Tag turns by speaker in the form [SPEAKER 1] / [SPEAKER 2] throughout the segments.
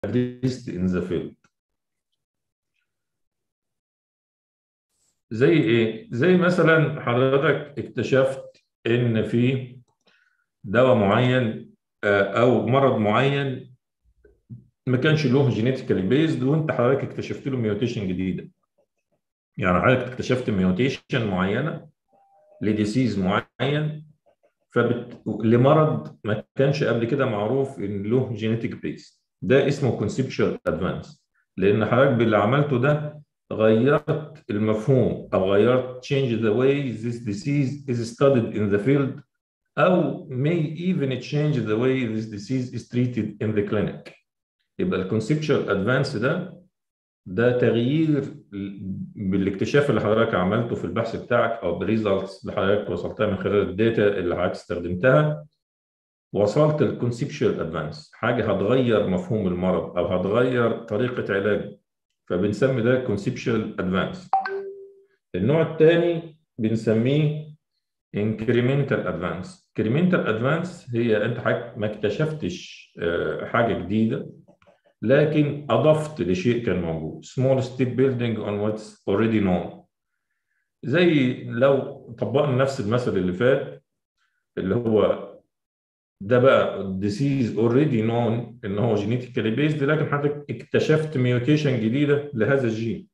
[SPEAKER 1] least in the field زي ايه زي مثلا حضرتك اكتشفت ان في دواء معين او مرض معين ما كانش له جينيتيكالي بيزد وانت حضرتك اكتشفت له ميوتيشن جديده يعني حضرتك اكتشفت ميوتيشن معينه لديسيز معين فبت... لمرض ما كانش قبل كده معروف ان له جينيتيك بيس ده اسمه كونسبشوال ادفانس لان حضرتك باللي عملته ده غيرت المفهوم او غيرت change the way this disease is studied in the field او may even change the way this disease is treated in the clinic يبقى الكونسبشوال ادفانس ده ده تغيير بالاكتشاف اللي حضرتك عملته في البحث بتاعك او بالريزلتس اللي حضرتك وصلتها من خلال الداتا اللي حضرتك استخدمتها وصلت الكونسبشوال ادفانس حاجه هتغير مفهوم المرض او هتغير طريقه علاجه فبنسمي ده كونسبشوال ادفانس النوع الثاني بنسميه incremental advance incremental advance هي انت حاجة ما اكتشفتش حاجه جديده لكن اضفت لشيء كان موجود small step building on what's already known زي لو طبقنا نفس المثل اللي فات اللي هو ده بقى disease already known ان هو genetically based لكن حضرتك اكتشفت ميوتيشن جديده لهذا الجين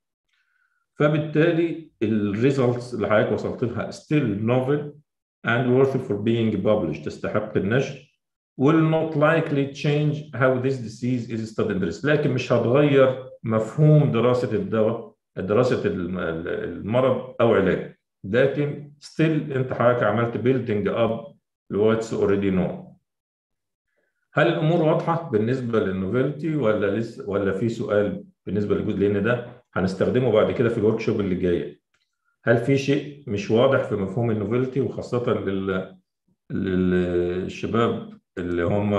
[SPEAKER 1] فبالتالي الريزلتس اللي حضرتك وصلت لها still novel and worthy for being published تستحق النشر will not likely change how this disease is studied in لكن مش هتغير مفهوم دراسة الدواء دراسة المرض أو علاجه لكن still أنت حضرتك عملت building up what's already known هل الأمور واضحة بالنسبة للنوفيلتي ولا لسه ولا في سؤال بالنسبة للجزء لأن ده هنستخدمه بعد كده في الورك شوب اللي جاية هل في شيء مش واضح في مفهوم النوفيلتي وخاصة لل... للشباب اللي هم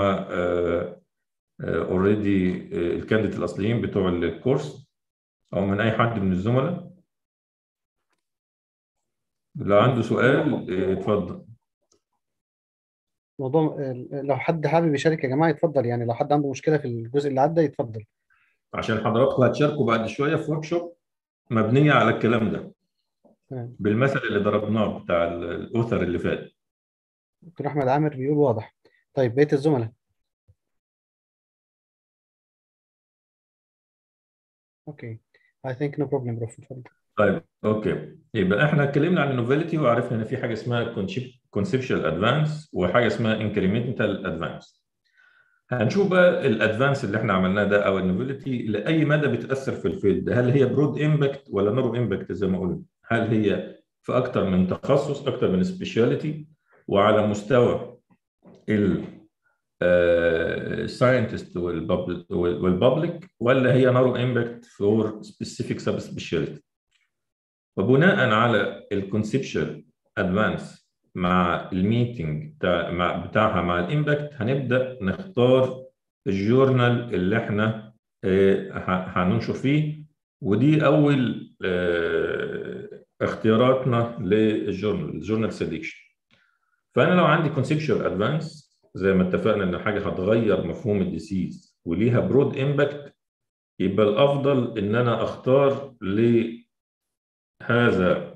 [SPEAKER 1] اوريدي الكانديديت الاصليين بتوع الكورس او من اي حد من الزملاء لو عنده سؤال اتفضل
[SPEAKER 2] موضوع لو حد حابب يشارك يا جماعه يتفضل يعني لو حد عنده مشكله في الجزء اللي عدى يتفضل
[SPEAKER 1] عشان حضراتكم هتشاركوا بعد شويه في ورك شوب مبنيه على الكلام ده بالمثل اللي ضربناه بتاع الاوثر اللي فات
[SPEAKER 2] دكتور احمد عامر بيقول واضح طيب بقيه الزملاء اوكي I think no problem بروف اتفضل
[SPEAKER 1] طيب اوكي يبقى احنا اتكلمنا عن النوفيلتي وعرفنا ان في حاجه اسمها كونسبشوال ادفانس وحاجه اسمها انكريمنتال ادفانس هنشوف بقى الادفانس اللي احنا عملناه ده او النوفيلتي لاي مدى بتاثر في الفيلد هل هي برود امباكت ولا نارو امباكت زي ما قلنا هل هي في اكتر من تخصص اكتر من سبيشاليتي وعلى مستوى الساينتست والبابليك ولا هي نارو امباكت فور سبيسيفيك سب سبيشاليتي وبناء على الكونسبشن ادفانس مع الميتنج بتاع مع بتاعها مع الامباكت هنبدا نختار الجورنال اللي احنا هننشر فيه ودي اول اختياراتنا للجورنال الجورنال سيلكشن فانا لو عندي كونسبشوال ادفانس زي ما اتفقنا ان حاجه هتغير مفهوم الديسيز وليها برود امباكت يبقى الافضل ان انا اختار لهذا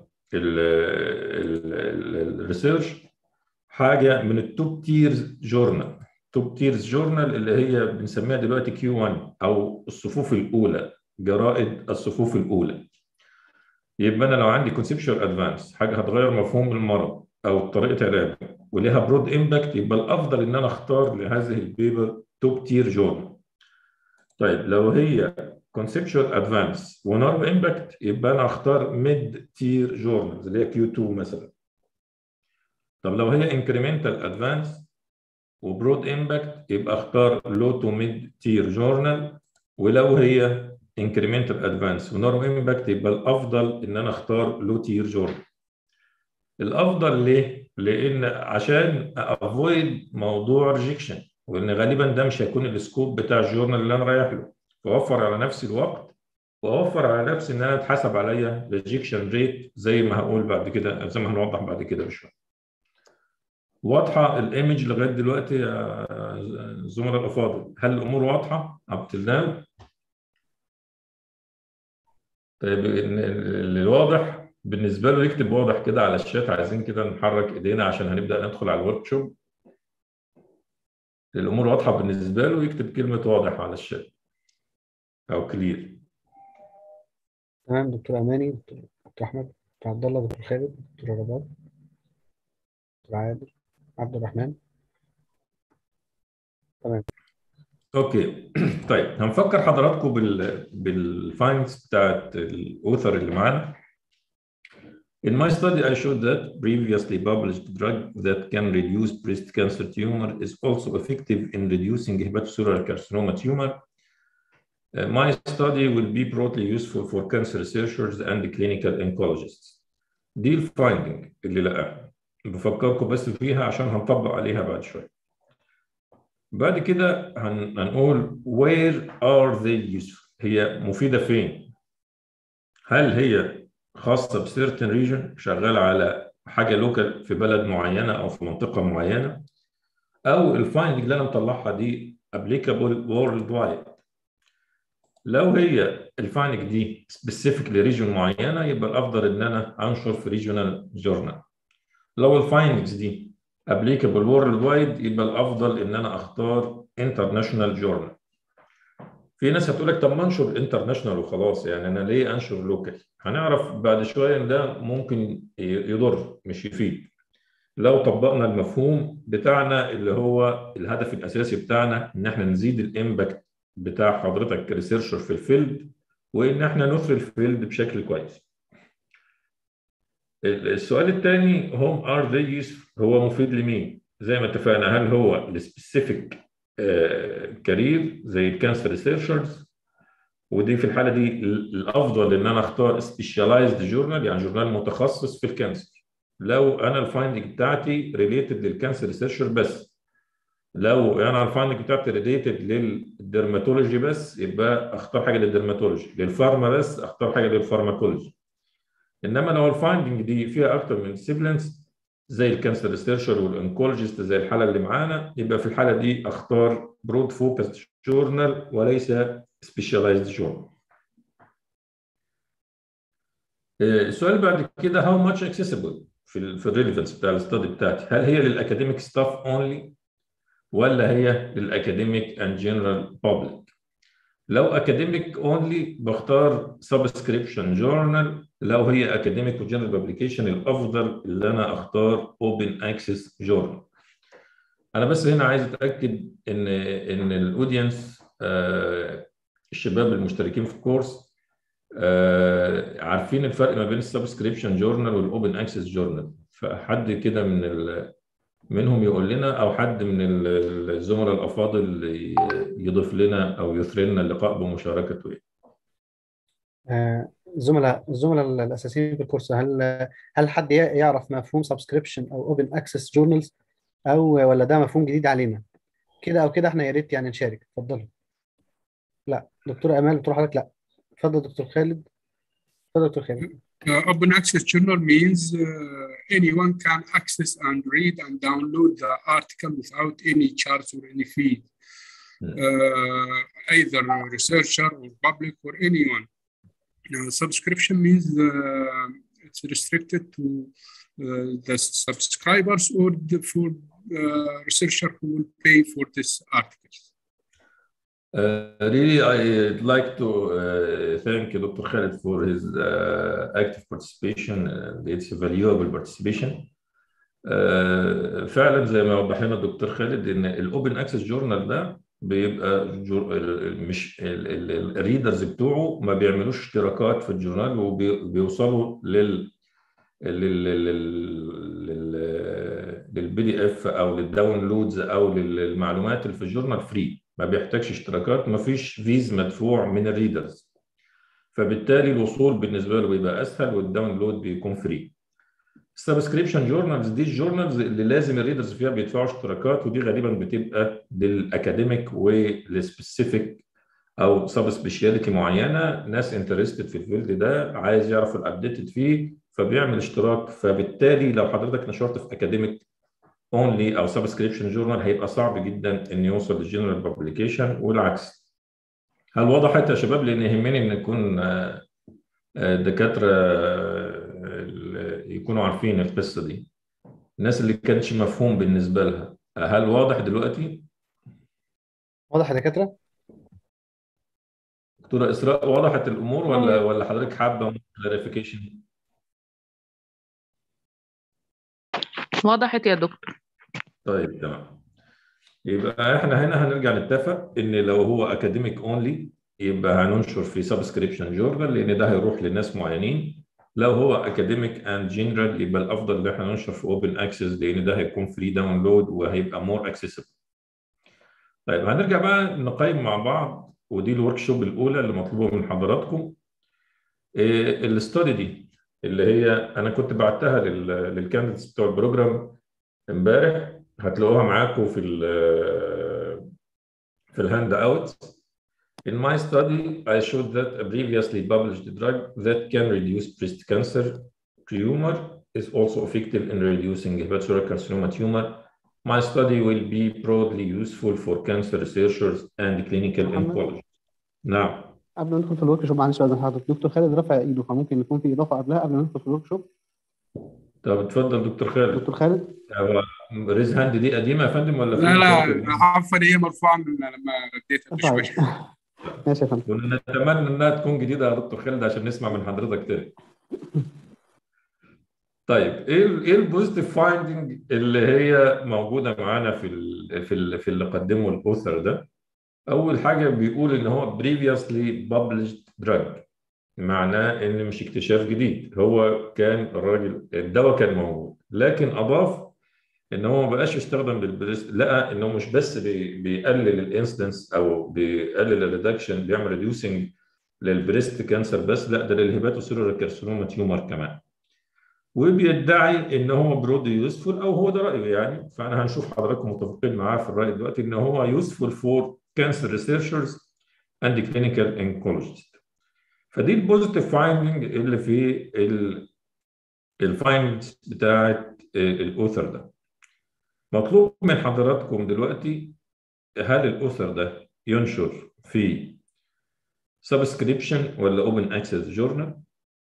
[SPEAKER 1] الريسيرش حاجه من التوب تيرز جورنال توب تيرز جورنال اللي هي بنسميها دلوقتي كيو 1 او الصفوف الاولى جرائد الصفوف الاولى يبقى انا لو عندي كونسبشوال ادفانس حاجه هتغير مفهوم المرض او طريقه علاجه وليها برود امباكت يبقى الافضل ان انا اختار لهذه البيبر توب تير جورنال طيب لو هي كونسبشوال ادفانس ونارو امباكت يبقى انا اختار ميد تير جورنالز اللي هي كيو 2 مثلا طب لو هي انكريمنتال ادفانس وبرود امباكت يبقى اختار لو تو ميد تير جورنال ولو هي انكريمنتال ادفانس ونارو امباكت يبقى الافضل ان انا اختار لو تير جورنال الافضل ليه؟ لان عشان افويد موضوع ريجكشن وان غالبا ده مش هيكون السكوب بتاع الجورنال اللي انا رايح له فاوفر على نفسي الوقت واوفر على نفسي ان انا اتحسب عليا ريجكشن ريت زي ما هقول بعد كده زي ما هنوضح بعد كده بشويه. واضحه الايمج لغايه دلوقتي يا زملاء الافاضل هل الامور واضحه up till now طيب اللي واضح بالنسبه له يكتب واضح كده على الشات عايزين كده نحرك ايدينا عشان هنبدا ندخل على الورك شوب الامور واضحه بالنسبه له يكتب كلمه واضح على الشات او كلير
[SPEAKER 2] تمام دكتور اماني دكتور دكتور احمد دكتور عبد الله دكتور خالد دكتور رباب دكتور عادل عبد الرحمن تمام
[SPEAKER 1] اوكي طيب هنفكر حضراتكم بال بالفايندز بتاعت الاوثر اللي معانا In my study, I showed that previously published drug that can reduce breast cancer tumor is also effective in reducing hepatocellular carcinoma tumor. Uh, my study will be broadly useful for cancer researchers and clinical oncologists. دي الفايندنج اللي لقاها بفكركم بس فيها عشان هنطبق عليها بعد شويه. بعد كده هن... هنقول where are they useful؟ هي مفيده فين؟ هل هي خاصه بسيرتن ريجن شغاله على حاجه لوكال في بلد معينه او في منطقه معينه او الفايندنج اللي انا مطلعها دي ابليكابل وورلد وايد لو هي الفايندنج دي سبيسيفيك لريجن معينه يبقى الافضل ان انا انشر في ريجونال جورنال لو الفايندنجز دي ابليكابل وورلد وايد يبقى الافضل ان انا اختار انترناشونال جورنال في ناس هتقول لك طب ما انشر انترناشونال وخلاص يعني انا ليه انشر لوكال هنعرف بعد شويه ان ده ممكن يضر مش يفيد لو طبقنا المفهوم بتاعنا اللي هو الهدف الاساسي بتاعنا ان احنا نزيد الامباكت بتاع حضرتك كريسيرشر في الفيلد وان احنا نثري الفيلد بشكل كويس السؤال الثاني هم ار ذي يوسفul هو مفيد لمين زي ما اتفقنا هل هو السبيسيفيك كارير زي الكانسر ريسيرشرز ودي في الحاله دي الافضل ان انا اختار سبيشاليزد جورنال يعني جورنال متخصص في الكانسر لو انا الفايندنج بتاعتي ريليتد للكانسر ريسيرشر بس لو انا الفايندنج بتاعتي ريليتد للدرماتولوجي بس يبقى اختار حاجه للدرماتولوجي للفارما بس اختار حاجه للفارماكولوجي انما لو الفايندنج دي فيها اكتر من سيبلنس زي الكانسر ريسيرشر والانكولوجيست زي الحاله اللي معانا يبقى في الحاله دي اختار برود فوكس جورنال وليس سبيشاليزد جورنال السؤال اللي بعد كده هاو ماتش اكسسبل في ال في الريليفنس بتاع الاستادي بتاعتي هل هي للاكاديميك ستاف اونلي ولا هي للاكاديميك اند جنرال بابليك لو اكاديميك اونلي بختار سبسكريبشن جورنال لو هي اكاديميك وجنرال بابليكيشن الافضل اللي انا اختار اوبن اكسس جورنال انا بس هنا عايز اتاكد ان ان الاودينس آه الشباب المشتركين في الكورس آه عارفين الفرق ما بين السبسكريبشن جورنال والاوبن اكسس جورنال فحد كده من ال منهم يقول لنا او حد من الزملاء الافاضل يضيف لنا او يثري لنا اللقاء بمشاركته ايه
[SPEAKER 2] آه، الزملاء الزملاء الاساسيين في الكورس هل هل حد يعرف مفهوم سبسكريبشن او اوبن اكسس جورنالز او ولا ده مفهوم جديد علينا كده او كده احنا يا ريت يعني نشارك اتفضلوا لا دكتور امال بتروح حضرتك لا اتفضل دكتور خالد اتفضل دكتور خالد
[SPEAKER 3] Uh, open access journal means uh, anyone can access and read and download the article without any charge or any fee. Uh, either researcher or public or anyone. Now, subscription means uh, it's restricted to uh, the subscribers or the, for uh, researcher who will pay for this articles.
[SPEAKER 1] Uh, really, I'd like to uh, thank Dr. Khaled for his uh, active participation. Uh, it's a valuable participation. Uh, فعلا زي ما وضح لنا الدكتور خالد ان الاوبن اكسس جورنال ده بيبقى جور... مش الريدرز بتوعه ما بيعملوش اشتراكات في الجورنال وبيوصلوا لل لل لل للبي دي اف او للداونلودز او للمعلومات اللي في الجورنال فري ما بيحتاجش اشتراكات ما فيش فيز مدفوع من الريدرز فبالتالي الوصول بالنسبه له بيبقى اسهل والداونلود بيكون فري السبسكريبشن جورنالز دي الجورنالز اللي لازم الريدرز فيها بيدفعوا اشتراكات ودي غالبا بتبقى للاكاديميك والسبيسيفيك او سب سبيشاليتي معينه ناس انترستد في الفيلد ده عايز يعرف الابديتد فيه فبيعمل اشتراك فبالتالي لو حضرتك نشرت في اكاديميك اونلي او سبسكريبشن جورنال هيبقى صعب جدا ان يوصل للجنرال بابليكيشن والعكس هل وضحت يا شباب لان يهمني ان يكون دكاتره يكونوا عارفين القصه دي الناس اللي كانتش مفهوم بالنسبه لها هل واضح دلوقتي
[SPEAKER 2] واضح يا دكاتره
[SPEAKER 1] دكتوره اسراء وضحت الامور ولا ولا حضرتك حابه كلاريفيكيشن
[SPEAKER 4] وضحت يا دكتور
[SPEAKER 1] طيب تمام يبقى احنا هنا هنرجع نتفق ان لو هو اكاديميك اونلي يبقى هننشر في سبسكريبشن جورنال لان ده هيروح لناس معينين لو هو اكاديميك اند جنرال يبقى الافضل ان احنا ننشر في اوبن اكسس لان ده هيكون فري داونلود وهيبقى مور اكسسبل طيب هنرجع بقى نقيم مع بعض ودي الورك شوب الاولى اللي مطلوبه من حضراتكم الاستادي دي اللي هي انا كنت بعتها للكانديديتس بتوع البروجرام امبارح هتلاقوها معاكم في ال في الهاند اوت In my study, I showed that a previously published drug that can reduce breast cancer tumor is also effective in reducing hepatocellular carcinoma tumor. My study will be broadly useful for cancer researchers and clinical oncologists. نعم
[SPEAKER 2] قبل ما ندخل في الورك شوب معلش بعد حضرتك دكتور خالد رفع ايده فممكن يكون في اضافه قبلها قبل ما ندخل في الورك شوب
[SPEAKER 1] طب اتفضل دكتور خالد
[SPEAKER 2] دكتور خالد
[SPEAKER 1] هو ريز هاند دي قديمه يا فندم ولا في
[SPEAKER 3] لا لا
[SPEAKER 1] مشاكل؟
[SPEAKER 3] عفوا هي مرفوعه من لما رديتها
[SPEAKER 2] رفع
[SPEAKER 3] بشوي
[SPEAKER 2] ايده ماشي يا فندم
[SPEAKER 1] كنا نتمنى انها تكون جديده يا دكتور خالد عشان نسمع من حضرتك تاني. طيب ايه ال ايه البوزيتيف فايندنج اللي هي موجوده معانا في ال في ال في اللي قدمه الاوثر ده؟ اول حاجه بيقول ان هو previously published drug معناه ان مش اكتشاف جديد هو كان الراجل الدواء كان موجود لكن اضاف ان هو ما بقاش يستخدم للبريست لقى انه مش بس بي- بيقلل الانسدنس او بيقلل الريدكشن بيعمل ريديوسنج للبريست كانسر بس لا ده للهيباتوسيلولار كارسينوما تيومر كمان وبيدعي ان هو برود يوسفول او هو ده رايه يعني فانا هنشوف حضراتكم متفقين معاه في الراي دلوقتي ان هو يوسفول فور كانسر ريسيرشرز اند كلينيكال انكولوجيست فدي البوزيتيف فايندنج اللي في الفايند بتاعت الاوثر ده مطلوب من حضراتكم دلوقتي هل الاوثر ده ينشر في سبسكريبشن ولا اوبن اكسس جورنال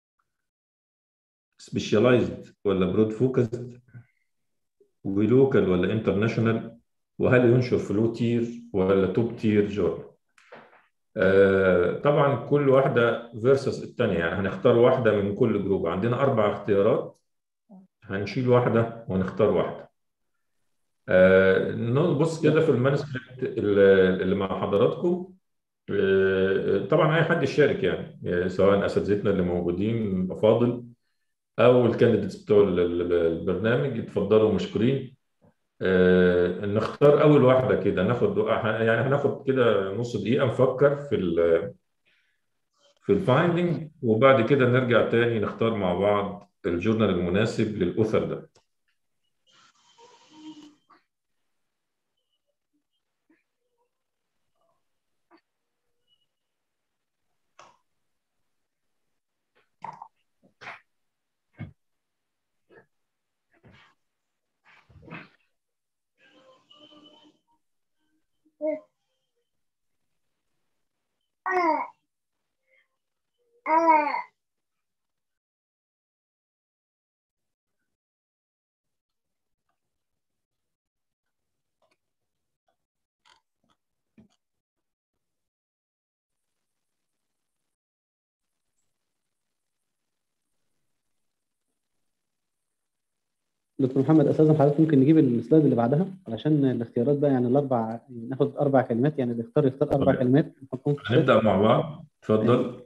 [SPEAKER 1] سبيشاليزد ولا برود فوكسد ولوكال ولا انترناشونال وهل ينشر في لو تير ولا توب تير جورنال آه طبعا كل واحده فيرسس الثانيه يعني هنختار واحده من كل جروب عندنا اربع اختيارات هنشيل واحده ونختار واحده آه نبص كده في المانسكريبت اللي اللي مع حضراتكم آه طبعا اي حد يشارك يعني آه، سواء اساتذتنا اللي موجودين افاضل او الكانديديتس بتوع ال- ال- البرنامج يتفضلوا مشكورين آه، نختار اول واحده كده ناخد يعني هناخد كده نص دقيقه نفكر في ال في الفايندنج وبعد كده نرجع تاني نختار مع بعض الجورنال المناسب للاثر ده
[SPEAKER 2] دكتور محمد استاذن حضرتك ممكن نجيب السلايد اللي بعدها علشان الاختيارات بقى يعني الاربع ناخد اربع كلمات يعني اللي يختار يختار اربع
[SPEAKER 1] طيب.
[SPEAKER 2] كلمات نحطهم في السلايد
[SPEAKER 1] هنبدا مع بعض اتفضل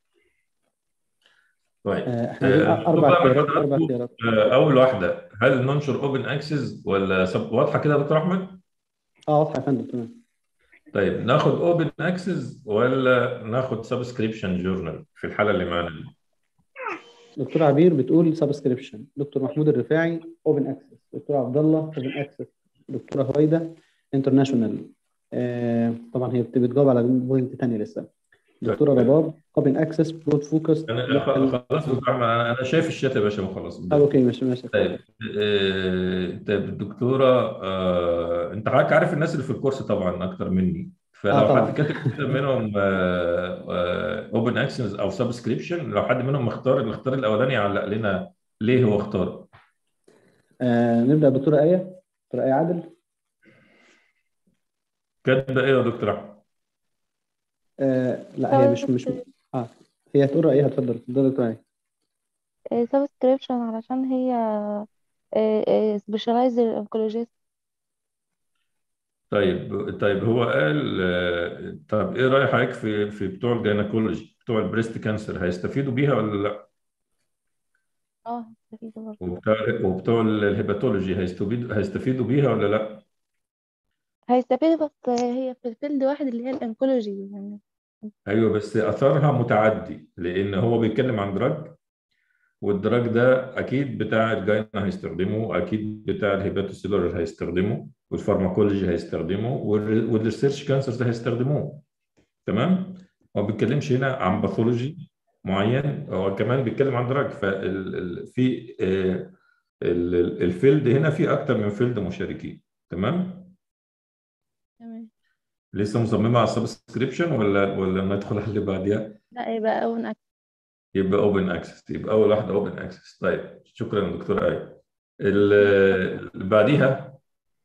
[SPEAKER 1] طيب
[SPEAKER 2] آه، احنا عايزين
[SPEAKER 1] آه،
[SPEAKER 2] اربع
[SPEAKER 1] طبعاً
[SPEAKER 2] اختيارات اربع
[SPEAKER 1] حضراتكم،
[SPEAKER 2] اختيارات
[SPEAKER 1] آه، اول واحده هل ننشر اوبن اكسس ولا سب... واضحه كده يا دكتور احمد
[SPEAKER 2] اه واضحه يا فندم تمام
[SPEAKER 1] طيب ناخد اوبن اكسس ولا ناخد سبسكريبشن جورنال في الحاله اللي معانا دي
[SPEAKER 2] دكتور عبير بتقول سبسكريبشن دكتور محمود الرفاعي اوبن اكسس دكتور عبد الله اوبن اكسس دكتوره هويدا انترناشونال آه طبعا هي بت- بتجاوب على بوينت ثانيه لسه دكتوره رباب اوبن اكسس برود فوكس
[SPEAKER 1] انا خ- خلاص دكتور احمد انا أنا شايف الشات يا باشا وخلاص
[SPEAKER 2] طب اوكي ماشي ماشي
[SPEAKER 1] طيب آه، طيب الدكتوره آه، انت حضرتك عارف الناس اللي في الكورس طبعا اكتر مني فلو
[SPEAKER 2] آه، طبعاً.
[SPEAKER 1] حد كاتب كده منهم اوبن اكسس او سبسكريبشن لو حد منهم اختار الاختيار الاولاني علق لنا ليه هو اختاره
[SPEAKER 2] آه نبدا دكتوره ايه دكتوره ايه عادل
[SPEAKER 1] كاتبه ايه يا دكتور احمد
[SPEAKER 2] آه لا هي مش مش اه هي هتقول رايها اتفضل اتفضل دكتوره ايه
[SPEAKER 5] سبسكريبشن علشان هي سبيشالايزد انكولوجيست
[SPEAKER 1] طيب طيب هو قال آه، طب ايه راي حضرتك في في بتوع الجينيكولوجي بتوع البريست كانسر هيستفيدوا بيها ولا لا
[SPEAKER 5] اه هستفيد برضه
[SPEAKER 1] وبتوع وبتوع الهيباتولوجي هيستفيدوا هيستفيدوا بيها ولا لا
[SPEAKER 5] هيستفيد بس هي في الفيلد واحد اللي هي الانكولوجي يعني
[SPEAKER 1] ايوه بس اثرها متعدي لان هو بيتكلم عن دراج والدراج ده اكيد بتاع الجاينا هيستخدمه اكيد بتاع الهيباتوسيلولر هيستخدمه والفارماكولوجي هيستخدمه والر- والريسيرش كانسرز هيستخدموه تمام هو ما بيتكلمش هنا عن باثولوجي معين هو كمان بيتكلم عن دراج ففي الفيلد هنا في اكتر من فيلد مشاركين تمام
[SPEAKER 5] تمام
[SPEAKER 1] لسه مصممه على السبسكريبشن ولا ولا ندخل على اللي بعديها
[SPEAKER 5] لا يبقى اون اكل
[SPEAKER 1] يبقى اوبن اكسس يبقى اول واحده اوبن اكسس طيب شكرا دكتور ايه ال- اللي بعديها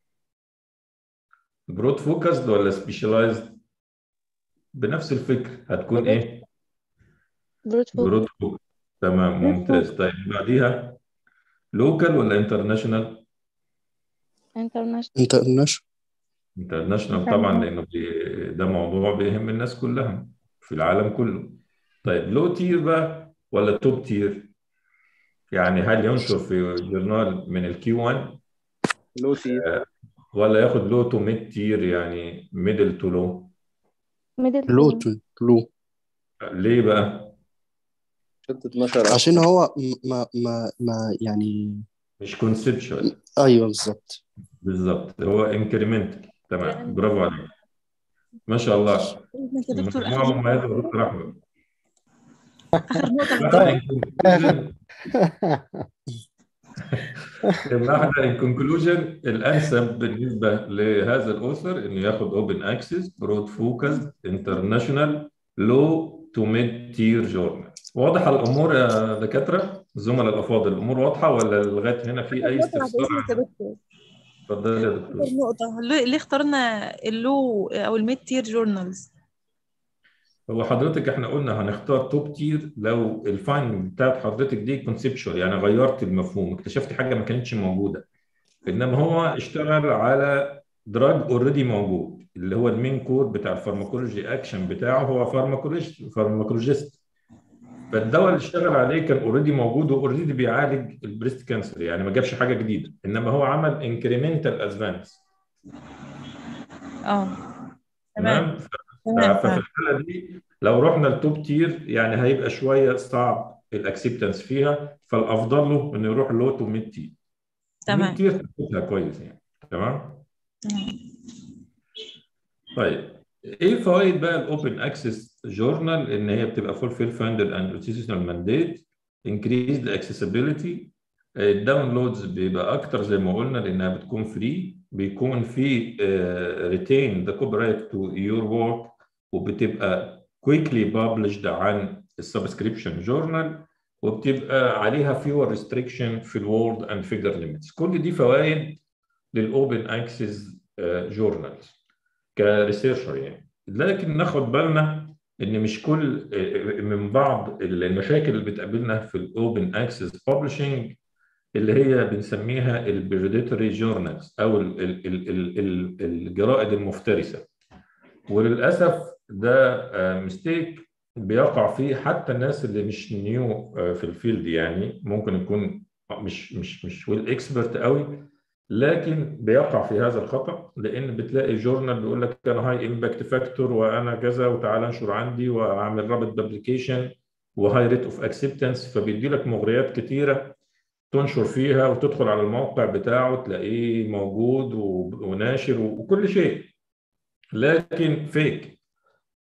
[SPEAKER 1] برود فوكسد ولا سبيشالايزد بنفس الفكر هتكون ايه
[SPEAKER 5] بروت فود
[SPEAKER 1] برود فوكس تمام ممتاز طيب اللي بعديها لوكال ولا انترناشونال
[SPEAKER 5] انترناشونال
[SPEAKER 6] انترناشونال
[SPEAKER 1] انترناشونال طبعا لانه بي- ده موضوع بيهم الناس كلها في العالم كله طيب لو تير بقى ولا توب تير يعني هل ينشر في جورنال من الكيو 1
[SPEAKER 6] لو تي
[SPEAKER 1] ولا ياخد لو تو ميد تير يعني ميدل تو لو
[SPEAKER 5] ميدل
[SPEAKER 6] لو تو لو
[SPEAKER 1] ليه بقى
[SPEAKER 7] شد 12
[SPEAKER 6] عشان هو م- ما ما ما يعني
[SPEAKER 1] مش كونسبشوال
[SPEAKER 6] ايوه بالظبط
[SPEAKER 1] بالظبط هو انكريمنتال تمام برافو عليك ما شاء الله
[SPEAKER 8] يا دكتور
[SPEAKER 1] مجموعة
[SPEAKER 8] آخر
[SPEAKER 1] مميزة يا دكتور أحمد
[SPEAKER 8] آخر نقطة
[SPEAKER 1] احنا in conclusion يبقى احنا in conclusion الانسب بالنسبه لهذا الاوثر انه ياخد اوبن اكسس برود فوكس انترناشونال لو تو ميد تير جورنال واضحه الامور يا دكاتره الزملاء الافاضل الامور واضحه ولا لغايه هنا في اي
[SPEAKER 8] نقطة بعد
[SPEAKER 1] استفسار
[SPEAKER 8] إذنك يا دكتور
[SPEAKER 1] اتفضل يا
[SPEAKER 8] آخر
[SPEAKER 1] دكتور
[SPEAKER 8] نقطة ليه ليه اخترنا اللو أو الميد تير جورنالز؟
[SPEAKER 1] هو حضرتك احنا قلنا هنختار توب تير لو الفاين بتاعت حضرتك دي كونسبشوال يعني غيرت المفهوم اكتشفت حاجه ما كانتش موجوده انما هو اشتغل على دراج اوريدي موجود اللي هو المين كور بتاع الفارماكولوجي اكشن بتاعه هو فارماكولوجيست فارماكولوجيست فالدواء اللي اشتغل عليه كان اوريدي موجود واوريدي بيعالج البريست كانسر يعني ما جابش حاجه جديده انما هو عمل انكريمنتال ادفانس
[SPEAKER 8] اه
[SPEAKER 1] تمام
[SPEAKER 8] تمام
[SPEAKER 1] ف-
[SPEAKER 8] تمام
[SPEAKER 1] ففي
[SPEAKER 8] فعلا
[SPEAKER 1] الحاله دي لو رحنا لتوب تير يعني هيبقى شويه صعب الاكسبتنس فيها فالافضل له انه يروح لو تو ميد تير ميد
[SPEAKER 8] تمام
[SPEAKER 1] تير تاخدها كويس يعني تمام
[SPEAKER 8] تمام.
[SPEAKER 1] طيب ايه فوائد بقى الاوبن اكسس جورنال ان هي بتبقى فولفيل فاندد اند انستتيوشنال مانديت انكريز ذا اكسسبيليتي الداونلودز بيبقى اكتر زي ما قلنا لانها بتكون فري بيكون في ريتين ذا كوبي رايت تو يور ورك وبتبقى كويكلي بابلشد عن السبسكريبشن جورنال وبتبقى عليها فيور ريستريكشن في الوورد اند فيجر ليميتس كل دي فوائد للاوبن اكسس جورنالز كريسيرشر يعني لكن ناخد بالنا ان مش كل من بعض المشاكل اللي بتقابلنا في الاوبن اكسس ببلشنج اللي هي بنسميها البريديتوري جورنالز او ال ال ال ال ال الجرائد المفترسه وللاسف ده ميستيك بيقع فيه حتى الناس اللي مش نيو في الفيلد يعني ممكن يكون مش مش مش ويل اكسبرت قوي لكن بيقع في هذا الخطا لان بتلاقي جورنال بيقول لك انا هاي امباكت فاكتور وانا كذا وتعالى انشر عندي واعمل رابط بابليكيشن وهاي ريت اوف اكسبتنس فبيدي لك مغريات كتيره تنشر فيها وتدخل على الموقع بتاعه تلاقيه موجود وناشر وكل شيء لكن فيك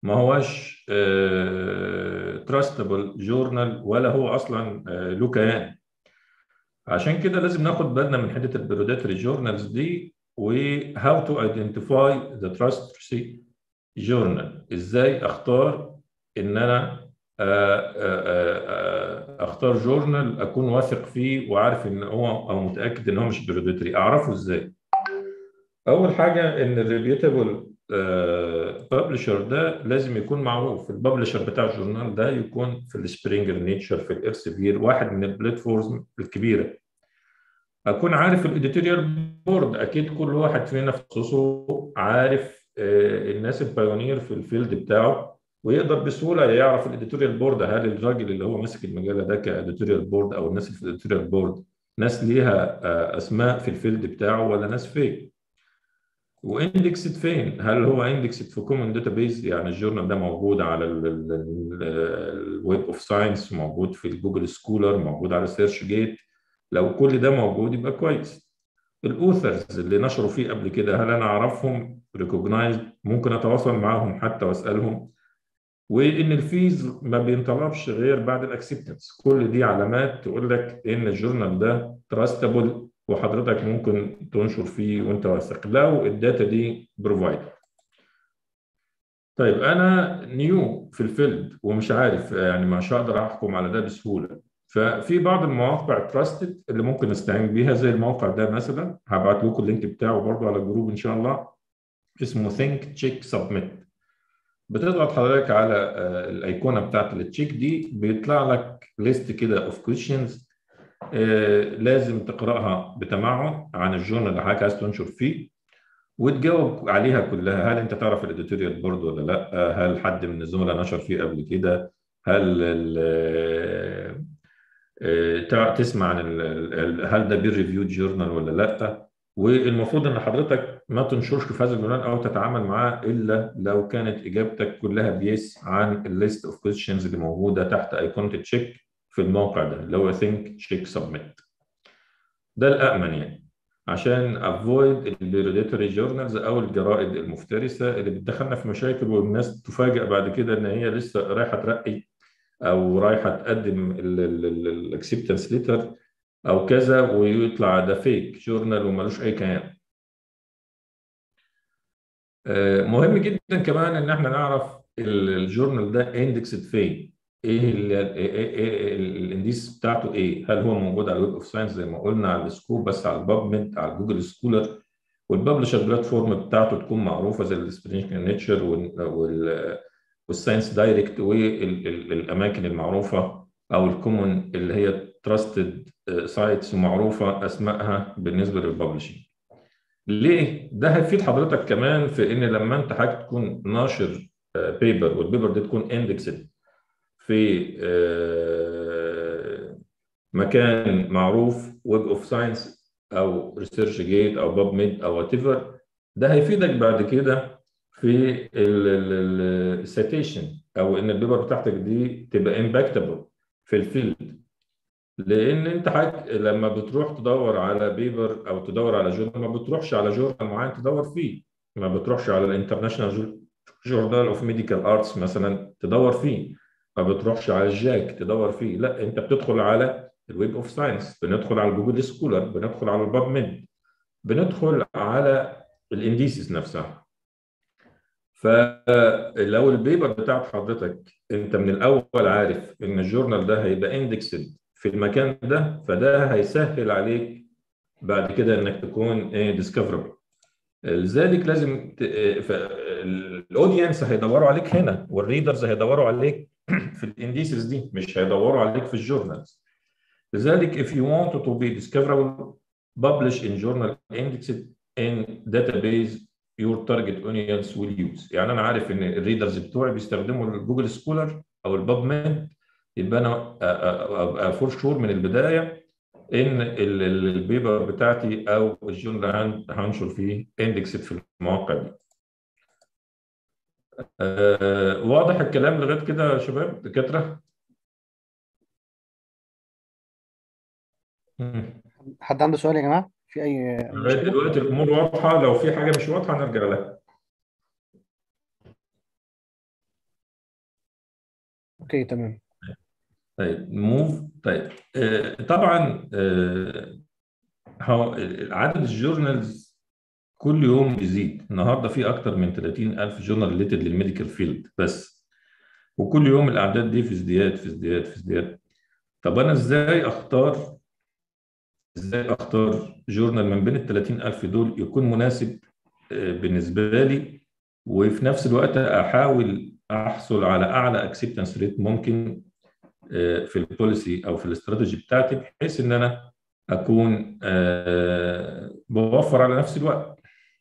[SPEAKER 1] ما هوش تراستبل جورنال ولا هو اصلا آه، له كيان عشان كده لازم ناخد بالنا من حته البروداتري جورنالز دي و how to identify the trustworthy journal ازاي اختار ان انا آه، آه، آه، اختار جورنال اكون واثق فيه وعارف ان هو او متاكد ان هو مش بروداتري اعرفه ازاي اول حاجه ان الريبيوتابل ببلشر ده لازم يكون معروف الببلشر بتاع الجورنال ده يكون في السبرينجر نيتشر في الارسفير واحد من البلاتفورمز الكبيره اكون عارف الاديتوريال بورد اكيد كل واحد فينا في تخصصه عارف آه، الناس البايونير في الفيلد بتاعه ويقدر بسهوله يعرف الاديتوريال بورد هل الراجل اللي هو ماسك المجله ده كاديتوريال بورد او الناس اللي في الاديتوريال بورد ناس ليها آه، اسماء في الفيلد بتاعه ولا ناس فيك واندكسد فين؟ هل هو اندكسد في كومن داتابيز يعني الجورنال ده موجود على الويب اوف ساينس موجود في الجوجل سكولر موجود على سيرش جيت لو كل ده موجود يبقى كويس الاوثرز اللي نشروا فيه قبل كده هل انا اعرفهم ريكوجنايزد ممكن اتواصل معاهم حتى واسالهم وان الفيز ما بينطلبش غير بعد الاكسبتنس كل دي علامات تقول لك ان الجورنال ده تراستبل وحضرتك ممكن تنشر فيه وانت واثق لو الداتا دي بروفايد طيب انا نيو في الفيلد ومش عارف يعني مش هقدر احكم على ده بسهوله ففي بعض المواقع تراستد اللي ممكن نستعين بيها زي الموقع ده مثلا هبعت لكم اللينك بتاعه برضو على الجروب ان شاء الله اسمه ثينك تشيك سبميت بتضغط حضرتك على آه، الايقونه بتاعت التشيك دي بيطلع لك ليست كده اوف كويشنز لازم تقراها بتمعن عن الجورنال اللي حضرتك عايز تنشر فيه وتجاوب عليها كلها هل انت تعرف الاديتوريال بورد ولا لا هل حد من الزملاء نشر فيه قبل كده هل ال- آه، تع- تسمع عن ال- ال- هل ده بير ريفيود جورنال ولا لا والمفروض ان حضرتك ما تنشرش في هذا الجورنال او تتعامل معاه الا لو كانت اجابتك كلها بيس عن الليست اوف كويشنز اللي موجوده تحت ايقونه تشيك في الموقع ده اللي هو ثينك تشيك سبميت ده الامن يعني عشان افويد البيروديتوري جورنالز او الجرائد المفترسه اللي بتدخلنا في مشاكل والناس تفاجئ بعد كده ان هي لسه رايحه ترقي او رايحه تقدم الاكسبتنس ليتر او كذا ويطلع ده فيك جورنال ومالوش اي كيان آه، مهم جدا كمان ان احنا نعرف ال- الجورنال ده اندكسد فين ايه ال- إيه- إيه- إيه الانديس بتاعته ايه هل هو موجود على الويب اوف ساينس زي ما قلنا على السكوب بس على البابمنت على جوجل سكولر والببلشر بلاتفورم بتاعته تكون معروفه زي السبرينج نيتشر والساينس دايركت والاماكن المعروفه او الكومون اللي هي تراستد سايتس ومعروفه اسمائها بالنسبه للببلشنج ليه؟ ده هيفيد حضرتك كمان في ان لما انت حاجه تكون ناشر بيبر والبيبر دي تكون اندكسد في آه، مكان معروف ويب اوف ساينس او ريسيرش جيت او باب ميد او وات ايفر ده هيفيدك بعد كده في السيتيشن او ان البيبر بتاعتك دي تبقى امباكتبل في الفيلد لان انت حاجة لما بتروح تدور على بيبر او تدور على جورنال ما بتروحش على جورنال معين تدور فيه ما بتروحش على الانترناشونال جورنال اوف ميديكال ارتس مثلا تدور فيه ما بتروحش على الجاك تدور فيه لا انت بتدخل على الويب اوف ساينس بندخل على جوجل سكولر بندخل على الباب ميد بندخل على الانديسيس نفسها فلو البيبر بتاعت حضرتك انت من الاول عارف ان الجورنال ده هيبقى اندكسد في المكان ده فده هيسهل عليك بعد كده انك تكون ديسكفربل لذلك لازم الاودينس هيدوروا عليك هنا والريدرز هيدوروا عليك في الانديسز دي مش هيدوروا عليك في الجورنالز لذلك if you want to be discoverable publish in journal indexed in database your target audience will use يعني انا عارف ان الريدرز بتوعي بيستخدموا الجوجل سكولر او الباب ميد يبقى انا ابقى فور شور من البدايه ان ال- ال- البيبر بتاعتي او الجورنال اللي هنشر فيه اندكسد في المواقع دي. آه، واضح الكلام لغايه كده يا شباب دكاتره؟ مم.
[SPEAKER 2] حد عنده سؤال يا جماعة في أي
[SPEAKER 1] لغايه
[SPEAKER 2] مشكلة؟
[SPEAKER 1] دلوقتي الامور واضحه لو في حاجه مش واضحه نرجع لها.
[SPEAKER 2] اوكي تمام
[SPEAKER 1] طيب موف طيب آه، طبعا آه، هو عدد الجورنالز كل يوم بيزيد النهارده في اكتر من 30 الف جورنال ريليتد للميديكال فيلد بس وكل يوم الاعداد دي في ازدياد في ازدياد في ازدياد طب انا ازاي اختار ازاي اختار جورنال من بين ال 30 الف دول يكون مناسب آه، بالنسبه لي وفي نفس الوقت احاول احصل على اعلى اكسبتنس ريت ممكن آه، في البوليسي او في الاستراتيجي بتاعتي بحيث ان انا اكون آه، بوفر على نفس الوقت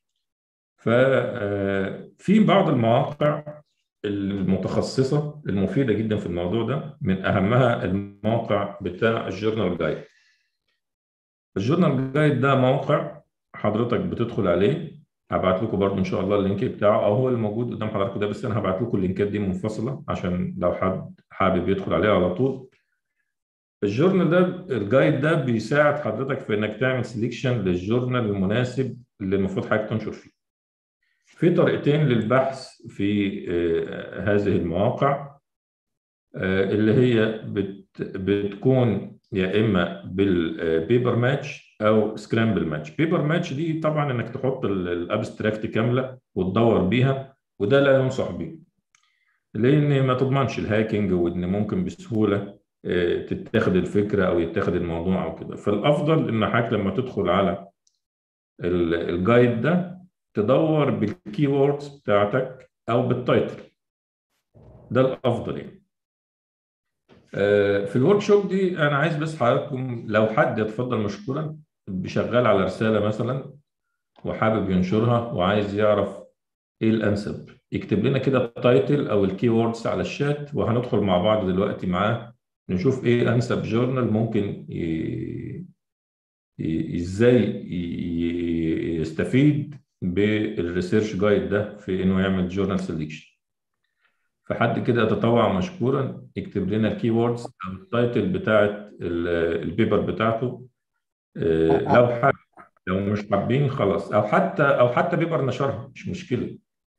[SPEAKER 1] ففي بعض المواقع المتخصصه المفيده جدا في الموضوع ده من اهمها الموقع بتاع الجورنال جايد الجورنال جايد ده موقع حضرتك بتدخل عليه هبعت لكم برضو ان شاء الله اللينك بتاعه او هو اللي موجود قدام حضراتكم ده بس انا هبعت لكم اللينكات دي منفصله عشان لو حد حابب يدخل عليها على طول الجورنال ده الجايد ده بيساعد حضرتك في انك تعمل سelection للجورنال المناسب اللي المفروض حضرتك تنشر فيه في طريقتين للبحث في آه، هذه المواقع آه، اللي هي بت بتكون يا اما بالبيبر ماتش او سكرامبل ماتش بيبر ماتش دي طبعا انك تحط الابستراكت كامله وتدور بيها وده لا ينصح بيه لان ما تضمنش الهاكينج وان ممكن بسهوله آه، تتاخد الفكره او يتاخد الموضوع او كده فالافضل ان حضرتك لما تدخل على ال- الجايد ده تدور بالكي ووردز بتاعتك او بالتايتل ده الافضل يعني آه، في الورك شوب دي انا عايز بس حضراتكم لو حد يتفضل مشكورا بيشغال على رساله مثلا وحابب ينشرها وعايز يعرف ايه الانسب يكتب لنا كده التايتل او الكي ووردز على الشات وهندخل مع بعض دلوقتي معاه نشوف ايه انسب جورنال ممكن ي... ي... ازاي ي... يستفيد بالريسيرش جايد ده في انه يعمل جورنال سelection فحد كده يتطوع مشكورا يكتب لنا الكي ووردز او التايتل بتاعت ال- البيبر بتاعته آه، لو حابب لو مش حابين خلاص او حتى او حتى بيبر نشرها مش مشكله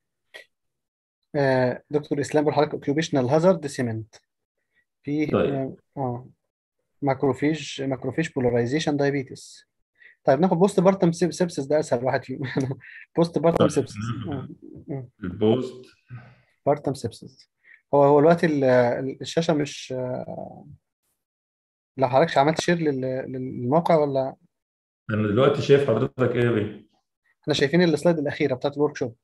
[SPEAKER 2] آه، دكتور اسلام بقول لحضرتك اوكيوبيشنال هازارد سيمنت في
[SPEAKER 1] طيب
[SPEAKER 2] اه آه، ماكروفيج ماكروفيج بولاريزيشن دايابيتس طيب ناخد بوست بارتم سيبسس ده اسهل واحد فيهم بوست بارتم
[SPEAKER 1] طيب
[SPEAKER 2] سيبسس
[SPEAKER 1] ناخد البوست
[SPEAKER 2] بارتم سيبسس هو هو دلوقتي ال- ال- الشاشه مش آه، لو حضرتك عملت شير للموقع ولا
[SPEAKER 1] انا دلوقتي شايف حضرتك ايه يا بيه
[SPEAKER 2] احنا شايفين السلايد الاخيره بتاعت الورك شوب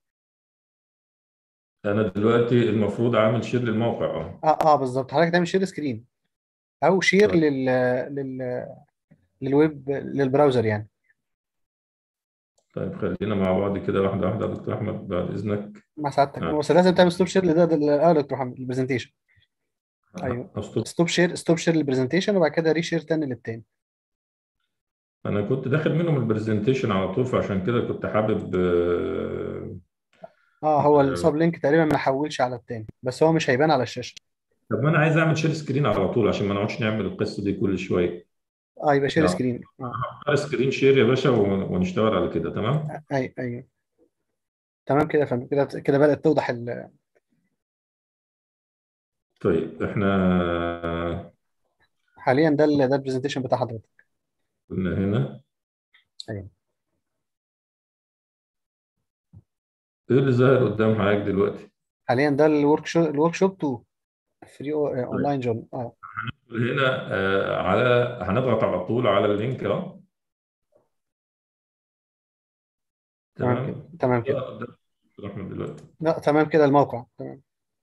[SPEAKER 1] انا دلوقتي المفروض عامل شير للموقع اه
[SPEAKER 2] اه اه بالظبط حضرتك تعمل شير سكرين او شير
[SPEAKER 1] طيب
[SPEAKER 2] لل لل للويب للبراوزر يعني
[SPEAKER 1] طيب خلينا مع بعض كده واحده واحده يا دكتور احمد بعد اذنك
[SPEAKER 2] مع سعادتك
[SPEAKER 1] آه.
[SPEAKER 2] بس لازم تعمل ستوب شير لده ده اه دكتور محمد البرزنتيشن ايوه
[SPEAKER 1] أسطر.
[SPEAKER 2] ستوب شير ستوب شير للبرزنتيشن وبعد كده ري شير تاني للتاني
[SPEAKER 1] انا كنت داخل منهم البرزنتيشن على طول فعشان كده كنت حابب آه،
[SPEAKER 2] اه هو
[SPEAKER 1] آه،
[SPEAKER 2] السب لينك تقريبا ما حولش على التاني بس هو مش هيبان على الشاشه
[SPEAKER 1] طب ما انا عايز اعمل شير سكرين على طول عشان ما نقعدش نعمل القصه دي كل شويه
[SPEAKER 2] اه يبقى شير
[SPEAKER 1] لا
[SPEAKER 2] سكرين اه
[SPEAKER 1] هختار سكرين شير يا باشا ون- ونشتغل على كده تمام
[SPEAKER 2] ايوه ايوه تمام كده يا فندم كده كده بدأت توضح ال...
[SPEAKER 1] طيب احنا
[SPEAKER 2] حاليا ده ال... ده البرزنتيشن بتاع حضرتك
[SPEAKER 1] كنا هنا
[SPEAKER 2] ايوه
[SPEAKER 1] ايه اللي ظاهر قدام حضرتك دلوقتي
[SPEAKER 2] حاليا ده الورك شوب الورك شوب 2 فري
[SPEAKER 1] طيب
[SPEAKER 2] اونلاين جورنال اه
[SPEAKER 1] هنا آه، على هنضغط على طول على اللينك اهو
[SPEAKER 2] تمام
[SPEAKER 1] تمام
[SPEAKER 2] كده تمام كده
[SPEAKER 1] ده ده دكتور احمد دلوقتي
[SPEAKER 2] لا تمام كده الموقع تمام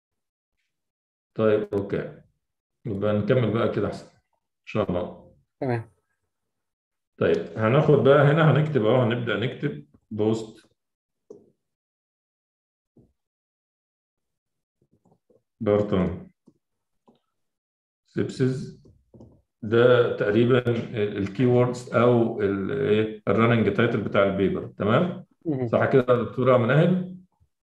[SPEAKER 1] طيب اوكي يبقى نكمل بقى كده احسن ان شاء الله
[SPEAKER 2] تمام
[SPEAKER 1] طيب هناخد بقى هنا هنكتب اهو هنبدأ نكتب بوست بارتون سيبسز ده تقريبا الكي ووردز او الرننج تايتل بتاع البيبر تمام
[SPEAKER 2] مهم.
[SPEAKER 1] صح كده يا دكتوره مناهل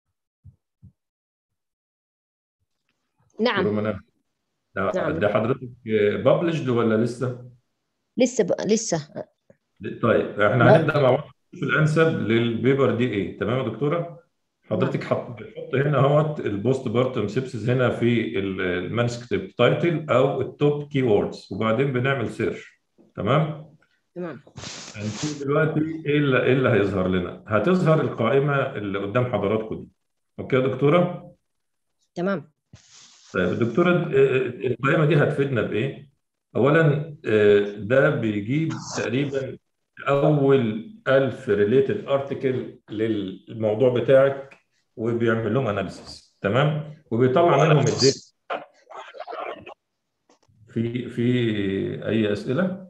[SPEAKER 1] دكتوره
[SPEAKER 9] نعم
[SPEAKER 1] مناهل ده
[SPEAKER 9] نعم
[SPEAKER 1] ده حضرتك ببلشد ولا لسه
[SPEAKER 9] لسه ب... لسه
[SPEAKER 1] طيب احنا
[SPEAKER 2] لا
[SPEAKER 1] هنبدأ مع بعض في الانسب للبيبر دي ايه تمام يا دكتوره حضرتك حط بتحط هنا اهوت البوست بارتم سيبسز هنا في المانسكريبت تايتل او التوب كي ووردز وبعدين بنعمل سيرش تمام
[SPEAKER 9] تمام
[SPEAKER 1] هنشوف دلوقتي ايه اللي ايه اللي هيظهر لنا هتظهر القائمه اللي قدام حضراتكم دي اوكي يا دكتوره
[SPEAKER 9] تمام
[SPEAKER 1] طيب الدكتوره آه، القائمه دي هتفيدنا بايه اولا آه، ده بيجيب تقريبا اول 1000 ريليتد ارتكل للموضوع بتاعك وبيعمل لهم اناليسيس تمام وبيطلع منهم الداتا في في اي اسئله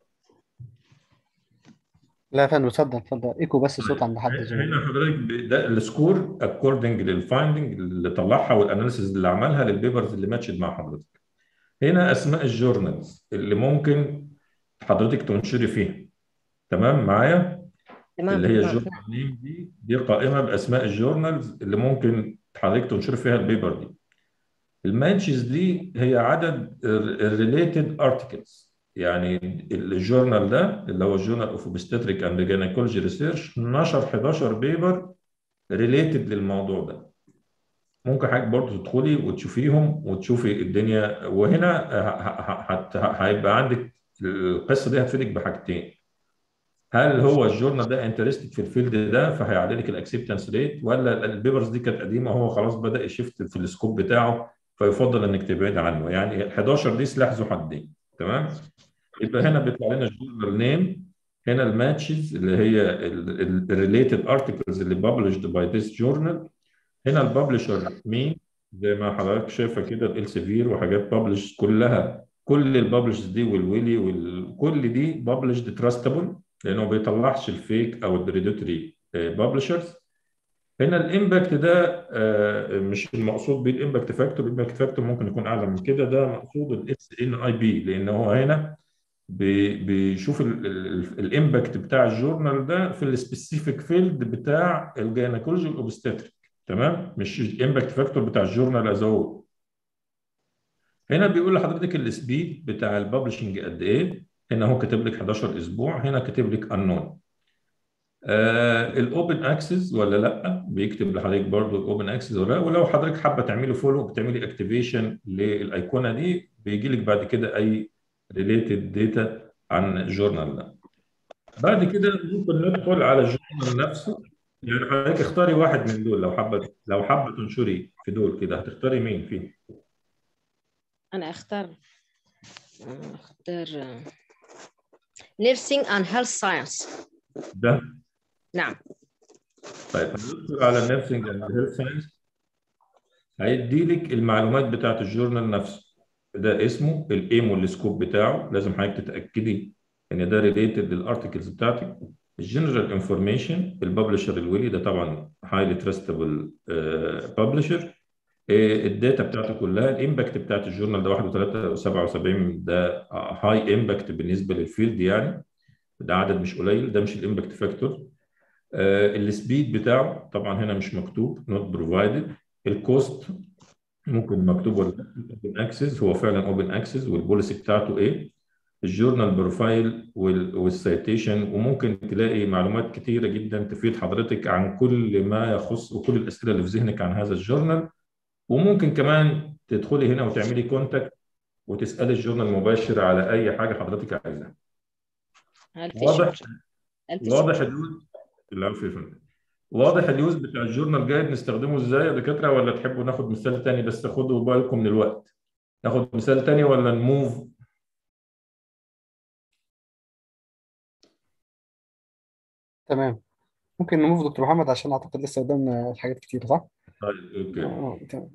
[SPEAKER 2] لا يا فندم اتفضل اتفضل ايكو بس صوت عند حد زميلي
[SPEAKER 1] هنا حضرتك ب- ده السكور اكوردنج للفايندنج اللي طلعها والاناليسيز اللي عملها للبيبرز اللي ماتشد مع حضرتك هنا اسماء الجورنالز اللي ممكن حضرتك تنشري فيها تمام معايا
[SPEAKER 9] تمام
[SPEAKER 1] اللي هي
[SPEAKER 9] تمام
[SPEAKER 1] الجورنال نيم دي دي قائمه باسماء الجورنالز اللي ممكن حضرتك تنشري فيها البيبر دي الماتشز دي هي عدد الريليتد ارتكلز يعني الجورنال ده اللي هو الجورنال اوف اوبستريك اند جينيكولوجي ريسيرش نشر 11 بيبر ريليتد للموضوع ده ممكن حضرتك برضه تدخلي وتشوفيهم وتشوفي الدنيا وهنا ه- ه- هت- هيبقى عندك القصه دي هتفيدك بحاجتين هل هو الجورنال ده انترستد في الفيلد ده فهيعلي لك الاكسبتنس ريت ولا البيبرز دي كانت قديمه وهو خلاص بدا يشفت في السكوب بتاعه فيفضل انك تبعد عنه يعني 11 دي سلاح ذو حدين تمام يبقى هنا بيطلع لنا الجورنال نيم هنا الماتشز اللي هي الريليتد ارتكلز اللي ببلشد باي ذيس جورنال هنا الببلشر مين زي ما حضرتك شايفه كده الالسيفير وحاجات ببلش كلها كل الببلشز دي والويلي وكل دي ببلشد تراستبل لانه ما بيطلعش الفيك او البريدوتري ببلشرز هنا الامباكت ده آه، مش المقصود بيه الامباكت فاكتور الامباكت فاكتور ممكن يكون اعلى من كده ده مقصود الاس ان اي بي لان هو هنا بي- بيشوف الامباكت بتاع الجورنال ده في السبيسيفيك فيلد بتاع الجينيكولوجي والاوبستاتريك تمام مش الامباكت فاكتور بتاع الجورنال از هو هنا بيقول لحضرتك السبيد بتاع الببلشنج قد ايه هنا هو كاتب لك 11 اسبوع هنا كاتب لك unknown آه الاوبن اكسس ولا لا بيكتب لحضرتك برضو الاوبن اكسس ولا لا ولو حضرتك حابه تعملي فولو بتعملي اكتيفيشن للايقونه دي بيجي لك بعد كده اي ريليتد داتا عن الجورنال ده بعد كده ممكن ندخل على الجورنال نفسه يعني حضرتك اختاري واحد من دول لو حابه لو حابه تنشري في دول كده هتختاري مين فيه
[SPEAKER 9] أنا أختار أختار nursing and health science
[SPEAKER 1] ده
[SPEAKER 9] نعم
[SPEAKER 1] طيب هندخل على النيرسينج اند هيلث ساينس هيدي لك المعلومات بتاعت الجورنال نفسه ده اسمه الايم والسكوب بتاعه لازم حضرتك تتاكدي ان ده ريليتد للارتكلز بتاعتك الجنرال انفورميشن الببلشر الويلي ده طبعا هايلي تراستبل ببلشر الداتا بتاعته كلها الامباكت بتاعت الجورنال ده 1.377 ده هاي امباكت بالنسبه للفيلد يعني ده عدد مش قليل ده مش الامباكت فاكتور السبيد بتاعه طبعا هنا مش مكتوب نوت بروفايدد الكوست ممكن مكتوب ولا اوبن اكسس هو فعلا اوبن اكسس والبوليسي بتاعته ايه الجورنال بروفايل والسيتيشن وممكن تلاقي معلومات كتيره جدا تفيد حضرتك عن كل ما يخص وكل الاسئله اللي في ذهنك عن هذا الجورنال وممكن كمان تدخلي هنا وتعملي كونتاكت وتسالي الجورنال مباشر على اي حاجه حضرتك عايزاها
[SPEAKER 9] ألف
[SPEAKER 1] واضح
[SPEAKER 9] شكر ألف
[SPEAKER 1] واضح
[SPEAKER 9] شكر
[SPEAKER 1] اليوز العفو يا فندم واضح اليوز بتاع الجورنال جايد نستخدمه ازاي يا دكاتره ولا تحبوا ناخد مثال تاني بس خدوا بالكم من الوقت ناخد مثال تاني ولا نموف
[SPEAKER 2] تمام ممكن نموف دكتور محمد عشان اعتقد لسه قدامنا حاجات كتير صح؟
[SPEAKER 1] طيب اوكي
[SPEAKER 2] اه تمام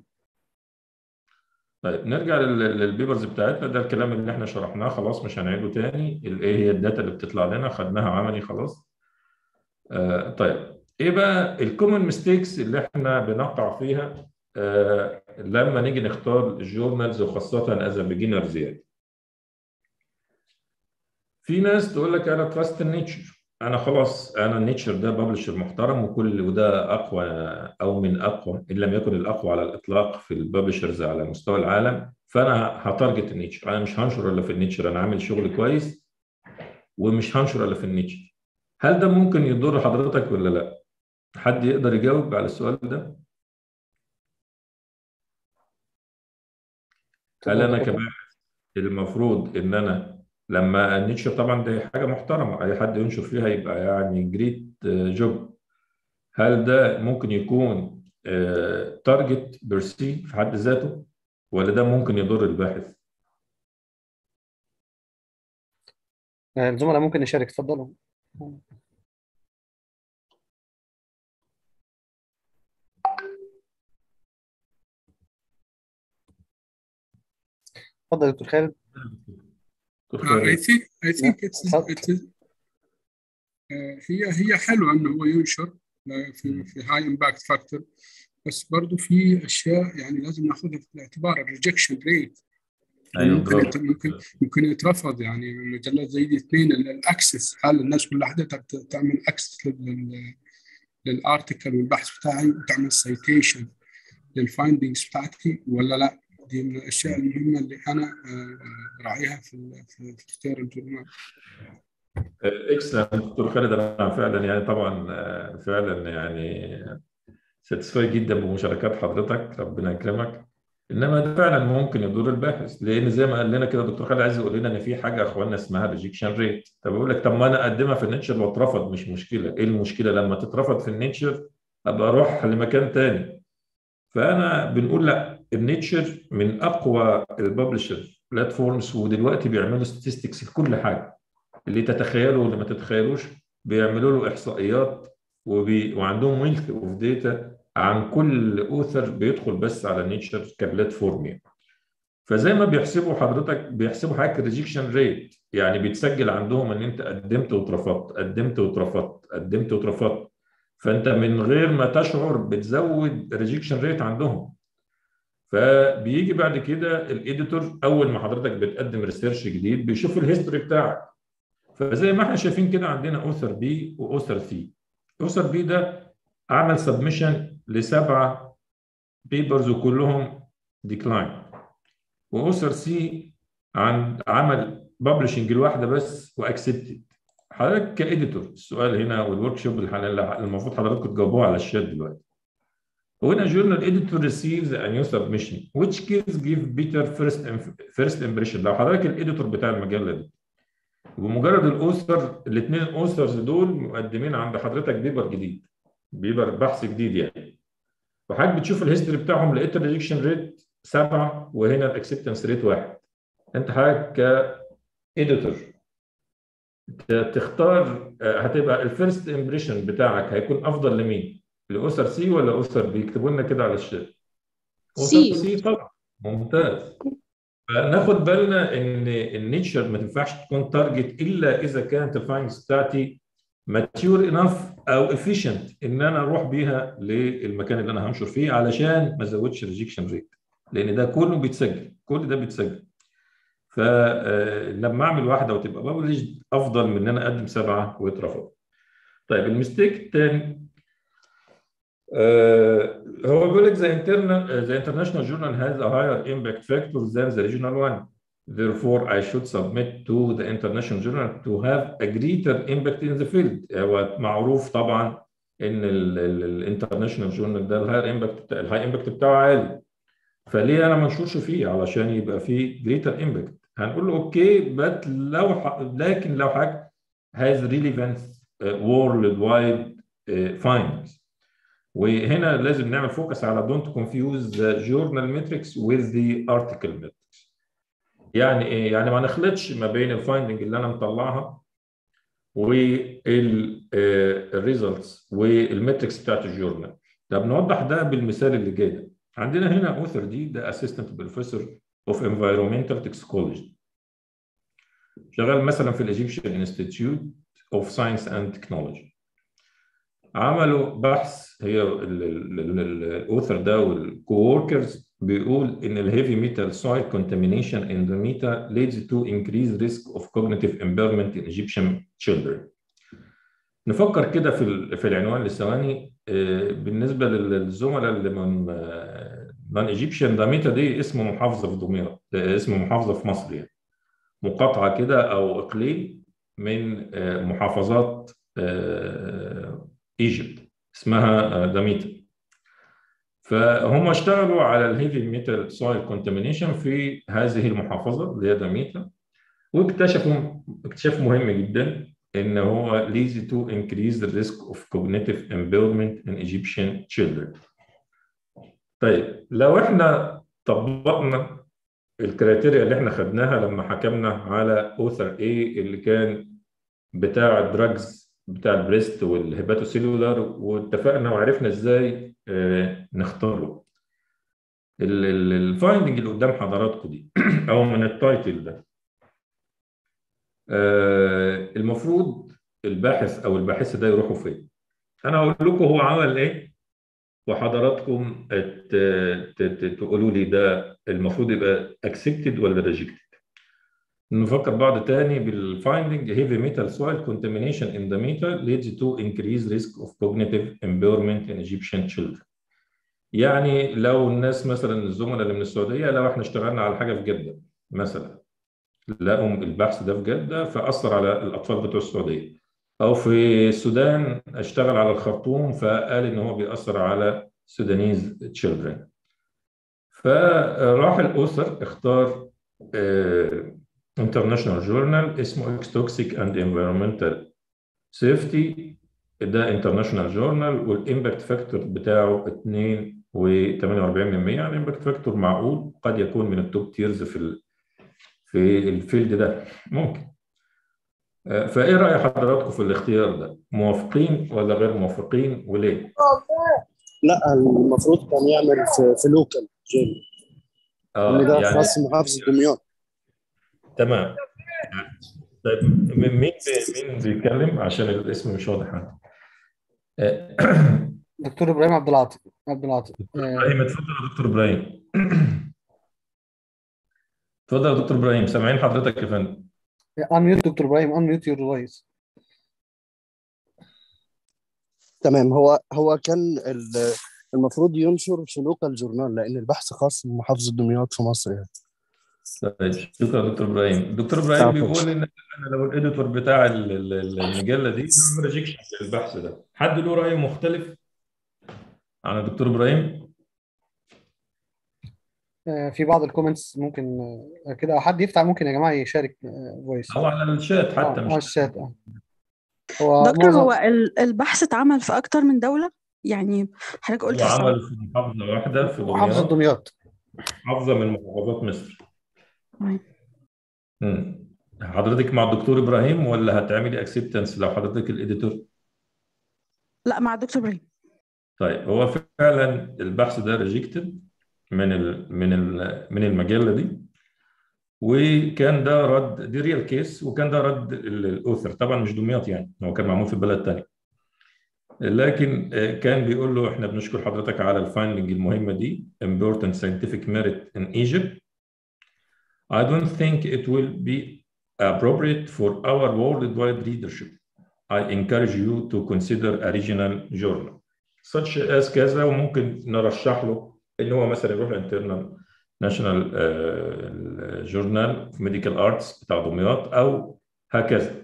[SPEAKER 1] طيب نرجع لل- للبيبرز بتاعتنا ده الكلام اللي احنا شرحناه خلاص مش هنعيده تاني ال- ايه هي الداتا اللي بتطلع لنا خدناها عملي خلاص آه طيب ايه بقى الكومن ميستيكس اللي احنا بنقع فيها آه لما نيجي نختار الجورنالز وخاصة از بيجنرز يعني في ناس تقول لك انا تراست النيتشر انا خلاص انا النيتشر ده ببلشر محترم وكل وده اقوى او من اقوى ان لم يكن الاقوى على الاطلاق في الببلشرز على مستوى العالم فانا هتارجت النيتشر انا مش هنشر الا في النيتشر انا عامل شغل كويس ومش هنشر الا في النيتشر هل ده ممكن يضر حضرتك ولا لا؟ حد يقدر يجاوب على السؤال ده هل انا كباحث المفروض ان انا لما النيتشر طبعا دي حاجه محترمه اي حد ينشر فيها يبقى يعني جريت جوب هل ده ممكن يكون تارجت بيرسي في حد ذاته ولا ده ممكن يضر الباحث
[SPEAKER 2] آه، الزملاء ممكن نشارك اتفضلوا اتفضل يا دكتور خالد
[SPEAKER 1] دكتور
[SPEAKER 3] Uh, I
[SPEAKER 1] خالد
[SPEAKER 3] think I think it's
[SPEAKER 2] اتفضل.
[SPEAKER 3] it is uh, هي هي حلوه انه هو ينشر uh, في في هاي امباكت فاكتور بس برضه في اشياء يعني لازم ناخذها في الاعتبار الريجكشن ريت
[SPEAKER 1] ايوه
[SPEAKER 3] ممكن
[SPEAKER 1] برافو
[SPEAKER 3] يت- ممكن ممكن يترفض يعني مجلات زي دي اثنين الاكسس هل الناس كلها حتى تعمل اكسس للارتكل والبحث بتاعي وتعمل سايتيشن للفايندنجز بتاعتي ولا لا دي من الاشياء المهمه اللي انا آه، راعيها في ال- في في اختيار الجورنال
[SPEAKER 1] اكسلنت دكتور خالد انا فعلا يعني طبعا آه، فعلا يعني ساتسفاي جدا بمشاركات حضرتك ربنا يكرمك انما ده فعلا ممكن يضر الباحث لان زي ما قال لنا كده دكتور خالد عايز يقول لنا ان في حاجه يا اخوانا اسمها ريجكشن ريت طب بقول لك طب ما انا اقدمها في النيتشر واترفض مش مشكله ايه المشكله لما تترفض في النيتشر ابقى اروح لمكان تاني فانا بنقول لا النيتشر من اقوى الببلشر بلاتفورمز ودلوقتي بيعملوا statistics في كل حاجه اللي تتخيله واللي ما تتخيلوش بيعملوا له احصائيات وبي... وعندهم ويلث اوف داتا عن كل اوثر بيدخل بس على نيتشر كبلاتفورم يعني. فزي ما بيحسبوا حضرتك بيحسبوا حضرتك الريجكشن ريت يعني بيتسجل عندهم ان انت قدمت واترفضت قدمت واترفضت قدمت واترفضت فانت من غير ما تشعر بتزود الريجكشن ريت عندهم فبيجي بعد كده الايديتور اول ما حضرتك بتقدم ريسيرش جديد بيشوف الهيستوري بتاعك فزي ما احنا شايفين كده عندنا اوثر بي واوثر سي اوثر بي ده عمل سبمشن لسبعه بيبرز وكلهم ديكلاين واوثر سي عن عمل ببلشنج الواحده بس واكسبتد حضرتك كاديتور السؤال هنا والورك شوب اللي المفروض حضراتكم تجاوبوه على الشات دلوقتي هنا journal editor receives a new submission which gives give better first first impression لو حضرتك الاديتور بتاع المجله دي وبمجرد الاوثر الاثنين اوثرز دول مقدمين عند حضرتك بيبر جديد بيبر بحث جديد يعني وحضرتك بتشوف الهيستوري بتاعهم لقيت الريجكشن ريت سبعه وهنا الاكسبتنس ريت واحد انت حضرتك كاديتور تختار هتبقى الفيرست امبريشن بتاعك هيكون افضل لمين؟ لاوثر سي ولا اوثر بي؟ اكتبوا لنا كده على الشات اوثر سي طبعا ممتاز فناخد بالنا ان النيتشر ما تنفعش تكون تارجت الا اذا كانت الفايندز بتاعتي ماتيور انف او افيشنت ان انا اروح بيها للمكان اللي انا هنشر فيه علشان ما ازودش ريجكشن ريت لان ده كله بيتسجل كل ده بيتسجل فلما اعمل واحده وتبقى ببلشد افضل من ان انا اقدم سبعه ويترفض. طيب المستيك الثاني آه هو بيقول لك the internal the international journal has a higher impact factor than the regional one. Therefore, I should submit to the international journal to have a greater impact in the field. هو معروف طبعا ان الانترناشونال جورنال ده الهاير امباكت الهاي امباكت بتاعه عالي. فليه انا ما انشرش فيه علشان يبقى فيه greater impact. هنقول له اوكي بس لو ح... لكن لو حاجه has relevant uh, worldwide uh, findings. وهنا لازم نعمل فوكس على don't confuse the journal metrics with the article metrics. يعني ايه؟ يعني ما نخلطش ما بين الفايندنج اللي انا مطلعها والريزلتس والمتركس بتاعت الجورنال. طب نوضح ده بالمثال اللي جاي ده. عندنا هنا اوثر دي ده اسيستنت بروفيسور اوف انفايرمنتال توكسيكولوجي. شغال مثلا في الايجيبشن انستيتيوت اوف ساينس اند تكنولوجي. عملوا بحث هي الاوثر ده والكووركرز بيقول ان الهيفي ميتال سويل كونتامينيشن ان ذا ميتا leads to increased risk of cognitive impairment in Egyptian children. نفكر كده في في العنوان لثواني بالنسبه للزملاء اللي من نون ايجيبشن ده ميتا دي اسمه محافظه في دمياط اسمه محافظه في مصر يعني مقاطعه كده او اقليم من محافظات ايجيبت اسمها داميتا فهم اشتغلوا على الهيفي ميتال سويل كونتامينيشن في هذه المحافظه اللي هي داميتا واكتشفوا اكتشاف مهم جدا ان هو leads to increase the risk of cognitive impairment in Egyptian children. طيب لو احنا طبقنا الكريتيريا اللي احنا خدناها لما حكمنا على اوثر اي اللي كان بتاع الدراجز بتاع البريست والهيباتوسيلولار واتفقنا وعرفنا ازاي اه نختاره. الفايندنج اللي قدام حضراتكم دي او من التايتل ده اه المفروض الباحث او الباحثه ده يروحوا فين؟ انا هقول لكم هو عمل ايه وحضراتكم تقولوا لي ده المفروض يبقى accepted ولا rejected. نفكر بعض تاني بالفايندنج heavy metal soil contamination in the meter leads to increased risk of cognitive impairment in Egyptian children. يعني لو الناس مثلا الزملاء اللي من السعوديه لو احنا اشتغلنا على حاجه في جده مثلا لقوا البحث ده في جده فاثر على الاطفال بتوع السعوديه او في السودان اشتغل على الخرطوم فقال ان هو بيأثر على سودانيز تشيلدرن فراح الاسر اختار انترناشونال جورنال اسمه اكس توكسيك اند انفيرمنتال سيفتي ده انترناشونال جورنال والامباكت فاكتور بتاعه 2 و 48% يعني امباكت فاكتور معقول قد يكون من التوب تيرز في ال في الفيلد ده ممكن فايه راي حضراتكم في الاختيار ده موافقين ولا غير موافقين وليه
[SPEAKER 6] لا المفروض كان يعمل في, في لوكال جيم
[SPEAKER 1] اه
[SPEAKER 6] ده
[SPEAKER 1] يعني
[SPEAKER 6] خاص محافظه دمياط
[SPEAKER 1] تمام طيب مين مين بيتكلم عشان الاسم مش واضح عندي
[SPEAKER 2] دكتور ابراهيم عبد العاطي عبد العاطي
[SPEAKER 1] ابراهيم اتفضل يا دكتور ابراهيم اتفضل يا دكتور ابراهيم سامعين حضرتك يا فندم
[SPEAKER 2] انميوت دكتور ابراهيم انميوت يور فويس
[SPEAKER 6] تمام هو هو كان ال- المفروض ينشر في لوكال جورنال لان البحث خاص بمحافظه دمياط في مصر يعني
[SPEAKER 1] طيب شكرا دكتور ابراهيم دكتور ابراهيم
[SPEAKER 6] عفوا.
[SPEAKER 1] بيقول ان انا لو الاديتور بتاع ال- ال- المجله دي ما ريجكشن للبحث ده حد له راي مختلف عن الدكتور ابراهيم
[SPEAKER 2] آه، في بعض الكومنتس ممكن آه، كده او حد يفتح ممكن يا جماعه يشارك فويس
[SPEAKER 1] او على الشات حتى
[SPEAKER 2] اه
[SPEAKER 1] مش
[SPEAKER 2] على الشات اه هو
[SPEAKER 10] دكتور
[SPEAKER 2] معظم
[SPEAKER 10] هو ال- البحث اتعمل في أكتر من دولة يعني حضرتك قلت
[SPEAKER 1] هو
[SPEAKER 10] في
[SPEAKER 1] عمل
[SPEAKER 10] السعودية
[SPEAKER 1] في محافظه واحده في
[SPEAKER 2] محافظه
[SPEAKER 1] دمياط
[SPEAKER 2] دمياط
[SPEAKER 1] محافظه من محافظات مصر
[SPEAKER 10] تمام.
[SPEAKER 1] مم. حضرتك مع الدكتور ابراهيم ولا هتعملي اكسبتنس لو حضرتك الاديتور
[SPEAKER 10] لا مع الدكتور إبراهيم
[SPEAKER 1] طيب هو فعلا البحث ده ريجكتد من ال من ال من المجله دي وكان ده رد دي ريال كيس وكان ده رد ال- الاوثر طبعا مش دمياط يعني هو كان معمول في بلد تاني لكن آه، كان بيقول له احنا بنشكر حضرتك على الفايندنج المهمه دي important scientific merit in Egypt I don't think it will be appropriate for our worldwide readership. I encourage you to consider a regional journal such as كذا وممكن نرشح له ان هو مثلا يروح الانترنال ناشونال جورنال في ميديكال ارتس بتاع دمياط او هكذا.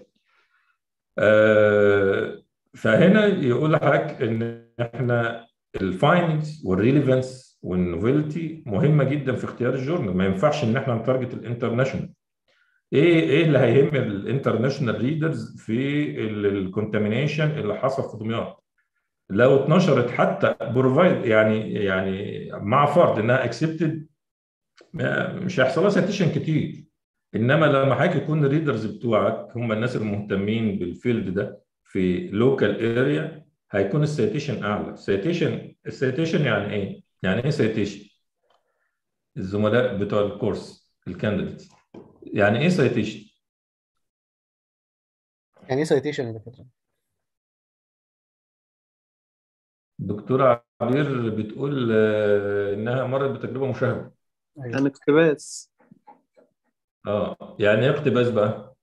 [SPEAKER 1] آه، فهنا يقول لحضرتك ان احنا الفايندنجز والريليفنس والنوفيلتي مهمه جدا في اختيار الجورنال ما ينفعش ان احنا نتارجت الانترناشونال ايه ايه اللي هيهم الانترناشونال ريدرز في الكونتامينيشن اللي حصل في دمياط لو اتنشرت حتى بروفايد يعني يعني مع فرض انها اكسبتد مش هيحصل لها سيتيشن كتير انما لما حضرتك يكون الريدرز بتوعك هم الناس المهتمين بالفيلد ده في لوكال اريا هيكون السيتيشن اعلى السيتيشن السيتيشن يعني ايه يعني ايه سيتيشن الزملاء بتوع الكورس الكانديديتس يعني ايه سيتيشن
[SPEAKER 2] يعني ايه سايتيشن يا دكتور
[SPEAKER 1] دكتورة عبير بتقول آه، انها مرت بتجربة مشاهدة
[SPEAKER 2] ايوه
[SPEAKER 7] كان اقتباس
[SPEAKER 1] اه يعني ايه اقتباس بقى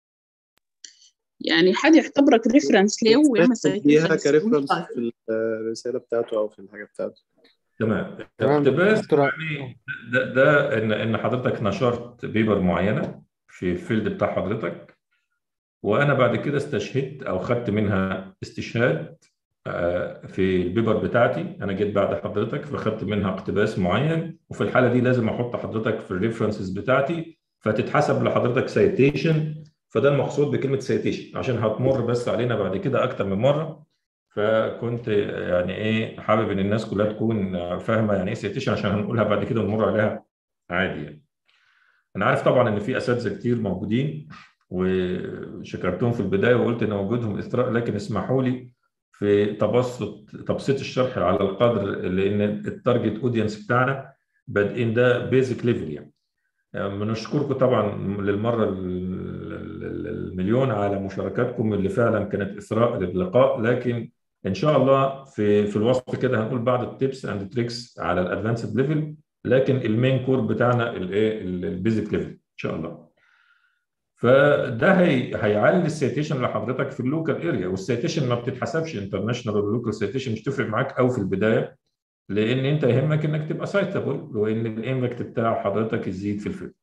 [SPEAKER 11] يعني حد يعتبرك ريفرنس ليه ويعمل
[SPEAKER 7] بيها
[SPEAKER 11] citations
[SPEAKER 7] كريفرنس
[SPEAKER 11] وانت-
[SPEAKER 7] في الرسالة بتاعته أو في الحاجة بتاعته
[SPEAKER 1] تمام
[SPEAKER 2] تمام
[SPEAKER 1] اقتباس
[SPEAKER 2] دكتورة
[SPEAKER 1] يعني ده, ده ان ان حضرتك نشرت بيبر معينة في الفيلد بتاع حضرتك وانا بعد كده استشهدت او خدت منها استشهاد آه، في البيبر بتاعتي انا جيت بعد حضرتك فاخدت منها اقتباس معين وفي الحاله دي لازم احط حضرتك في الريفرنسز بتاعتي فتتحسب لحضرتك سايتيشن فده المقصود بكلمه سايتيشن عشان هتمر بس علينا بعد كده اكتر من مره فكنت يعني ايه حابب ان الناس كلها تكون فاهمه يعني ايه سايتيشن عشان هنقولها بعد كده ونمر عليها عادي يعني. انا عارف طبعا ان في اساتذه كتير موجودين وشكرتهم في البدايه وقلت ان وجودهم اثراء لكن اسمحوا لي في تبسط تبسيط الشرح على القدر لان التارجت اودينس بتاعنا بادئين ده بيزك ليفل يعني بنشكركم طبعا للمره المليون على مشاركاتكم اللي فعلا كانت اثراء للقاء لكن ان شاء الله في في الوسط كده هنقول بعض التيبس اند تريكس على الادفانسد ليفل لكن المين كور بتاعنا الايه البيزك ليفل ان شاء الله فده هي هيعلي السيتيشن لحضرتك في اللوكال اريا والسيتيشن ما بتتحسبش انترناشونال ولا لوكال سيتيشن مش تفرق معاك قوي في البدايه لان انت يهمك انك تبقى سايتابل وان الامباكت بتاع حضرتك يزيد في الفيلد.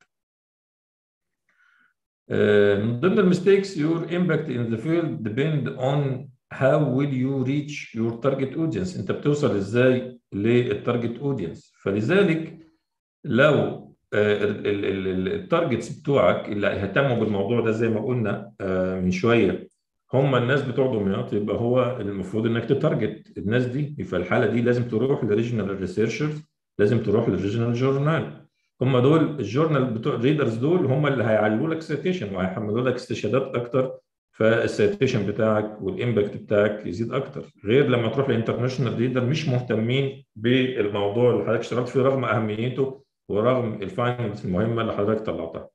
[SPEAKER 1] من ضمن المستيكس your impact in the field depend on how will you reach your target audience انت بتوصل ازاي للتارجت اودينس فلذلك لو التارجتس بتوعك اللي هيهتموا بالموضوع ده زي ما قلنا من شويه هم الناس بتوع دمياط يبقى هو المفروض انك تتارجت الناس دي في الحاله دي لازم تروح لريجنال ريسيرشرز لازم تروح للريجنال جورنال هم دول الجورنال بتوع الريدرز دول هم اللي هيعلوا لك سيتيشن وهيحملوا لك استشهادات اكتر فالسيتيشن بتاعك والامباكت بتاعك يزيد اكتر غير لما تروح لانترناشونال ريدر مش مهتمين بالموضوع اللي حضرتك اشتغلت فيه رغم اهميته ورغم الفايندز المهمه اللي حضرتك طلعتها.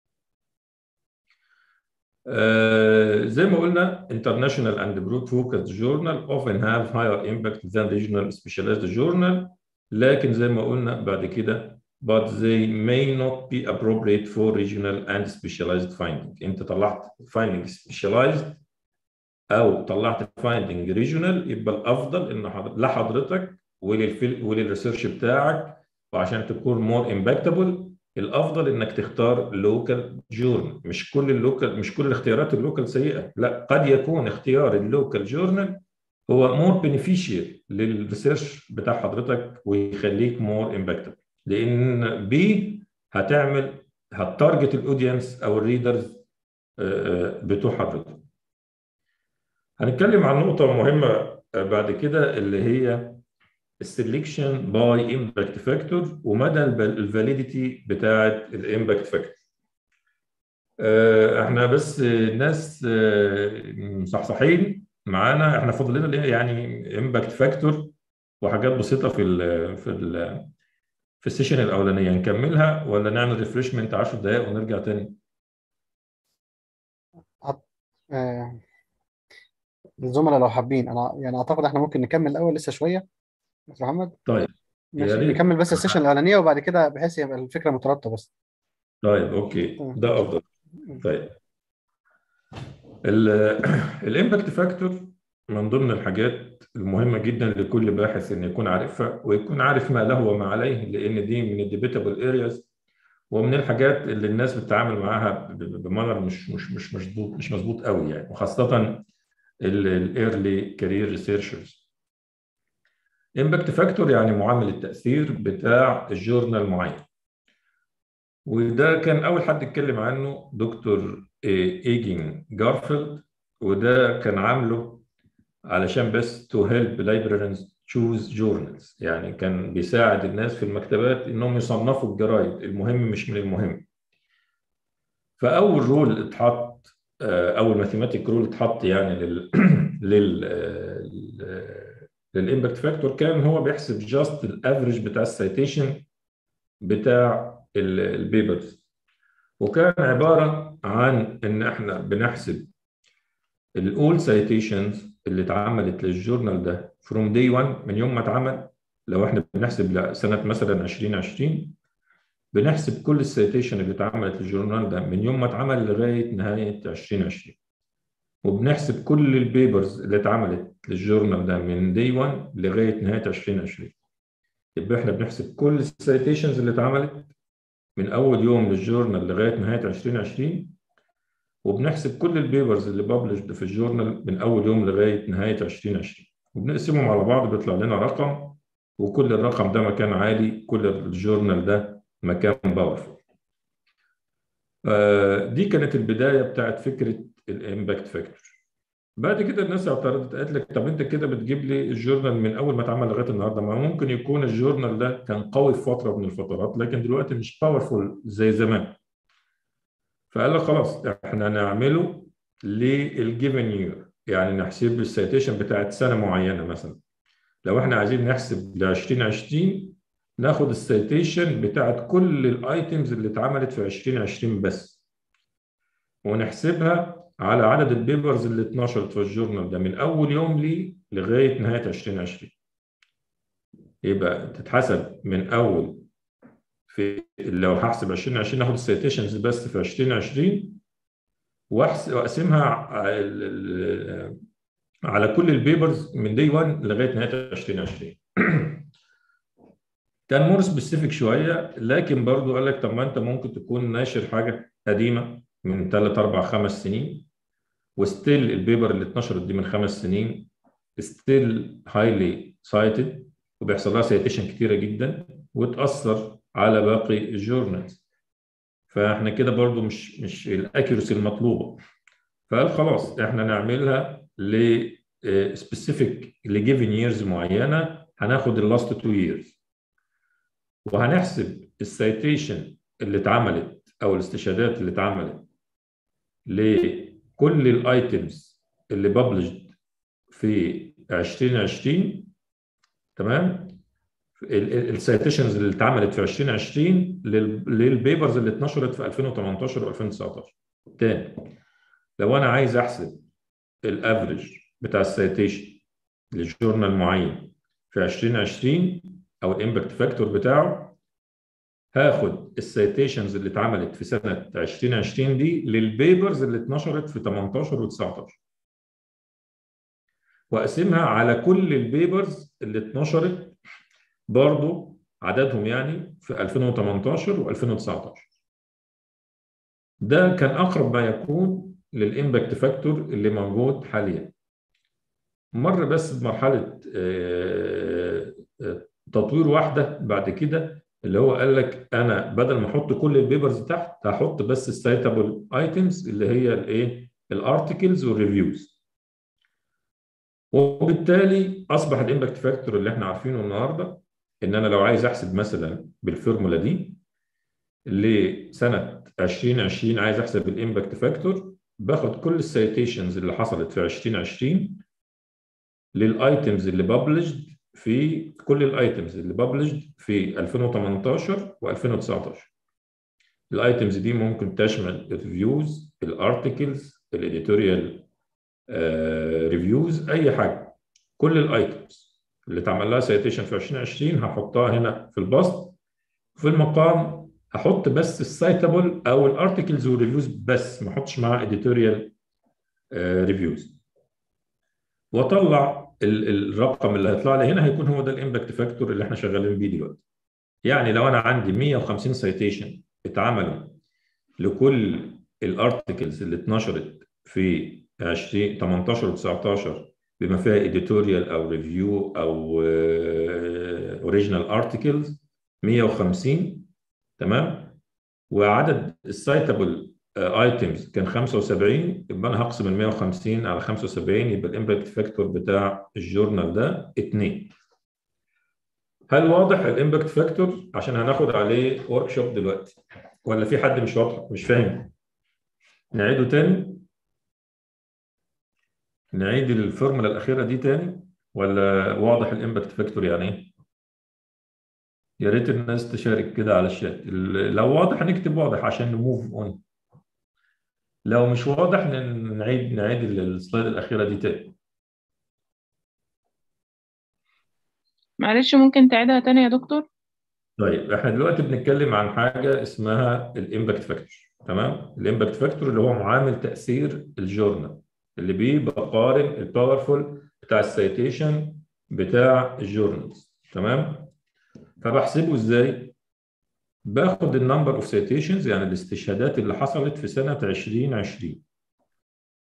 [SPEAKER 1] Uh, زي ما قلنا international and broad focused journal often have higher impact than regional specialized journal لكن زي ما قلنا بعد كده but they may not be appropriate for regional and specialized finding انت طلعت finding specialized او طلعت finding regional يبقى الافضل ان لحضرتك وللفيل وللريسيرش بتاعك وعشان تكون مور امباكتبل الافضل انك تختار لوكال جورنال مش كل اللوكال مش كل الاختيارات اللوكال سيئه لا قد يكون اختيار اللوكال جورنال هو مور بينيفيشيال للريسيرش بتاع حضرتك ويخليك مور امباكتبل لان بي هتعمل هتارجت الاودينس او الريدرز بتوع حضرتك هنتكلم عن نقطه مهمه بعد كده اللي هي السلكشن باي امباكت فاكتور ومدى الفاليديتي بتاعه الامباكت فاكتور احنا بس الناس مصحصحين معانا احنا فاضل لنا يعني امباكت فاكتور وحاجات بسيطه في ال في ال في السيشن الاولانيه نكملها ولا نعمل ريفرشمنت 10 دقائق ونرجع تاني
[SPEAKER 2] آه، الزملاء لو حابين انا يعني اعتقد احنا ممكن نكمل الاول لسه شويه بس محمد
[SPEAKER 1] طيب
[SPEAKER 2] ماشي
[SPEAKER 1] يا ريت
[SPEAKER 2] نكمل بس السيشن الاولانيه وبعد كده بحيث يبقى الفكره مترابطه بس
[SPEAKER 1] طيب اوكي
[SPEAKER 2] تمام
[SPEAKER 1] ده افضل طيب الامباكت فاكتور من ضمن الحاجات المهمه جدا لكل باحث ان يكون عارفها ويكون عارف ما له وما عليه لان دي من الديبيتابل ارياز ومن الحاجات اللي الناس بتتعامل معاها ب- ب- بمنظر مش مش مش مظبوط مش مظبوط قوي يعني وخاصه الايرلي كارير ريسيرشرز امباكت فاكتور يعني معامل التاثير بتاع الجورنال معين وده كان اول حد اتكلم عنه دكتور ايجين جارفيلد وده كان عامله علشان بس to help librarians choose journals يعني كان بيساعد الناس في المكتبات انهم يصنفوا الجرايد المهم مش من المهم فاول رول اتحط آه، اول ماثيماتيك رول اتحط يعني لل لل للامباكت فاكتور كان هو بيحسب جاست الافريج بتاع السيتيشن بتاع البيبرز وكان عباره عن ان احنا بنحسب الاول سايتيشنز اللي اتعملت للجورنال ده فروم داي 1 من يوم ما اتعمل لو احنا بنحسب لسنه مثلا 2020 بنحسب كل السيتيشن اللي اتعملت للجورنال ده من يوم ما اتعمل لغايه نهايه 2020 وبنحسب كل البيبرز اللي اتعملت للجورنال ده من داي 1 لغايه نهايه 2020 يبقى احنا بنحسب كل السيتيشنز اللي اتعملت من اول يوم للجورنال لغايه نهايه 2020 وبنحسب كل البيبرز اللي ببلشد في الجورنال من اول يوم لغايه نهايه 2020 وبنقسمهم على بعض بيطلع لنا رقم وكل الرقم ده مكان عالي كل الجورنال ده مكان باورفول دي كانت البدايه بتاعت فكره الامباكت فاكتور بعد كده الناس اعترضت قالت لك طب انت كده بتجيب لي الجورنال من اول ما اتعمل لغايه النهارده ما ممكن يكون الجورنال ده كان قوي في فتره من الفترات لكن دلوقتي مش باورفول زي زمان فقال لك خلاص احنا نعمله للجيفن يير يعني نحسب السيتيشن بتاعت سنه معينه مثلا لو احنا عايزين نحسب ل 2020 ناخد السيتيشن بتاعت كل الايتمز اللي اتعملت في 2020 بس ونحسبها على عدد البيبرز اللي اتنشرت في الجورنال ده من اول يوم ليه لغايه نهايه 2020 يبقى تتحسب من اول في لو هحسب 2020 ناخد السيتيشنز بس في 2020 واقسمها على كل البيبرز من دي 1 لغايه نهايه 2020 كان مور سبيسيفيك شويه لكن برضو قال لك طب ما انت ممكن تكون ناشر حاجه قديمه من 3 4 5 سنين وستيل البيبر اللي اتنشرت دي من خمس سنين ستيل هايلي سايتد وبيحصل لها سيتيشن كتيره جدا وتاثر على باقي الجورنالز فاحنا كده برضو مش مش الاكيورسي المطلوبه فقال خلاص احنا نعملها ل سبيسيفيك لجيفن ييرز معينه هناخد اللاست تو ييرز وهنحسب السيتيشن اللي اتعملت او الاستشهادات اللي اتعملت لكل الايتمز اللي ببلشد في 2020 تمام السيتيشنز اللي اتعملت في 2020 للبيبرز اللي اتنشرت في 2018 و2019 تاني لو انا عايز احسب الافريج بتاع السيتيشن لجورنال معين في 2020 او الامباكت فاكتور بتاعه هاخد السيتيشنز اللي اتعملت في سنه 2020 دي للبيبرز اللي اتنشرت في 18 و19 واقسمها على كل البيبرز اللي اتنشرت برضو عددهم يعني في 2018 و2019 ده كان اقرب ما يكون للامباكت فاكتور اللي موجود حاليا مر بس بمرحله تطوير واحده بعد كده اللي هو قال لك انا بدل ما احط كل البيبرز تحت هحط بس السايتابل ايتمز اللي هي الايه الارتكلز والريفيوز وبالتالي اصبح الامباكت فاكتور اللي احنا عارفينه النهارده ان انا لو عايز احسب مثلا بالفورمولا دي لسنه 2020 عايز احسب الامباكت فاكتور باخد كل السيتيشنز اللي حصلت في 2020 للايتمز اللي ببلشد في كل الايتمز اللي ببلشد في 2018 و2019 الايتمز دي ممكن تشمل الريفيوز الارتكلز الاديتوريال ريفيوز اي حاجه كل الايتمز اللي اتعمل لها سيتيشن في 2020 هحطها هنا في البسط في المقام هحط بس السايتابل او الارتكلز والريفيوز بس ما احطش معاها اديتوريال ريفيوز واطلع الرقم اللي هيطلع لي هنا هيكون هو ده الامباكت فاكتور اللي احنا شغالين بيه دلوقتي يعني لو انا عندي 150 سيتيشن اتعملوا لكل الارتكلز اللي اتنشرت في 20 18 و19 بما فيها اديتوريال او ريفيو او اوريجينال ارتكلز 150 تمام وعدد السايتابل ايتمز كان 75 يبقى انا هقسم ال 150 على 75 يبقى الامباكت فاكتور بتاع الجورنال ده 2 هل واضح الامباكت فاكتور عشان هناخد عليه ورك شوب دلوقتي ولا في حد مش واضح مش فاهم نعيده تاني نعيد الفورمولا الاخيره دي تاني ولا واضح الامباكت فاكتور يعني ايه يا ريت الناس تشارك كده على الشات لو واضح نكتب واضح عشان نموف اون لو مش واضح نعيد نعيد السلايد الاخيره دي تاني
[SPEAKER 4] معلش ممكن تعيدها تاني يا دكتور
[SPEAKER 1] طيب احنا دلوقتي بنتكلم عن حاجه اسمها الامباكت فاكتور تمام الامباكت فاكتور اللي هو معامل تاثير الجورنال اللي بيه بقارن الباورفول بتاع السيتيشن بتاع الجورنالز تمام فبحسبه ازاي باخد النمبر اوف سيتيشنز يعني الاستشهادات اللي حصلت في سنه 2020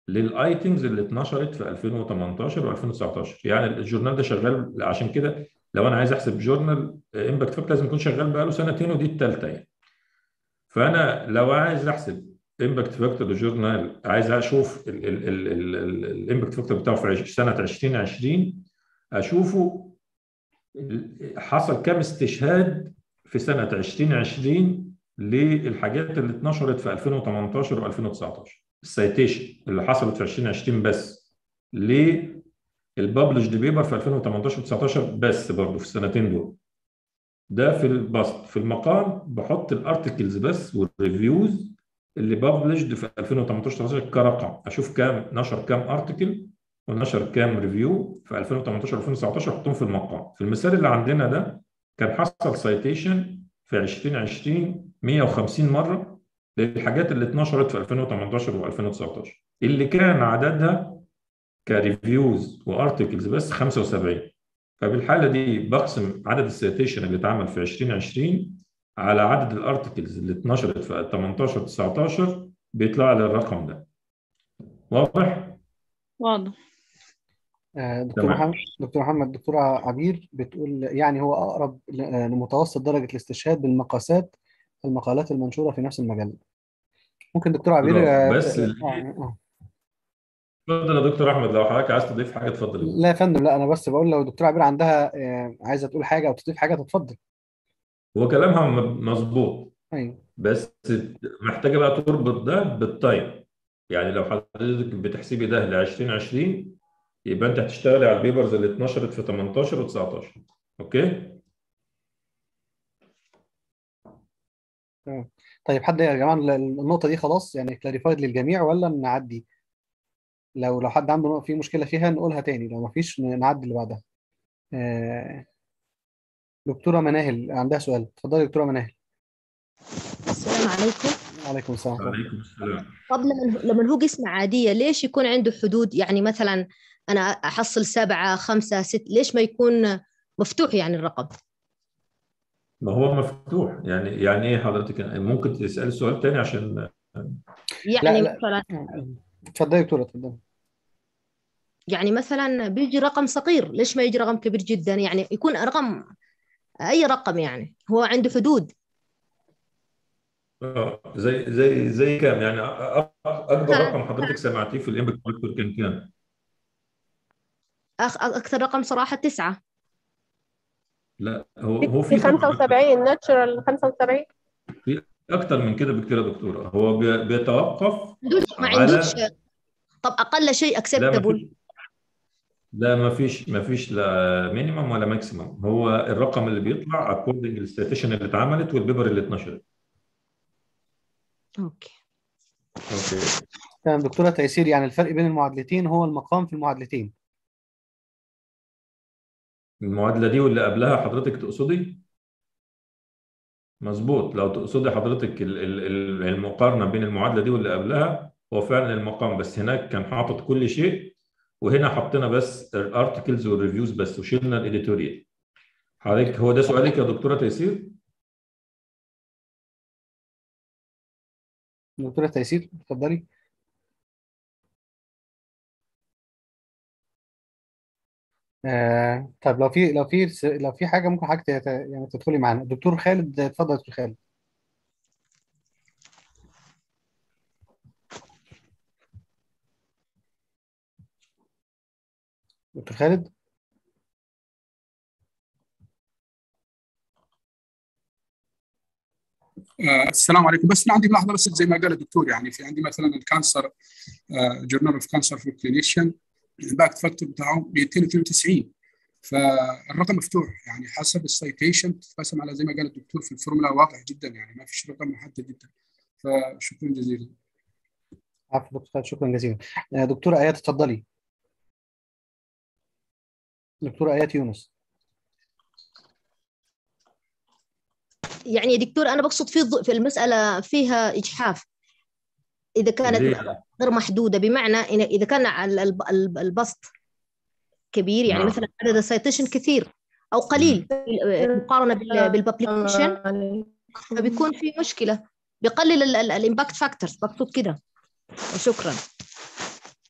[SPEAKER 1] للايتمز اللي اتنشرت في 2018 و2019 يعني الجورنال ده شغال عشان كده لو انا عايز احسب جورنال امباكت فاكتور لازم يكون شغال بقاله سنتين ودي الثالثه يعني فانا لو عايز احسب امباكت فاكتور للجورنال عايز اشوف الامباكت فاكتور بتاعه في عش- سنه 2020 اشوفه ال- حصل كام استشهاد في سنه 2020 للحاجات اللي اتنشرت في 2018 و2019 السيتيشن اللي حصلت في 2020 بس للببلشد بيبر في 2018 و19 بس برضه في السنتين دول ده في البسط في المقام بحط الارتكلز بس والريفيوز اللي ببلشد في 2018 كرقم اشوف كام نشر كام ارتكل ونشر كام ريفيو في 2018 2019 احطهم في المقام في المثال اللي عندنا ده كان حصل سايتيشن في 2020 150 مره للحاجات اللي اتنشرت في 2018 و2019 اللي كان عددها كريفيوز وارتكلز بس 75 فبالحاله دي بقسم عدد السيتيشن اللي اتعمل في 2020 على عدد الارتكلز اللي اتنشرت في 18 19 بيطلع لي الرقم ده واضح؟
[SPEAKER 4] واضح
[SPEAKER 2] آه، دكتور
[SPEAKER 1] تمام.
[SPEAKER 2] محمد دكتور محمد دكتورة عبير بتقول يعني هو أقرب ل- آه، لمتوسط درجة الاستشهاد بالمقاسات المقالات المنشورة في نفس المجال ممكن دكتور عبير
[SPEAKER 1] برافو.
[SPEAKER 2] آه،
[SPEAKER 1] بس
[SPEAKER 2] آه،
[SPEAKER 1] ال-
[SPEAKER 2] آه، آه.
[SPEAKER 1] اتفضل يا دكتور احمد لو حضرتك عايز تضيف حاجه اتفضل
[SPEAKER 2] لا يا فندم لا أنا بس بقول لو دكتور عبير عندها آه، عايزة تقول حاجة أو تضيف حاجة تتفضل
[SPEAKER 1] هو كلامها م- مظبوط
[SPEAKER 2] أيوه
[SPEAKER 1] بس محتاجه بقى تربط ده بالتايم يعني لو حضرتك بتحسبي ده ل 2020 يبقى انت هتشتغلي على البيبرز اللي اتنشرت في 18 و19 اوكي
[SPEAKER 2] تمام طيب حد يا جماعة ال- النقطة دي خلاص يعني كلاريفايد للجميع ولا نعدي لو لو حد عنده في مشكلة فيها نقولها تاني لو مفيش ن- نعدي اللي بعدها آه، دكتورة مناهل عندها سؤال اتفضلي يا دكتورة مناهل
[SPEAKER 9] السلام عليكم
[SPEAKER 2] وعليكم السلام ورحمة الله
[SPEAKER 1] عليكم السلام
[SPEAKER 9] طب لما لما هو قسمة عادية ليش يكون عنده حدود يعني مثلا أنا أحصل سبعة خمسة ست ليش ما يكون مفتوح يعني الرقم
[SPEAKER 1] ما هو مفتوح يعني يعني ايه حضرتك ممكن تسألي سؤال تاني عشان
[SPEAKER 2] لا
[SPEAKER 9] يعني
[SPEAKER 2] لا
[SPEAKER 9] مثلا
[SPEAKER 2] اتفضلي يا دكتورة اتفضلي
[SPEAKER 9] يعني مثلا بيجي رقم صغير ليش ما يجي رقم كبير جدا يعني يكون رقم أي رقم يعني هو عنده حدود
[SPEAKER 1] آه، زي زي زي كام يعني أ- أ- اكبر رقم حضرتك سمعتيه في الامباكت فاكتور كان كام؟
[SPEAKER 9] أخ- أكثر رقم صراحة تسعة
[SPEAKER 1] لا هو هو
[SPEAKER 12] في
[SPEAKER 1] في خطأ
[SPEAKER 12] 75 ناتشرال 75
[SPEAKER 1] في اكتر من كده بكتير يا دكتوره هو بي- بيتوقف
[SPEAKER 9] عندوش ما
[SPEAKER 1] على
[SPEAKER 9] عندوش طب أقل شيء
[SPEAKER 1] لا ما
[SPEAKER 9] اكسبتابل
[SPEAKER 1] فيش لا ما فيش ما فيش لا مينيمم ولا ماكسيمم هو الرقم اللي بيطلع اكوردنج للستيشن اللي اتعملت والبيبر اللي اتنشرت
[SPEAKER 9] اوكي
[SPEAKER 1] اوكي
[SPEAKER 2] تمام دكتورة تيسير يعني الفرق بين المعادلتين هو المقام في المعادلتين
[SPEAKER 1] المعادله دي واللي قبلها حضرتك تقصدي مظبوط لو تقصدي حضرتك ال- ال- ال- المقارنه بين المعادله دي واللي قبلها هو فعلا المقام بس هناك كان حاطط كل شيء وهنا حطينا بس الارتكلز والريفيوز بس وشيلنا الاديتوريال حضرتك هو ده سؤالك يا دكتوره تيسير
[SPEAKER 2] دكتورة تيسير اتفضلي آه طيب لو في لو في لو في حاجة ممكن حاجة تت- يعني تدخلي معانا الدكتور خالد اتفضل يا دكتور خالد دكتور خالد
[SPEAKER 3] آه، السلام عليكم بس انا عندي ملاحظه بس زي ما قال الدكتور يعني في عندي مثلا الكانسر جورنال اوف كانسر في كلينيشن الامباكت فاكتور بتاعه 292 فالرقم مفتوح يعني حسب السيتيشن تتقسم على زي ما قال الدكتور في الفورمولا واضح جدا يعني ما فيش رقم محدد جدا فشكرا جزيلا
[SPEAKER 2] عفوا دكتور خالد شكرا جزيلا آه دكتورة آيات اتفضلي دكتورة آيات يونس
[SPEAKER 9] يعني يا دكتور أنا بقصد في الض- في المسألة فيها إجحاف إذا كانت
[SPEAKER 1] ليه؟
[SPEAKER 9] غير محدودة بمعنى إن إذا كان ال- ال- ال- البسط كبير يعني
[SPEAKER 1] نعم.
[SPEAKER 9] مثلا عدد السيتيشن كثير أو قليل مقارنة بال- بالببليكيشن فبيكون في مشكلة بيقلل الامباكت فاكتورز مقصود كده وشكرا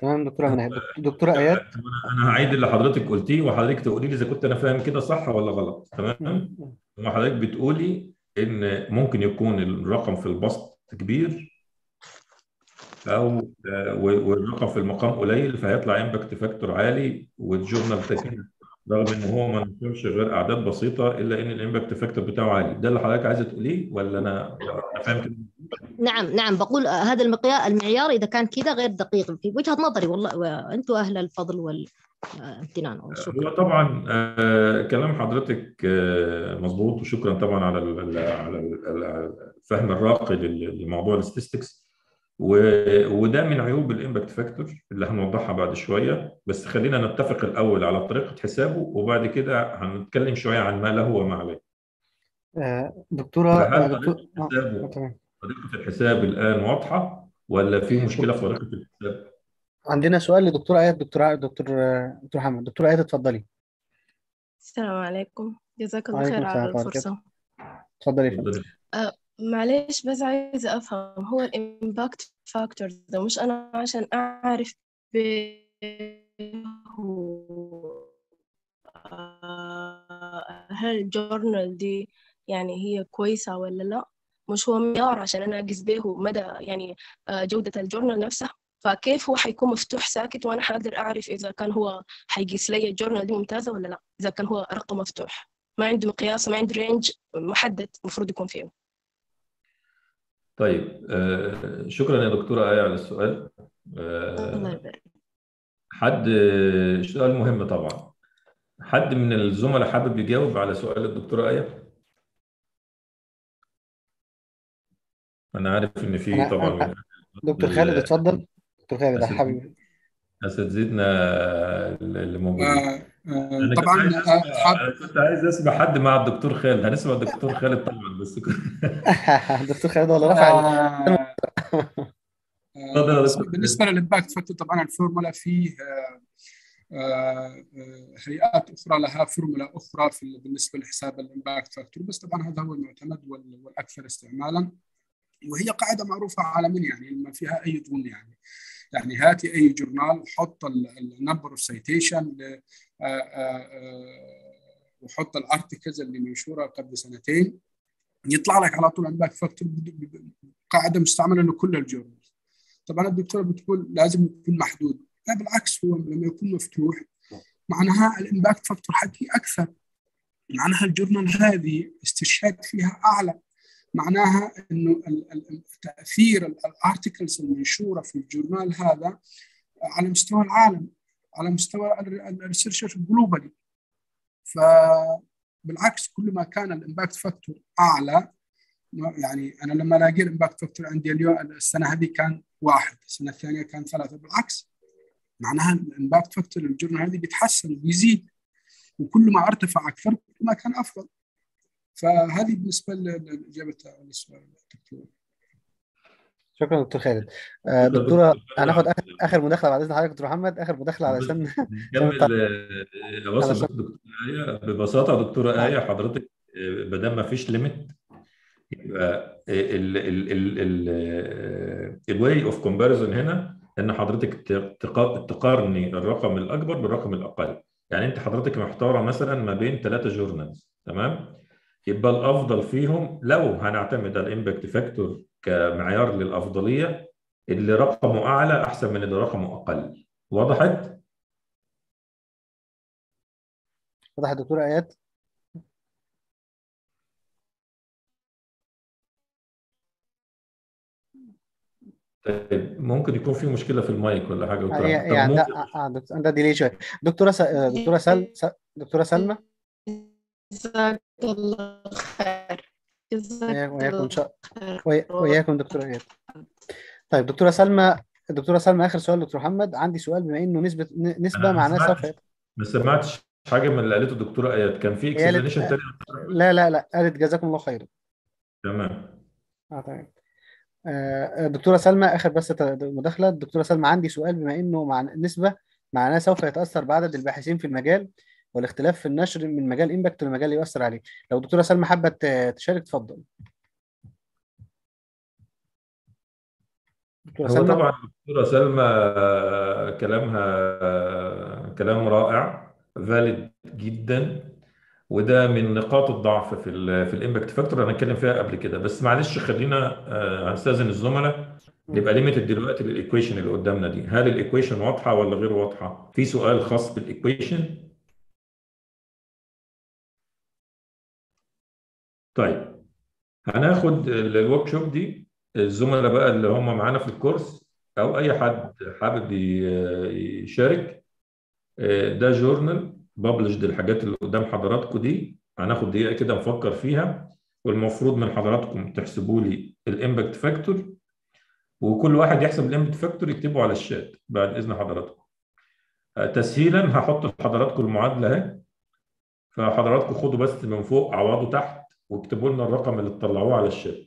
[SPEAKER 2] تمام دكتوره منى دكتوره ايات
[SPEAKER 1] طب انا انا هعيد اللي حضرتك قلتيه وحضرتك تقولي لي اذا كنت انا فاهم كده صح ولا غلط تمام لما حضرتك بتقولي ان ممكن يكون الرقم في البسط كبير او آه، و- والرقم في المقام قليل فهيطلع امباكت فاكتور عالي والجورنال تكين رغم ان هو ما نشرش غير اعداد بسيطه الا ان الامباكت فاكتور بتاعه عالي ده اللي حضرتك عايزه تقوليه ولا انا أنا فاهم كده
[SPEAKER 9] نعم نعم بقول آه، هذا المقياس المعيار اذا كان كذا غير دقيق في وجهه نظري والله وانتم اهل الفضل والامتنان والشكر
[SPEAKER 1] هو طبعا آه، كلام حضرتك آه، مظبوط وشكرا طبعا على ال- ال- على ال- ال- الفهم الراقي لل- لموضوع الاستاتستكس وده من عيوب الامباكت فاكتور اللي هنوضحها بعد شويه بس خلينا نتفق الاول على طريقه حسابه وبعد كده هنتكلم شويه عن ما له وما عليه
[SPEAKER 2] آه، دكتوره آه،
[SPEAKER 1] فهل
[SPEAKER 2] دكتور
[SPEAKER 1] طريقه
[SPEAKER 2] آه،
[SPEAKER 1] حسابه
[SPEAKER 2] تمام
[SPEAKER 1] طريقه الحساب الان واضحه ولا في مشكله في طريقه الحساب؟
[SPEAKER 2] عندنا سؤال لدكتوره ايات دكتور دكتور آه، دكتور محمد دكتوره ايات اتفضلي
[SPEAKER 13] السلام عليكم جزاك الله
[SPEAKER 2] وعليكم
[SPEAKER 13] خير على
[SPEAKER 2] السلام ورحمه الله
[SPEAKER 13] الفرصة
[SPEAKER 2] وبركاته اتفضلي يا فندم
[SPEAKER 1] اتفضلي.
[SPEAKER 13] أه معليش بس عايزة أفهم هو الإمباكت فاكتور ده مش أنا عشان أعرف به هو آه، هل الجورنال دي يعني هي كويسة ولا لا مش هو معيار عشان أنا أقيس به مدى يعني آه، جودة الجورنال نفسها فكيف هو حيكون مفتوح ساكت وأنا حقدر أعرف إذا كان هو حيقيس لي الجورنال دي ممتازة ولا لا إذا كان هو رقم مفتوح ما عنده مقياس ما عنده رينج محدد المفروض يكون فيه
[SPEAKER 1] طيب آه، شكرا يا دكتوره آية على السؤال
[SPEAKER 13] الله
[SPEAKER 1] آه،
[SPEAKER 13] يبارك
[SPEAKER 1] حد سؤال مهم طبعا حد من الزملاء حابب يجاوب على سؤال الدكتورة آية؟ أنا عارف إن في
[SPEAKER 2] انا
[SPEAKER 1] طبعا من
[SPEAKER 2] دكتور خالد اتفضل دكتور خالد يا
[SPEAKER 1] أساتذ-
[SPEAKER 2] حبيبي
[SPEAKER 1] أساتذتنا اللي موجودين
[SPEAKER 3] آه، آه،
[SPEAKER 1] أنا كنت
[SPEAKER 3] طبعا
[SPEAKER 1] عايز
[SPEAKER 3] آه،
[SPEAKER 1] أسمع
[SPEAKER 3] حاب
[SPEAKER 1] أنا كنت عايز أسمع حد مع الدكتور خالد هنسمع الدكتور خالد طبعا بس كنت
[SPEAKER 2] دكتور خالد والله رفع ال-
[SPEAKER 3] آه،
[SPEAKER 1] اتفضل يا
[SPEAKER 3] بالنسبة
[SPEAKER 1] دكتور
[SPEAKER 3] بالنسبة للإمباكت فاكتور طبعا الفورمولا فيه آه، آه، آه، هيئات أخرى لها فورمولا أخرى في بالنسبة لحساب الإمباكت فاكتور بس طبعا هذا هو المعتمد وال- والأكثر استعمالا وهي قاعدة معروفة عالميا يعني ما فيها أي ظن يعني يعني هاتي أي جورنال حط النمبر اوف سيتيشن وحط الارتكلز اللي منشورة قبل سنتين يطلع لك على طول امباكت فاكتور قاعدة مستعملة لكل الجورنال طبعا الدكتورة بتقول لازم يكون محدود لا بالعكس هو لما يكون مفتوح معناها الامباكت فاكتور حقي اكثر معناها الجورنال هذه استشهاد فيها اعلى معناها انه ال- ال- تاثير الارتكلز المنشوره في الجورنال هذا على مستوى العالم على مستوى الريسيرش جلوبالي فبالعكس كل ما كان الامباكت فاكتور اعلى يعني انا لما الاقي الامباكت فاكتور عندي اليوم السنه هذه كان واحد السنه الثانيه كان ثلاثه بالعكس معناها الامباكت فاكتور الجورنال هذه بيتحسن وبيزيد وكل ما ارتفع اكثر كل ما كان افضل فهذه بالنسبه لاجابه السؤال الدكتور
[SPEAKER 2] شكرا دكتور خالد آه،
[SPEAKER 1] شكرا
[SPEAKER 2] دكتوره
[SPEAKER 1] دكتور
[SPEAKER 2] هناخد
[SPEAKER 1] خالد.
[SPEAKER 2] اخر اخر مداخله بعد اذن حضرتك دكتور محمد اخر مداخله علشان عشان
[SPEAKER 1] نكمل
[SPEAKER 2] نطلع-
[SPEAKER 1] آه، اوصل
[SPEAKER 2] علشان
[SPEAKER 1] دكتور آية ببساطة دكتورة
[SPEAKER 2] نعم.
[SPEAKER 1] آية حضرتك آه، ما دام ما فيش ليميت يبقى ال ال ال ال الواي اوف كومباريزون هنا ان حضرتك ت- تقا- تقارني الرقم الاكبر بالرقم الاقل يعني انت حضرتك محتاره مثلا ما بين ثلاثه جورنالز تمام يبقى الافضل فيهم لو هنعتمد على الامباكت فاكتور كمعيار للافضليه اللي رقمه اعلى احسن من اللي رقمه اقل وضحت
[SPEAKER 2] واضح يا دكتوره ايات
[SPEAKER 1] طيب ممكن يكون في مشكله في المايك ولا حاجه دكتور
[SPEAKER 2] هي
[SPEAKER 1] أحمد. طب
[SPEAKER 2] هي عندها
[SPEAKER 1] ممكن
[SPEAKER 2] آه، دكتور- عندها ديلي شويه دكتوره س... آه، دكتوره سل... س... دكتوره سلمى
[SPEAKER 13] جزاك الله خير جزاك
[SPEAKER 2] وإياكم وإياكم إن
[SPEAKER 13] الله
[SPEAKER 2] شاء
[SPEAKER 13] خير
[SPEAKER 2] وإي- وإياكم دكتورة إياد طيب دكتورة سلمى دكتورة سلمى آخر سؤال دكتور محمد عندي سؤال بما إنه نسبة ن- نسبة
[SPEAKER 1] انا ما
[SPEAKER 2] معناه سوف
[SPEAKER 1] سمعتش
[SPEAKER 2] يت-
[SPEAKER 1] ما سمعتش حاجه من اللي قالته الدكتوره اياد كان في
[SPEAKER 2] هي قالت
[SPEAKER 1] اكسبلانيشن تاني
[SPEAKER 2] لا لا لا قالت جزاكم الله خيرا
[SPEAKER 1] تمام
[SPEAKER 2] اه تمام آه، دكتورة سلمى آخر بس ت- مداخلة دكتورة سلمى عندي سؤال بما إنه مع نسبة معناه سوف يتأثر بعدد الباحثين في المجال والاختلاف في النشر من مجال إمباكت لمجال يؤثر عليه لو دكتورة سلمى حابة ت- تشارك تفضل دكتورة
[SPEAKER 1] هو
[SPEAKER 2] سلمى
[SPEAKER 1] طبعا الدكتورة سلمى آه، كلامها آه، كلام رائع فاليد جدا وده من نقاط الضعف في ال في الامباكت فاكتور انا اتكلم فيها قبل كده بس معلش خلينا آه، هستاذن الزملاء نبقى ليميتد دلوقتي للايكويشن اللي قدامنا دي هل الايكويشن واضحه ولا غير واضحه في سؤال خاص بالايكويشن طيب هناخد الورك شوب دي الزملاء بقى اللي هم معانا في الكورس او اي حد حابب ي- يشارك آه، ده جورنال ببلشد الحاجات اللي قدام حضراتكم دي هناخد دقيقه كده نفكر فيها والمفروض من حضراتكم تحسبوا لي الامباكت فاكتور وكل واحد يحسب الامباكت فاكتور يكتبه على الشات بعد اذن حضراتكم آه، تسهيلا هحط لحضراتكم المعادله اهي فحضراتكم خدوا بس من فوق عوضوا تحت واكتبوا لنا الرقم اللي تطلعوه على الشات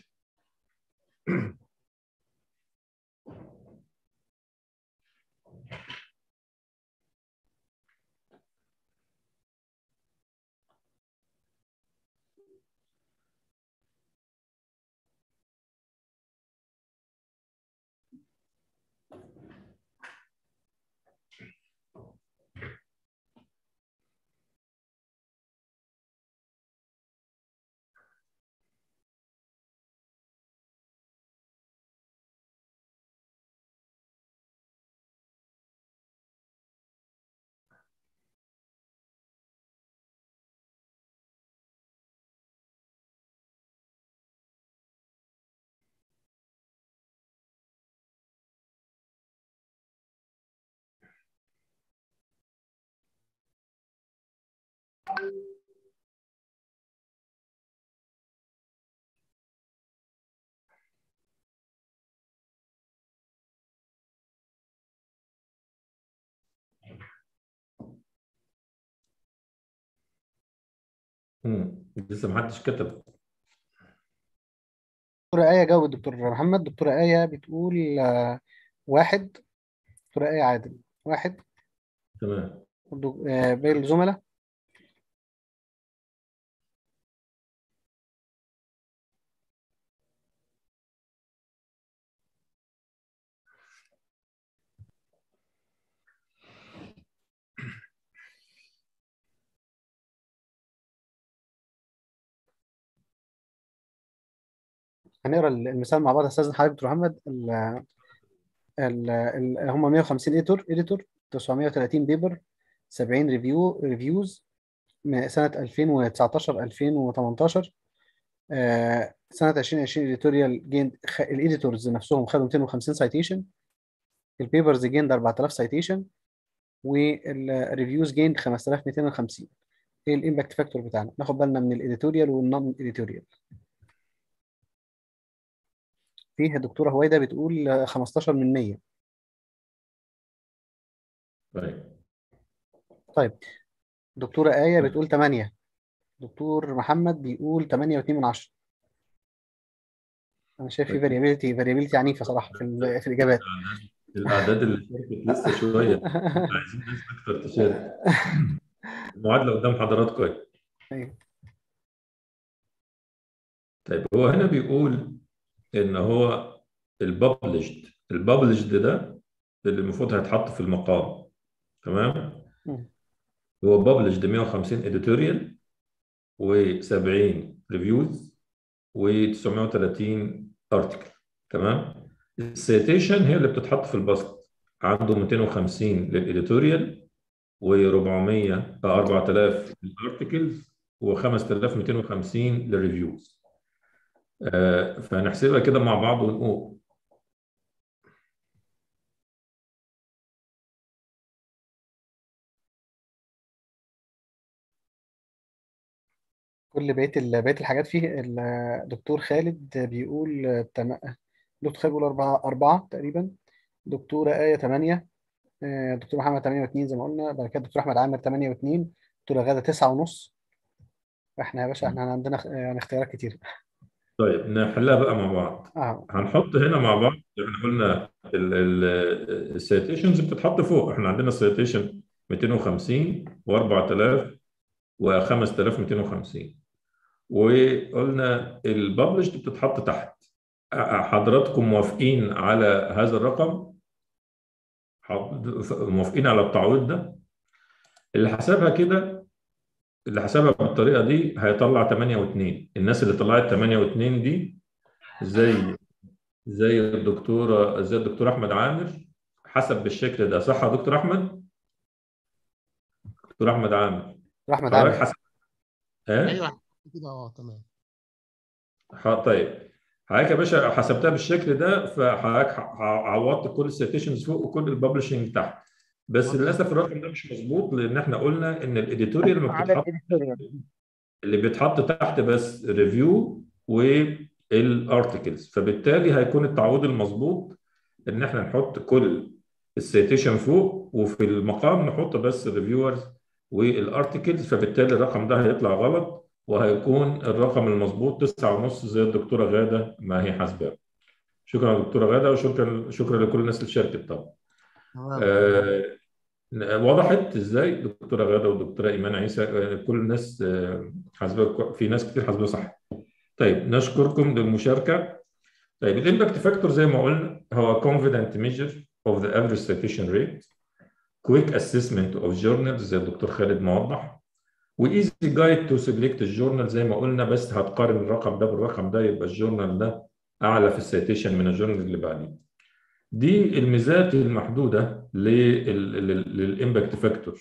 [SPEAKER 1] مم. لسه ما حدش كتب
[SPEAKER 2] دكتورة آية جاوب دكتور محمد دكتورة آية بتقول آه، واحد دكتورة آية عادل واحد
[SPEAKER 1] تمام
[SPEAKER 2] دك- آه، باقي الزملاء هنقرا المثال مع بعض استاذن حضرتك دكتور محمد ال ال ال هم 150 اديتور اديتور 930 بيبر 70 ريفيو ريفيوز سنة 2019 2018 آه، سنة 2020 اديتوريال جيند الاديتورز نفسهم خدوا 250 سايتيشن البيبرز جيند 4000 سايتيشن والريفيوز جيند 5250 ايه الامباكت فاكتور بتاعنا ناخد بالنا من الاديتوريال والنون اديتوريال فيه دكتورة هويدا بتقول آه، 15 من 100
[SPEAKER 1] طيب
[SPEAKER 2] طيب دكتورة آية بتقول 8 دكتور محمد بيقول 8.2 من 10 أنا شايف في فاريابيلتي فاريابيلتي عنيفة صراحة في ال- في الإجابات
[SPEAKER 1] الاعداد اللي شاركت لسه شويه عايزين ناس اكتر تشارك المعادله قدام حضراتكم اهي
[SPEAKER 2] أيوة.
[SPEAKER 1] طيب هو هنا بيقول ان هو الببلشد الببلشد ده اللي المفروض هيتحط في المقام تمام
[SPEAKER 2] مم.
[SPEAKER 1] هو ببلشد 150 اديتوريال و70 ريفيوز و930 ارتكل تمام السيتيشن هي اللي بتتحط في البسط عنده 250 للإديتوريال و400 4000 للارتكلز و5250 للريفيوز آه، فهنحسبها كده مع بعض ونقول
[SPEAKER 2] كل بقية ال- بقية الحاجات فيه الدكتور خالد بيقول آه، تم... دكتور خالد بيقول أربعة أربعة تقريبا دكتورة آية 8 دكتور محمد 8 و2 زي ما قلنا بعد كده دكتور أحمد عامر 8 و2 دكتورة غادة 9 ونص احنا يا باشا احنا عندنا خ- يعني اختيارات كتير
[SPEAKER 1] طيب نحلها بقى مع بعض
[SPEAKER 2] اه
[SPEAKER 1] هنحط هنا مع بعض احنا قلنا السيتيشنز بتتحط فوق احنا عندنا السيتيشن 250 و4000 و5250 وقلنا الببلشد بتتحط تحت حضراتكم موافقين على هذا الرقم حض- موافقين على التعويض ده اللي حسبها كده اللي حسبها بالطريقه دي هيطلع 8 و2 الناس اللي طلعت 8 و2 دي زي زي الدكتوره زي الدكتور احمد عامر حسب بالشكل ده صح يا دكتور احمد دكتور احمد عامر
[SPEAKER 2] احمد
[SPEAKER 1] حضرتك
[SPEAKER 2] عامر
[SPEAKER 1] حسب ها
[SPEAKER 14] ايوه كده اه تمام
[SPEAKER 1] ح- طيب حضرتك يا باشا حسبتها بالشكل ده فحضرتك ح- ع- عوضت كل السيتيشنز فوق وكل الببلشنج تحت بس للاسف الرقم ده مش مظبوط لان احنا قلنا ان الاديتوريال ما
[SPEAKER 15] على
[SPEAKER 1] بتتحط
[SPEAKER 15] الإديتوريال
[SPEAKER 1] اللي بيتحط تحت بس ريفيو والارتكلز فبالتالي هيكون التعويض المظبوط ان احنا نحط كل السيتيشن فوق وفي المقام نحط بس الريفيورز والارتكلز فبالتالي الرقم ده هيطلع غلط وهيكون الرقم المظبوط تسعة ونص زي الدكتورة غادة ما هي حاسباه شكرا يا دكتورة غادة وشكرا شكرا لكل الناس اللي شاركت طبعا
[SPEAKER 14] تمام
[SPEAKER 1] آه، وضحت ازاي دكتوره غاده والدكتوره ايمان عيسى آه، كل الناس آه، حاسبه في ناس كتير حاسبه صح طيب نشكركم للمشاركه طيب الامباكت فاكتور زي ما قلنا هو confident measure of the average citation rate quick assessment of journals زي الدكتور خالد ما وضح وايزي جايد تو سيلكت الجورنال زي ما قلنا بس هتقارن الرقم ده بالرقم ده يبقى الجورنال ده اعلى في السيتيشن من الجورنال اللي بعديه دي الميزات المحدوده للامباكت فاكتور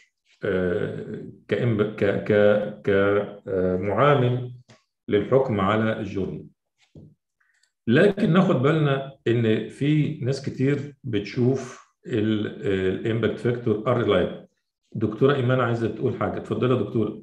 [SPEAKER 1] كمعامل للحكم على الجورنال لكن ناخد بالنا ان في ناس كتير بتشوف الامباكت فاكتور ار ريلايبل دكتوره ايمان عايزه تقول حاجه اتفضلي يا دكتوره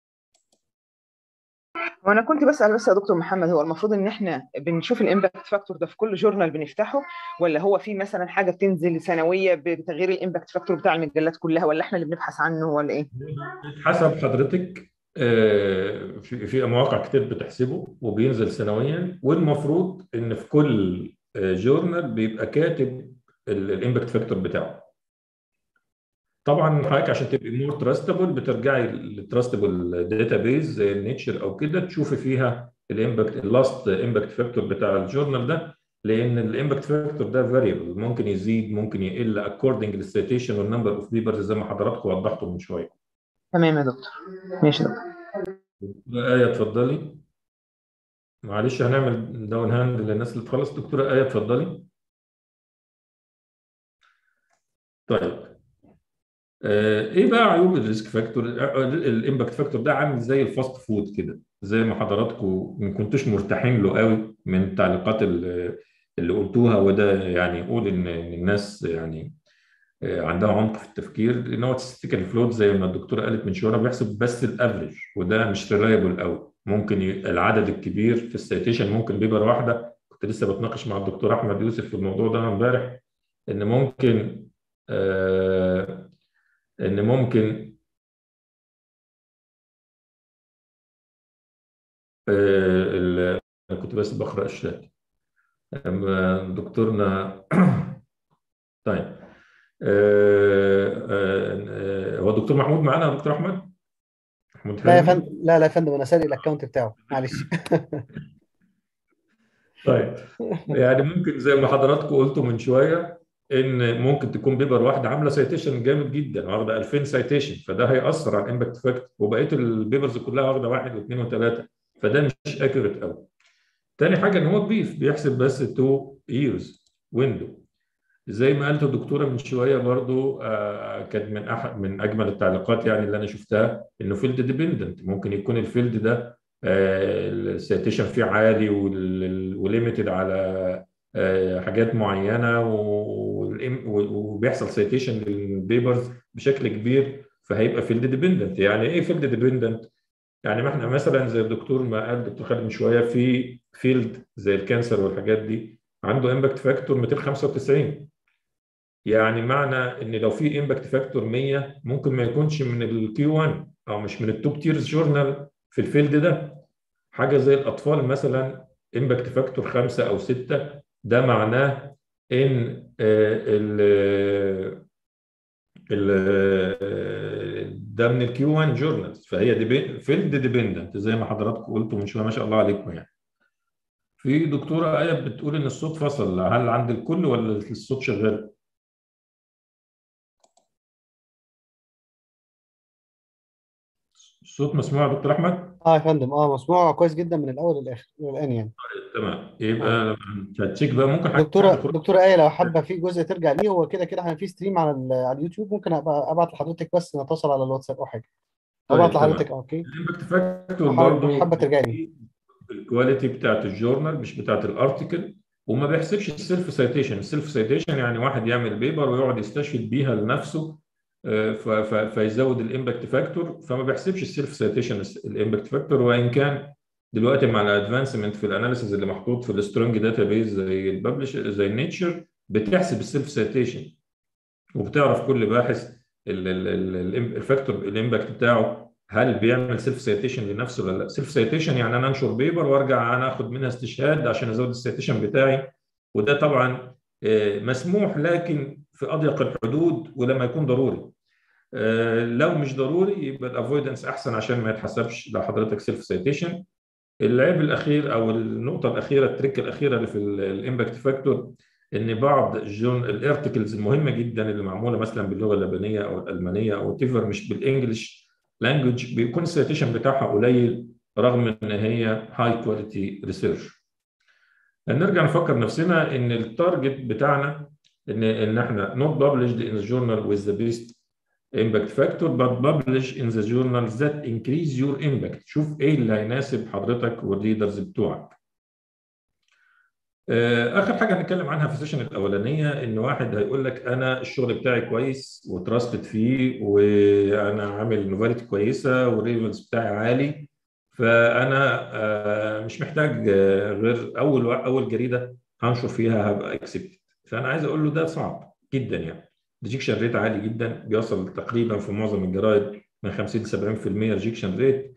[SPEAKER 15] وانا كنت بسال بس يا دكتور محمد هو المفروض ان احنا بنشوف الامباكت فاكتور ده في كل جورنال بنفتحه ولا هو في مثلا حاجه بتنزل سنويه بتغيير الامباكت فاكتور بتاع المجلات كلها ولا احنا اللي بنبحث عنه ولا ايه؟
[SPEAKER 1] حسب حضرتك آه، في في مواقع كتير بتحسبه وبينزل سنويا والمفروض ان في كل آه، جورنال بيبقى كاتب الامباكت فاكتور بتاعه طبعا حضرتك عشان تبقي مور تراستبل بترجعي للتراستبل داتابيز زي النيتشر او كده تشوفي فيها الامباكت اللاست امباكت فاكتور بتاع الجورنال ده لان الامباكت فاكتور ده فاريبل ممكن يزيد ممكن يقل اكوردنج للسيتيشن والنمبر اوف بيبرز زي ما حضراتكم وضحتوا من شويه.
[SPEAKER 15] تمام يا دكتور ماشي يا دكتور
[SPEAKER 1] آية اتفضلي معلش هنعمل داون هاند للناس اللي تخلص دكتورة آية اتفضلي طيب آه، ايه بقى عيوب الريسك فاكتور الامباكت فاكتور ده عامل زي الفاست فود كده زي ما حضراتكم ما كنتوش مرتاحين له قوي من التعليقات اللي اللي قلتوها وده يعني يقول ان إن الناس يعني آه، عندها عمق في التفكير لان هو statistical فلوت زي ما الدكتوره قالت من شويه بيحسب بس الافريج وده مش ريلايبل قوي ممكن ي... العدد الكبير في السيتيشن ممكن بيبر واحده كنت لسه بتناقش مع الدكتور احمد يوسف في الموضوع ده امبارح ان ممكن آه ان ممكن آه ال... أنا كنت بس بقرا الشات أما دكتورنا طيب آه، آه، آه، هو الدكتور محمود معانا يا دكتور احمد؟ محمود
[SPEAKER 2] لا يا
[SPEAKER 1] حلمي؟
[SPEAKER 2] فندم لا لا يا فندم انا سارق الاكونت بتاعه معلش
[SPEAKER 1] طيب يعني ممكن زي ما حضراتكم قلتوا من شويه ان ممكن تكون بيبر واحده عامله سايتيشن جامد جدا واخده 2000 سايتيشن فده هيأثر على الامباكت فاكتور وبقيه البيبرز كلها واخده واحد واثنين وثلاثه فده مش اكيوريت قوي. تاني حاجه ان هو بيف بيحسب بس 2 ييرز ويندو زي ما قالت الدكتوره من شويه برضو آه، كانت من احد من اجمل التعليقات يعني اللي انا شفتها انه فيلد ديبندنت ممكن يكون الفيلد ده السيتيشن فيه عالي وليميتد على آه، حاجات معينه والإم- وبيحصل سيتيشن للبيبرز بشكل كبير فهيبقى فيلد ديبندنت يعني ايه فيلد ديبندنت؟ يعني ما احنا مثلا زي الدكتور ما قال الدكتور خالد من شويه في فيلد زي الكانسر والحاجات دي عنده امباكت فاكتور 295 يعني معنى ان لو في امباكت فاكتور 100 ممكن ما يكونش من الكيو 1 او مش من التوب تيرز جورنال في الفيلد ده حاجه زي الاطفال مثلا امباكت فاكتور 5 او 6 ده معناه ان آه، ال ال ده من الكيو 1 جورنالز فهي فيلد ديبندنت زي ما حضراتكم قلتوا من شويه ما شاء الله عليكم يعني في دكتورة آية بتقول إن الصوت فصل هل عند الكل ولا الصوت شغال؟ الصوت مسموع يا دكتور أحمد؟
[SPEAKER 2] اه يا فندم اه مسموع كويس جدا من الاول للاخر للان يعني
[SPEAKER 1] تمام يبقى هتشيك بقى ممكن حضرتك
[SPEAKER 2] دكتوره
[SPEAKER 1] تدخل-
[SPEAKER 2] دكتوره ايه لو حابه في جزء ترجع ليه هو كده كده احنا في ستريم على ال- على اليوتيوب ممكن ابقى ابعت لحضرتك بس نتواصل على الواتساب او حاجه
[SPEAKER 1] طيب
[SPEAKER 2] ابعت
[SPEAKER 1] تمام
[SPEAKER 2] لحضرتك اوكي
[SPEAKER 1] الامباكت فاكتور
[SPEAKER 2] لو حابه
[SPEAKER 1] برضه
[SPEAKER 2] حابه ترجعي لي
[SPEAKER 1] الكواليتي بتاعت الجورنال مش بتاعت الارتكل وما بيحسبش السيلف سايتيشن السيلف سايتيشن يعني واحد يعمل بيبر ويقعد يستشهد بيها لنفسه آه، ف- ف- فيزود الامباكت فاكتور فما بيحسبش السيلف سايتيشن الامباكت فاكتور وان كان دلوقتي مع الادفانسمنت في الاناليسيز اللي محطوط في السترونج داتابيز زي الببلش زي النيتشر بتحسب السيلف سايتيشن وبتعرف كل باحث الفاكتور الامباكت بتاعه هل بيعمل سيلف سايتيشن لنفسه ولا لا سيلف سايتيشن يعني انا انشر بيبر وارجع انا اخد منها استشهاد عشان ازود السايتيشن بتاعي وده طبعا آه، مسموح لكن في اضيق الحدود ولما يكون ضروري آه، لو مش ضروري يبقى الافويدنس احسن عشان ما يتحسبش لو حضرتك سيلف سايتيشن العيب الاخير او النقطه الاخيره التريك الاخيره اللي في الامباكت فاكتور ان بعض الجون الارتكلز المهمه جدا اللي معموله مثلا باللغه اليابانيه او الالمانيه او تيفر مش بالانجلش لانجوج بيكون السيتيشن بتاعها قليل رغم ان هي هاي كواليتي ريسيرش نرجع نفكر نفسنا ان التارجت بتاعنا ان ان احنا not published in the journal with the best impact factor but publish in the journals that increase your impact شوف ايه اللي هيناسب حضرتك والريدرز بتوعك آه، اخر حاجه هنتكلم عنها في السيشن الاولانيه ان واحد هيقول لك انا الشغل بتاعي كويس وتراستد فيه وانا عامل نوفاليتي كويسه والريفلز بتاعي عالي فانا آه، مش محتاج آه، غير اول اول جريده هنشر فيها هبقى اكسبتد فانا عايز اقول له ده صعب جدا يعني ريجكشن ريت عالي جدا بيوصل تقريبا في معظم الجرايد من 50 ل 70% ريجكشن ريت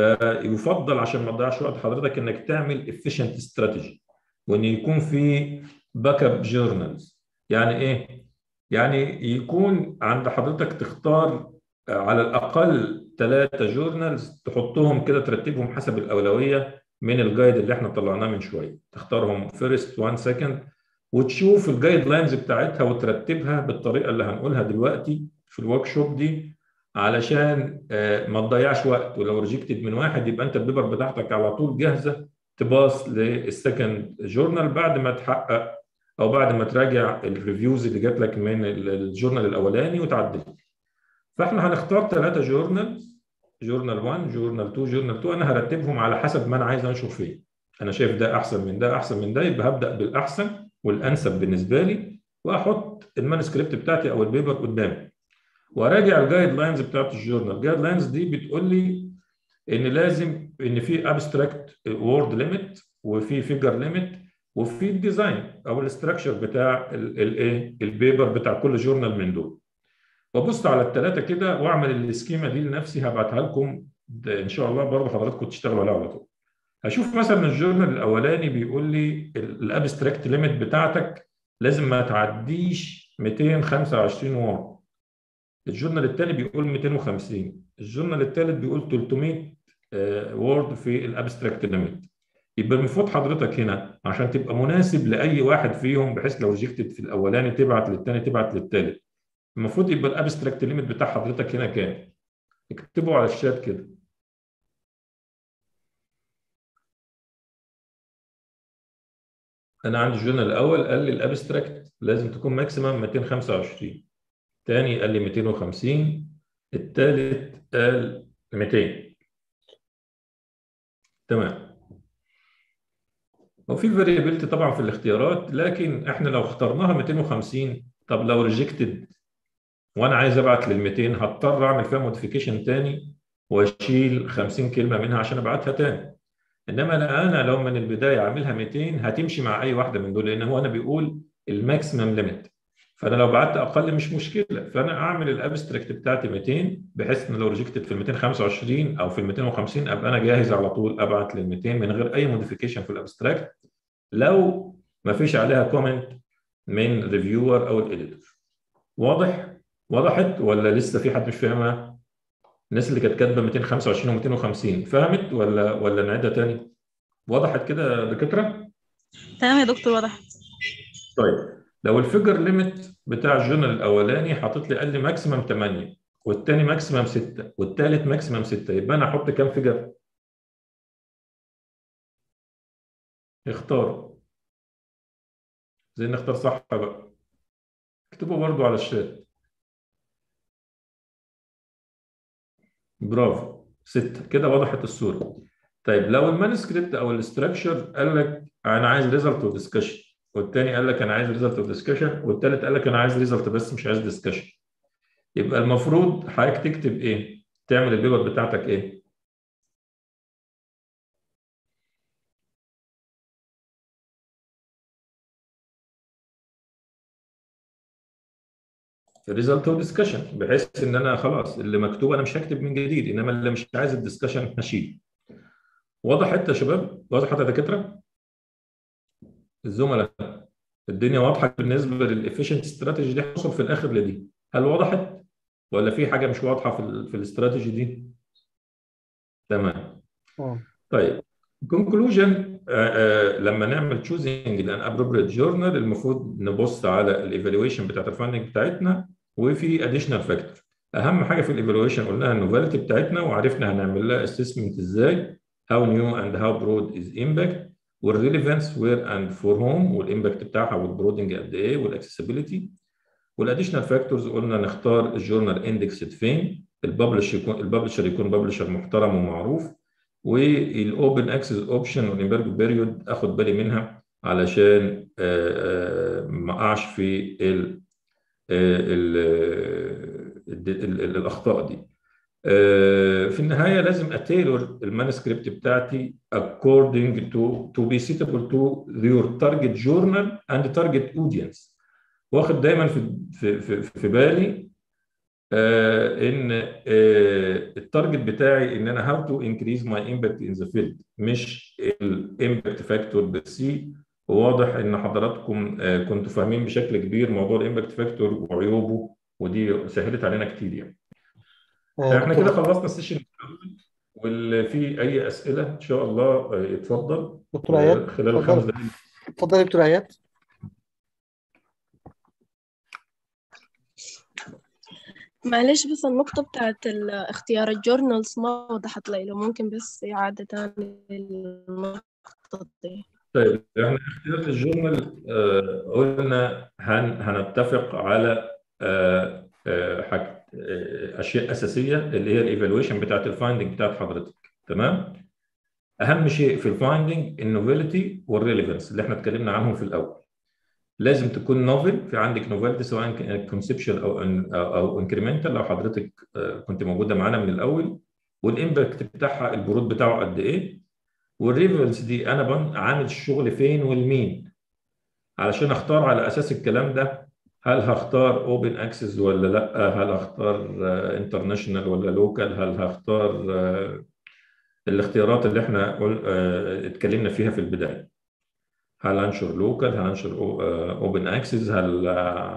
[SPEAKER 1] فيفضل عشان ما تضيعش وقت حضرتك انك تعمل efficient استراتيجي وان يكون في باك اب جورنالز يعني ايه؟ يعني يكون عند حضرتك تختار على الاقل ثلاثه جورنالز تحطهم كده ترتبهم حسب الاولويه من الجايد اللي احنا طلعناه من شويه تختارهم فيرست 1 سكند وتشوف الجايد لاينز بتاعتها وترتبها بالطريقه اللي هنقولها دلوقتي في الورك شوب دي علشان آه، ما تضيعش وقت ولو ريجكتد من واحد يبقى انت البيبر بتاعتك على طول جاهزه تباص للسكند جورنال بعد ما تحقق او بعد ما تراجع الريفيوز اللي جات لك من ال- الجورنال الاولاني وتعدل فاحنا هنختار ثلاثه جورنال جورنال 1 جورنال 2 جورنال 2 انا هرتبهم على حسب ما انا عايز انشر فين انا شايف ده احسن من ده احسن من ده يبقى هبدا بالاحسن والانسب بالنسبه لي واحط المانسكريبت بتاعتي او البيبر قدامي وراجع الجايد لاينز بتاعت الجورنال الجايد لاينز دي بتقول لي ان لازم ان في ابستراكت وورد ليميت وفي فيجر ليميت وفي الديزاين او الاستراكشر بتاع الايه البيبر بتاع كل جورنال من دول وابص على الثلاثه كده واعمل السكيما دي لنفسي هبعتها لكم ده ان شاء الله برضه حضراتكم تشتغلوا عليها على طول هشوف مثلا الجورنال الاولاني بيقول لي الابستراكت ليميت بتاعتك لازم ما تعديش 225 وورد الجورنال الثاني بيقول 250 الجورنال الثالث بيقول 300 وورد في الابستراكت ليميت يبقى المفروض حضرتك هنا عشان تبقى مناسب لاي واحد فيهم بحيث لو ريجكتد في الاولاني تبعت للثاني تبعت للثالث المفروض يبقى الابستراكت ليميت بتاع حضرتك هنا كام اكتبه على الشات كده انا عندي الجورنال الاول قال لي الابستراكت لازم تكون ماكسيمم 225 تاني قال لي 250 التالت قال 200 تمام وفي فاريبيلتي طبعا في الاختيارات لكن احنا لو اخترناها 250 طب لو ريجكتد وانا عايز ابعت لل 200 هضطر اعمل فيها موديفيكيشن تاني واشيل 50 كلمه منها عشان ابعتها تاني انما انا انا لو من البدايه عاملها 200 هتمشي مع اي واحده من دول لان هو انا بيقول الماكسيمم ليميت فانا لو بعت اقل مش مشكله فانا اعمل الابستراكت بتاعتي 200 بحيث ان لو ريجكتد في ال 225 او في ال 250 ابقى انا جاهز على طول ابعت لل 200 من غير اي موديفيكيشن في الابستراكت لو ما فيش عليها كومنت من ريفيور او الاديتور واضح وضحت ولا لسه في حد مش فاهمها الناس اللي كانت كاتبه 225 و250 فهمت ولا ولا نعيدها تاني وضحت كده يا دكاتره
[SPEAKER 8] تمام يا دكتور واضح
[SPEAKER 1] طيب لو الفيجر ليميت بتاع الجورنال الاولاني حاطط لي قال لي ماكسيمم 8 والتاني ماكسيمم 6 والتالت ماكسيمم 6 يبقى انا احط كام فيجر؟ اختار زي نختار صح بقى اكتبوا برضو على الشات برافو ستة كده وضحت الصورة طيب لو المانuscript او الاستراكشر قال لك انا عايز ريزلت ودiscussion والتاني قال لك انا عايز ريزلت ودiscussion والتالت قال لك انا عايز ريزلت بس مش عايز discussion يبقى المفروض حضرتك تكتب ايه؟ تعمل البيبر بتاعتك ايه؟ ريزلت ودiscussion بحيث ان انا خلاص اللي مكتوب انا مش هكتب من جديد انما اللي مش عايز الدسكشن هشيل وضحت يا شباب؟ وضحت يا دكاتره؟ الزملاء الدنيا واضحه بالنسبه للافيشنت استراتيجي دي هوصل في الاخر لدي هل وضحت؟ ولا في حاجه مش واضحه في ال في الاستراتيجي دي؟ تمام
[SPEAKER 2] اه
[SPEAKER 1] طيب كونكلوجن لما نعمل تشوزنج لان ابروبريت جورنال المفروض نبص على الايفالويشن بتاعت الفاندنج بتاعتنا وفي اديشنال فاكتور اهم حاجه في الايفالويشن قلناها النوفاليتي بتاعتنا وعرفنا هنعمل لها اسسمنت ازاي how new and how broad is impact والريليفانس where and for whom والامباكت بتاعها والبرودنج قد ايه والاكسسبيلتي والاديشنال فاكتورز قلنا نختار الجورنال اندكسد فين الببلش يكون الببلشر يكون ببلشر محترم ومعروف والاوبن اكسس اوبشن والامبارجو بيريود اخد بالي منها علشان ما اقعش في ال ال ال الاخطاء دي في النهايه لازم اتيلور المانuscript بتاعتي according to to be suitable to your target journal and target audience واخد دايما في في في, في بالي آه ان آه التارجت بتاعي ان انا هاو تو انكريز ماي امباكت ان ذا فيلد مش الامباكت فاكتور بسي وواضح ان حضراتكم آه كنتوا فاهمين بشكل كبير موضوع الامباكت فاكتور وعيوبه ودي سهلت علينا كتير يعني احنا كده خلصنا السيشن واللي في اي اسئله ان شاء الله يتفضل
[SPEAKER 2] دكتور اياد
[SPEAKER 1] خلال الخمس دقائق
[SPEAKER 2] اتفضل يا دكتور اياد
[SPEAKER 13] معلش بس النقطة بتاعت اختيار الجورنالز ما وضحت لي لو ممكن بس إعادة تاني النقطة دي
[SPEAKER 1] طيب احنا اختيار الجورنال آه قلنا هن هنتفق على آه آه حاجة آه اشياء اساسيه اللي هي الايفالويشن بتاعت الفايندنج بتاعت حضرتك تمام اهم شيء في الفايندنج النوفيلتي والريليفنس اللي احنا اتكلمنا عنهم في الاول لازم تكون نوفل في عندك نوفلتي سواء كانت كونسبشوال او او انكريمنتال لو حضرتك كنت موجوده معانا من الاول والامباكت بتاعها البرود بتاعه قد ايه والريفلنس دي انا عامل الشغل فين والمين علشان اختار على اساس الكلام ده هل هختار اوبن اكسس ولا لا هل هختار انترناشونال ولا لوكال هل هختار الاختيارات اللي احنا اتكلمنا فيها في البدايه هل انشر لوكال هل انشر اوبن اكسس هل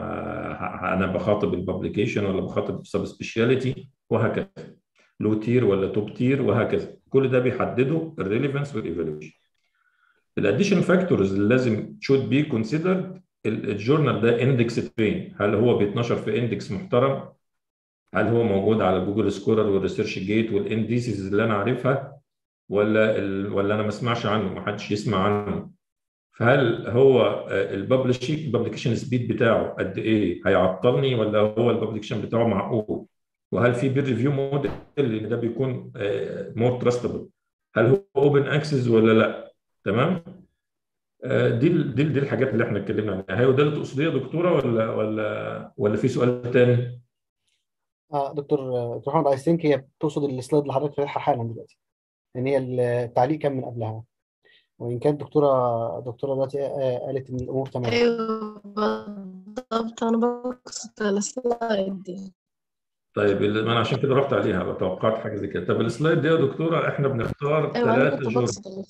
[SPEAKER 1] انا بخاطب الببليكيشن ولا بخاطب سب سبيشاليتي وهكذا لو تير ولا توب تير وهكذا كل ده بيحدده الريليفنس والايفالويشن الاديشن فاكتورز اللي لازم should be considered الجورنال ده اندكس فين هل هو بيتنشر في اندكس محترم هل هو موجود على جوجل سكولر والريسيرش جيت والانديسز اللي انا عارفها ولا ال... ولا انا ما اسمعش عنه ما حدش يسمع عنه فهل هو الببلشنج الببليكيشن سبيد بتاعه قد ايه هيعطلني ولا هو الببليكيشن بتاعه معقول وهل في بير ريفيو موديل اللي ده بيكون مور تراستبل هل هو اوبن اكسس ولا لا تمام دي دي دي الحاجات اللي احنا اتكلمنا عنها هي وده اللي تقصديه يا دكتوره ولا ولا ولا في سؤال تاني
[SPEAKER 2] اه دكتور دكتور محمد اي ثينك هي بتقصد السلايد اللي حضرتك فاتحها حالا دلوقتي لان هي التعليق كان من قبلها وان كانت دكتوره دكتوره دلوقتي قالت ان الامور تمام
[SPEAKER 13] ايوه بالضبط انا بقصد السلايد دي
[SPEAKER 1] طيب ما انا عشان كده رحت عليها بقى توقعت حاجه زي كده طب السلايد دي يا دكتوره احنا بنختار
[SPEAKER 13] ايوه انا
[SPEAKER 1] ثلاثه
[SPEAKER 13] كنت
[SPEAKER 1] جورنال
[SPEAKER 13] بقصد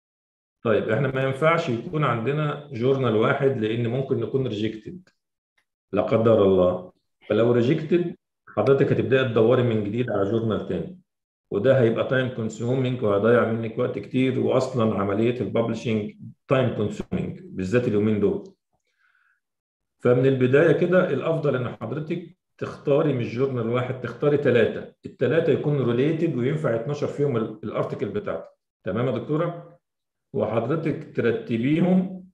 [SPEAKER 1] طيب احنا ما ينفعش يكون عندنا جورنال واحد لان ممكن نكون ريجكتد لا قدر الله فلو ريجكتد حضرتك هتبداي تدوري من جديد على جورنال تاني وده هيبقى تايم كونسيومينج وهيضيع منك وقت كتير واصلا عمليه الببلشنج تايم كونسيومينج بالذات اليومين دول فمن البدايه كده الافضل ان حضرتك تختاري مش جورنال واحد تختاري ثلاثه الثلاثه يكونوا ريليتد وينفع يتنشر فيهم ال- الارتكل بتاعتك تمام يا دكتوره وحضرتك ترتبيهم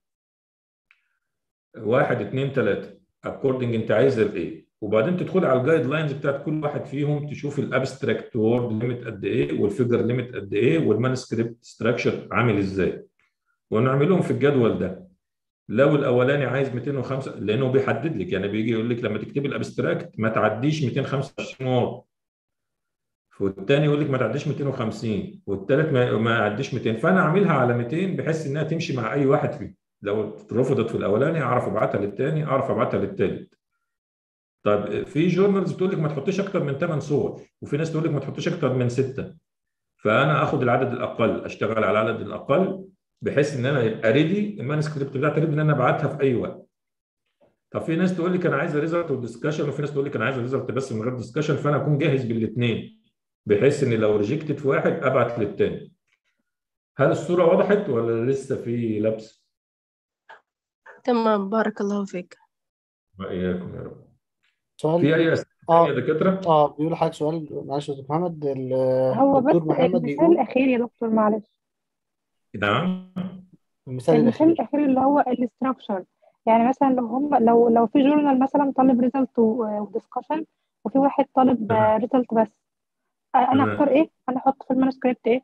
[SPEAKER 1] واحد اتنين تلاته اكوردنج انت عايزه لايه وبعدين تدخل على الجايد لاينز بتاعت كل واحد فيهم تشوف الابستراكت وورد ليميت قد ايه والفيجر ليميت قد ايه والمانسكريبت ستراكشر عامل ازاي ونعملهم في الجدول ده لو الاولاني عايز 205 لانه بيحدد لك يعني بيجي يقول لك لما تكتبي الابستراكت ما تعديش 225 وورد والتاني يقول لك ما تعديش 250 والتالت ما ما يعديش 200 فانا اعملها على 200 بحيث انها تمشي مع اي واحد فيهم لو رفضت في الاولاني اعرف ابعتها للتاني اعرف ابعتها للتالت طيب في جورنالز بتقول لك ما تحطيش اكتر من 8 صور وفي ناس تقول لك ما تحطيش اكتر من 6 فانا اخد العدد الاقل اشتغل على العدد الاقل بحيث ان انا يبقى ريدي المانسكريبت بتاعتي ريدي ان انا ابعتها في اي وقت طب في ناس تقول لك انا عايزه ريزلت ودiscussion وفي ناس تقول لك انا عايزه ريزلت بس من غير ديسكشن فانا اكون جاهز بالاثنين بحيث ان لو ريجكتد في واحد ابعت للتاني هل الصوره وضحت ولا لسه في لبس؟
[SPEAKER 13] تمام بارك الله فيك
[SPEAKER 1] واياكم يا رب
[SPEAKER 2] سؤال
[SPEAKER 1] في اي اسئله
[SPEAKER 2] اه
[SPEAKER 1] يا دكاتره؟
[SPEAKER 2] اه بيقول حضرتك سؤال معلش يا دكتور محمد ال-
[SPEAKER 16] هو بس
[SPEAKER 2] الدكتور محمد
[SPEAKER 16] المثال
[SPEAKER 2] بيقول
[SPEAKER 16] الأخير يا دكتور معلش
[SPEAKER 1] نعم
[SPEAKER 2] المثال
[SPEAKER 16] المثال
[SPEAKER 2] الأخير
[SPEAKER 16] الأخير اللي هو الاستراكشر يعني مثلا لو هم لو لو في جورنال مثلا طالب ريزلت ودiscussion وفي واحد طالب
[SPEAKER 1] تمام
[SPEAKER 16] ريزلت بس آه، أنا
[SPEAKER 1] تمام
[SPEAKER 16] أختار إيه؟ أنا أحط في المانuscript إيه؟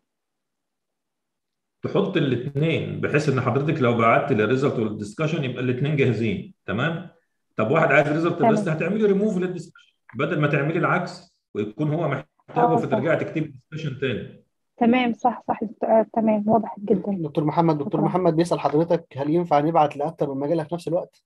[SPEAKER 1] تحط الاثنين بحيث ان حضرتك لو بعت للريزلت والدسكشن يبقى الاثنين جاهزين تمام طب واحد عايز ريزلت بس
[SPEAKER 16] تمام
[SPEAKER 1] هتعملي ريموف للدسكشن بدل ما تعملي العكس ويكون هو محتاجه
[SPEAKER 16] اه صح
[SPEAKER 1] فترجعي تكتبي دسكشن تاني
[SPEAKER 16] تمام صح صح آه، تمام وضحت جدا
[SPEAKER 2] دكتور محمد دكتور
[SPEAKER 16] شكرا
[SPEAKER 2] محمد بيسأل حضرتك هل ينفع نبعت لأكتر من مجلة في نفس الوقت؟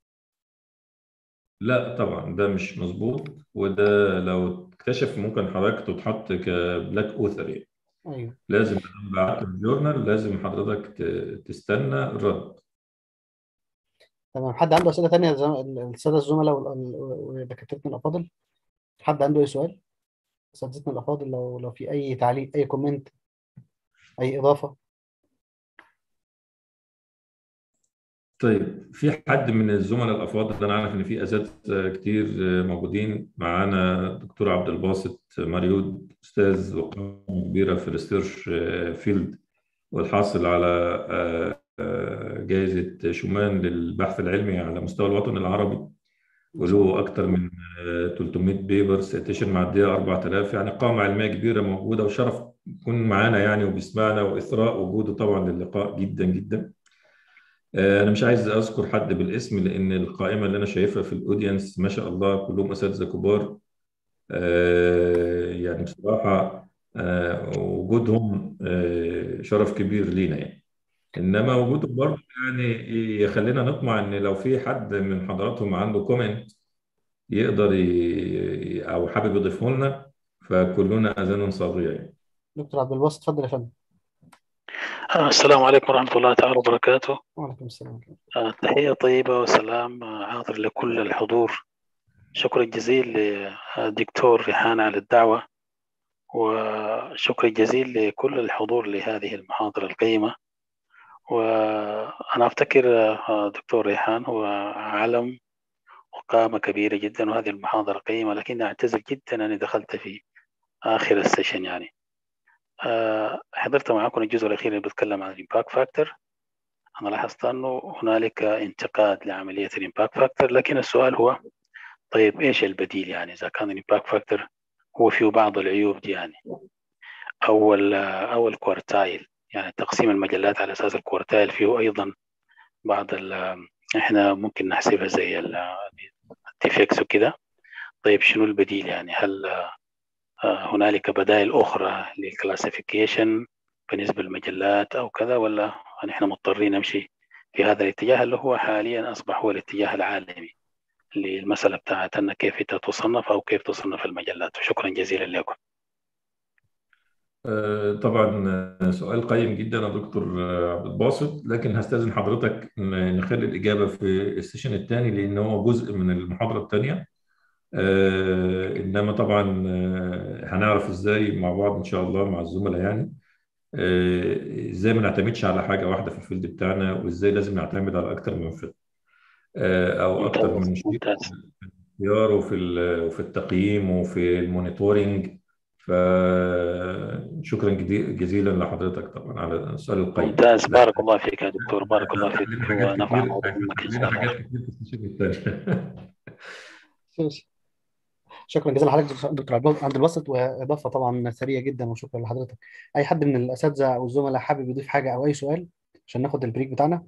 [SPEAKER 1] لا طبعا ده مش مظبوط وده لو اكتشف ممكن حضرتك تتحط كبلاك اوثر يعني
[SPEAKER 2] ايوه
[SPEAKER 1] لازم لما بعت الجورنال لازم حضرتك ت- تستنى الرد
[SPEAKER 2] تمام حد عنده أسئلة تانية زم- السادة الزملاء وال- ودكاترتنا الأفاضل حد عنده أي سؤال؟ أساتذتنا الأفاضل لو لو في أي تعليق أي كومنت أي إضافة
[SPEAKER 1] طيب في حد من الزملاء الافاضل انا عارف ان في اساتذه كتير موجودين معانا دكتور عبد الباسط مريود استاذ وقامه كبيره في الريسيرش فيلد والحاصل على آه، آه، جائزه شومان للبحث العلمي على مستوى الوطن العربي وله اكثر من آه، 300 بيبر سيتيشن معديه 4000 يعني قامه علميه كبيره موجوده وشرف يكون معانا يعني وبيسمعنا واثراء وجوده طبعا للقاء جدا جدا آه، انا مش عايز اذكر حد بالاسم لان القائمه اللي انا شايفها في الاودينس ما شاء الله كلهم اساتذه كبار آه، يعني بصراحه آه، وجودهم آه، شرف كبير لينا يعني انما وجودهم برضه يعني يخلينا نطمع ان لو في حد من حضراتهم عنده كومنت يقدر ي... او حابب يضيفه لنا فكلنا اذان صاغيه يعني
[SPEAKER 2] دكتور عبد الباسط اتفضل يا فندم
[SPEAKER 17] آه، السلام عليكم ورحمة الله تعالى وبركاته
[SPEAKER 2] وعليكم السلام
[SPEAKER 17] آه، تحية طيبة وسلام آه، حاضر لكل الحضور شكرا جزيلا للدكتور ريحان على الدعوة وشكرا جزيلا لكل الحضور لهذه المحاضرة القيمة وأنا أفتكر آه، دكتور ريحان هو علم وقامة كبيرة جدا وهذه المحاضرة قيمة لكن أعتذر جدا أني دخلت في آخر السيشن يعني آه، حضرت معكم الجزء الأخير اللي بيتكلم عن الإمباكت فاكتور أنا لاحظت أنه هنالك انتقاد لعملية الإمباكت فاكتور لكن السؤال هو طيب إيش البديل يعني إذا كان الإمباكت فاكتور هو فيه بعض العيوب دي يعني أول أو الكوارتايل يعني تقسيم المجلات على أساس الكوارتايل فيه أيضا بعض ال إحنا ممكن نحسبها زي الديفكس وكده طيب شنو البديل يعني هل آه، هنالك بدائل أخرى للكلاسيفيكيشن بالنسبة للمجلات أو كذا ولا نحن مضطرين نمشي في هذا الاتجاه اللي هو حاليا أصبح هو الاتجاه العالمي للمسألة بتاعت أن كيف تصنف أو كيف تصنف المجلات شكرا جزيلا لكم
[SPEAKER 1] آه، طبعا آه، سؤال قيم جدا يا دكتور آه، عبد الباسط لكن هستأذن حضرتك ن- نخلي الإجابة في السيشن الثاني لأن هو جزء من المحاضرة الثانية آه، انما طبعا آه، هنعرف ازاي مع بعض ان شاء الله مع الزملاء يعني آه، ازاي ما نعتمدش على حاجه واحده في الفيلد بتاعنا وازاي لازم نعتمد على اكتر من فيلد آه، او اكتر من شيء
[SPEAKER 17] ممتاز
[SPEAKER 1] في الاختيار وفي ال- وفي التقييم وفي المونيتورنج فشكرا جدي- جزيلا لحضرتك طبعا على السؤال القيم
[SPEAKER 17] ممتاز بارك الله فيك يا دكتور بارك الله فيك
[SPEAKER 1] هتعلمنا حاجات
[SPEAKER 17] ونفع
[SPEAKER 1] كتير
[SPEAKER 17] الله بك إن
[SPEAKER 1] هتعلمنا
[SPEAKER 17] شاء الله
[SPEAKER 1] حاجات كتير في السيشن الثانيه
[SPEAKER 2] شكرا جزيلا لحضرتك دكتور عبد عبد الباسط واضافه طبعا سريعه جدا وشكرا لحضرتك اي حد من الاساتذه او الزملاء حابب يضيف حاجه او اي سؤال عشان ناخد البريك بتاعنا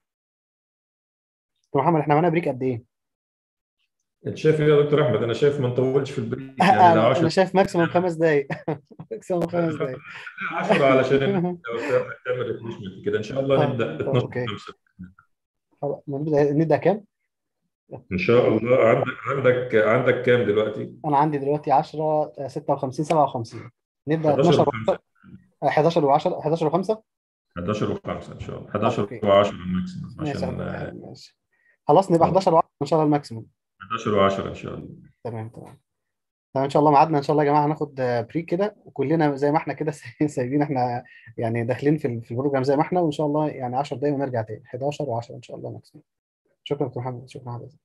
[SPEAKER 2] دكتور محمد احنا معانا بريك قد ايه؟
[SPEAKER 1] انت شايف ايه يا دكتور احمد انا شايف ما نطولش في البريك يعني ده
[SPEAKER 2] انا
[SPEAKER 1] 10
[SPEAKER 2] انا شايف ماكسيموم خمس دقائق ماكسيموم خمس دقائق
[SPEAKER 1] 10 علشان لو تعمل ريفريشمنت كده ان شاء الله
[SPEAKER 2] طب
[SPEAKER 1] نبدا
[SPEAKER 2] طب
[SPEAKER 1] 12
[SPEAKER 2] اوكي
[SPEAKER 1] 5
[SPEAKER 2] خلاص نبدا نبدا كام؟
[SPEAKER 1] ان شاء الله عندك عندك عندك كام دلوقتي؟
[SPEAKER 2] انا عندي دلوقتي 10 56 57 نبدا
[SPEAKER 1] 11
[SPEAKER 2] 12
[SPEAKER 1] و5
[SPEAKER 2] 11 و10 11 و5
[SPEAKER 1] 11 و5 ان شاء الله
[SPEAKER 2] طب
[SPEAKER 1] 11
[SPEAKER 2] اوكي
[SPEAKER 1] و10 الماكسيمم
[SPEAKER 2] ماشي يا
[SPEAKER 1] عشان
[SPEAKER 2] عبد
[SPEAKER 1] آه،
[SPEAKER 2] الرحمن ماشي خلاص نبقى 11 و10 ان شاء الله الماكسيموم
[SPEAKER 1] 11 و10 ان شاء الله
[SPEAKER 2] تمام تمام تمام ان شاء الله ميعادنا ان شاء الله يا جماعه هناخد بريك كده وكلنا زي ما احنا كده سايبين احنا يعني داخلين في ال- في البروجرام زي ما احنا وان شاء الله يعني 10 دقايق ونرجع تاني 11 و10 ان شاء الله ماكسيموم شكرا دكتور محمد شكرا حضرتك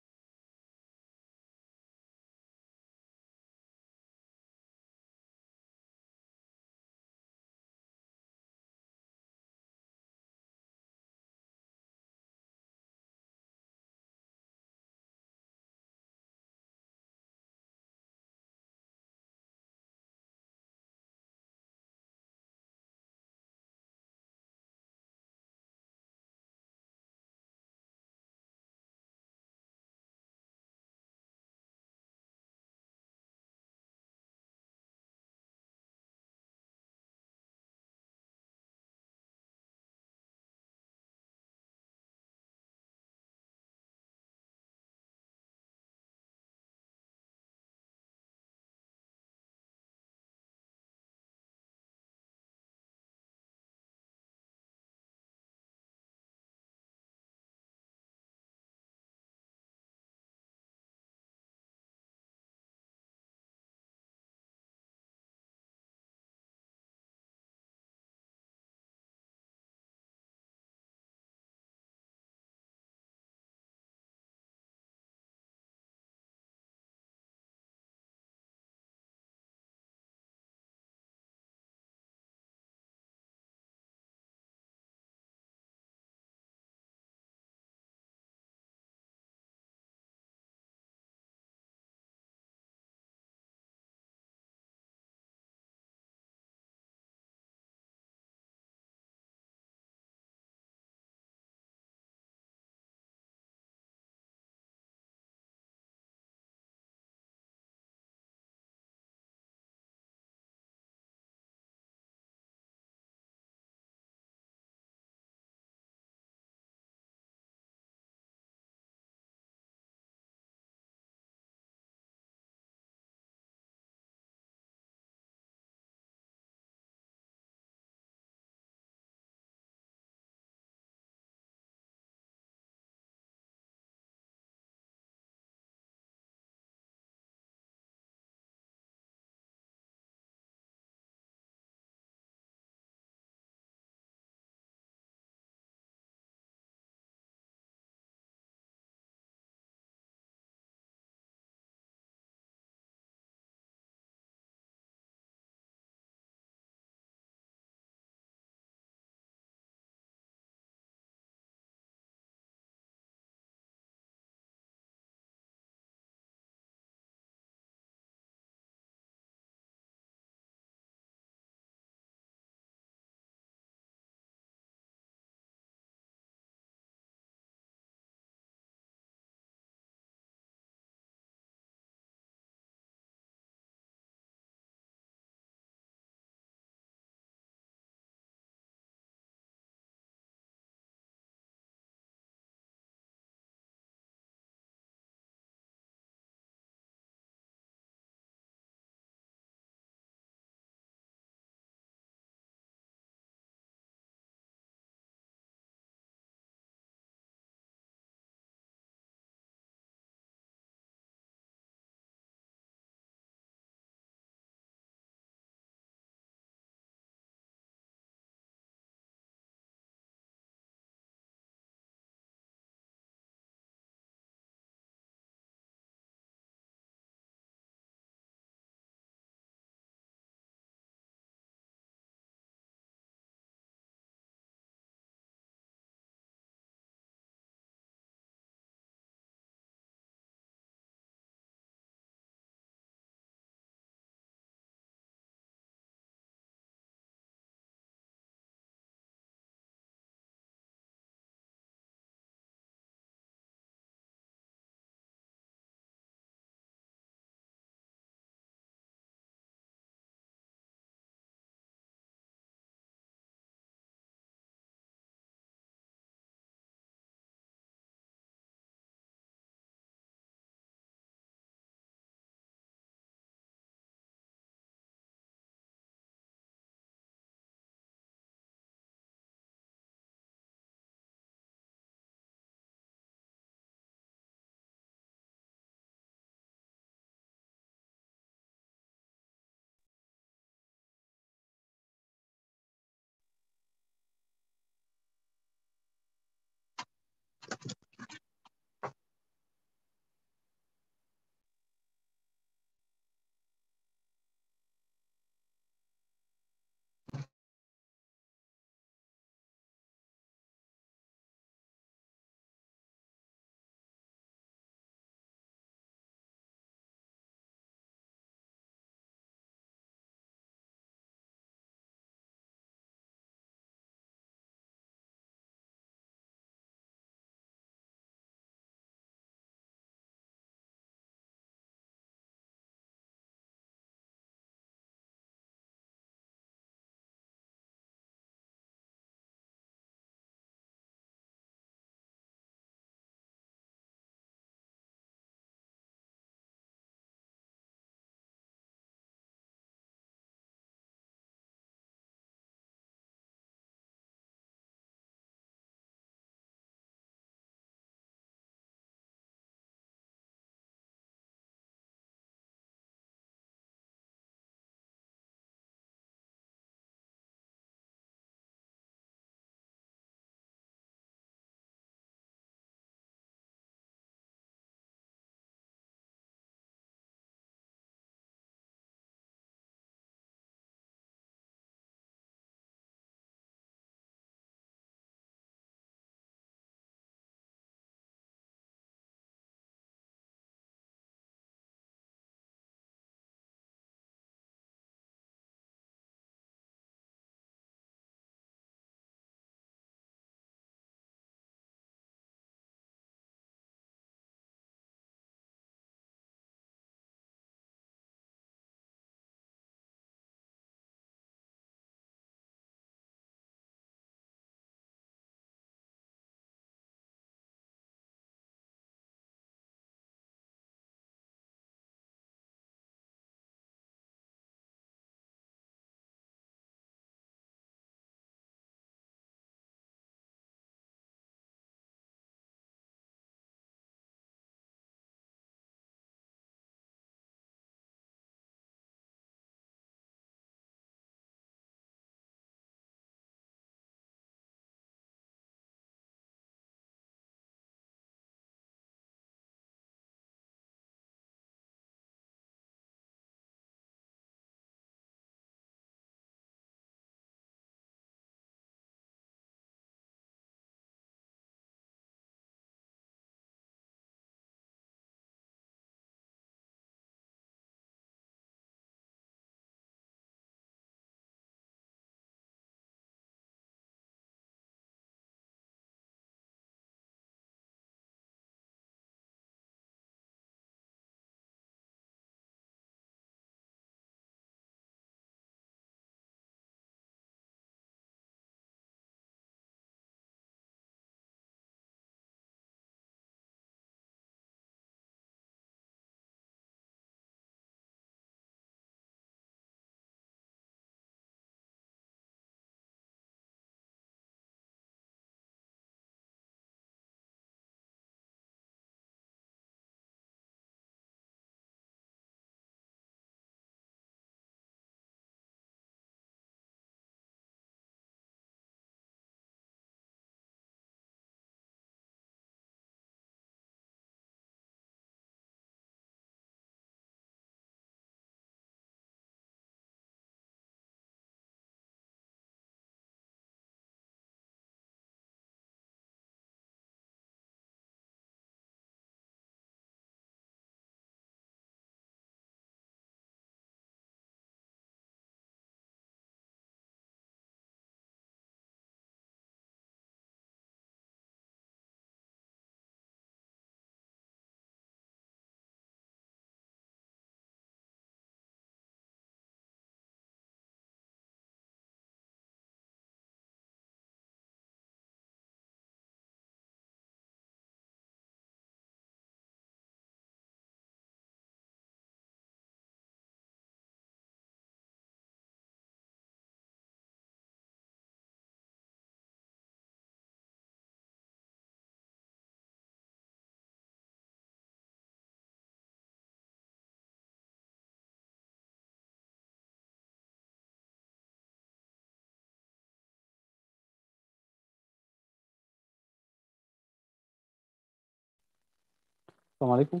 [SPEAKER 2] السلام عليكم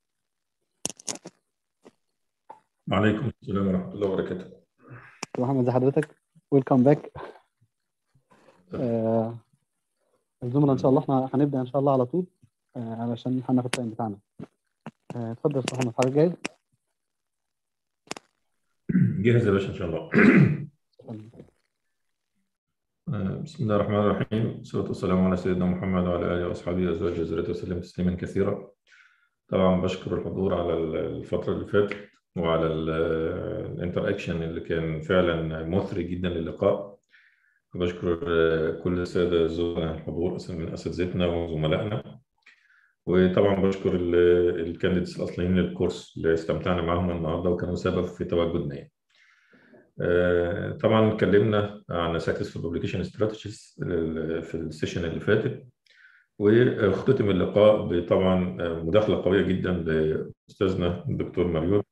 [SPEAKER 1] وعليكم السلام ورحمة الله وبركاته
[SPEAKER 2] دكتور محمد ازي حضرتك ويلكم باك الزملاء ان شاء الله احنا هنبدا ان شاء الله على طول آه، علشان هناخد التايم بتاعنا آه، اتفضل يا استاذ محمد حضرتك جاهز
[SPEAKER 1] جاهز يا باشا إن شاء الله آه، بسم الله الرحمن الرحيم والصلاة والسلام على سيدنا محمد وعلى آله وأصحابه أزواجه وذريته وسلم تسليما كثيرا طبعا بشكر الحضور على الفترة اللي فاتت وعلى الانتر اكشن اللي كان فعلا مثري جدا للقاء بشكر كل السادة الزملاء الحضور من أساتذتنا وزملائنا وطبعا بشكر الكانديديتس الأصليين للكورس اللي استمتعنا معاهم النهارده وكانوا سبب في تواجدنا يعني. آه، طبعا اتكلمنا عن successful publication strategies في السيشن اللي فاتت واختتم اللقاء بطبعا مداخلة قوية جدا لأستاذنا الدكتور مريوت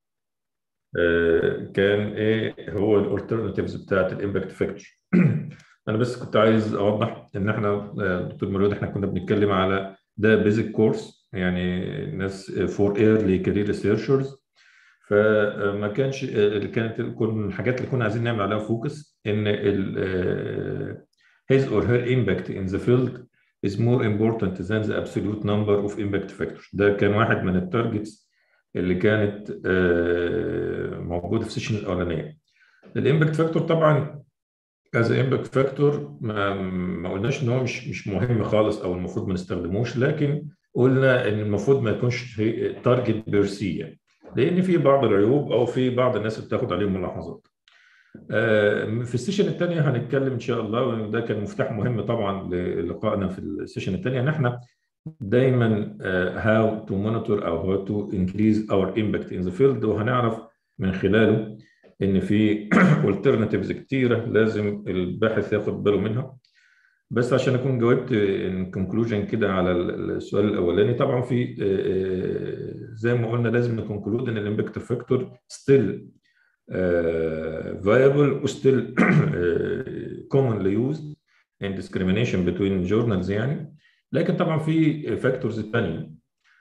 [SPEAKER 1] آه، كان ايه هو الالترناتيفز بتاعت الامباكت فاكتور انا بس كنت عايز اوضح ان احنا آه، دكتور مريوت احنا كنا بنتكلم على ده بيزك كورس يعني ناس فور ايرلي كارير ريسيرشرز فما كانش اللي كانت كل الحاجات اللي كنا عايزين نعمل عليها فوكس ان ال his or her impact in the field is more important than the absolute number of impact factors ده كان واحد من التارجتس اللي كانت موجوده في السيشن الاولانيه الامباكت فاكتور طبعا از امباكت فاكتور ما, ما قلناش ان هو مش مش مهم خالص او المفروض ما نستخدموش لكن قلنا ان المفروض ما يكونش تارجت بيرسي يعني لان في بعض العيوب او في بعض الناس بتاخد عليهم ملاحظات في السيشن الثانيه هنتكلم ان شاء الله وده كان مفتاح مهم طبعا للقائنا في السيشن الثانيه ان احنا دايما how to monitor او how to increase our impact in the field وهنعرف من خلاله ان في alternatives كتيره لازم الباحث ياخد باله منها بس عشان اكون جاوبت in conclusion كده على السؤال الاولاني طبعا في زي ما قلنا لازم نكونكلود ان الامباكت فاكتور ستيل viable وستيل commonly used in discrimination between journals يعني لكن طبعا في فاكتورز ثانيه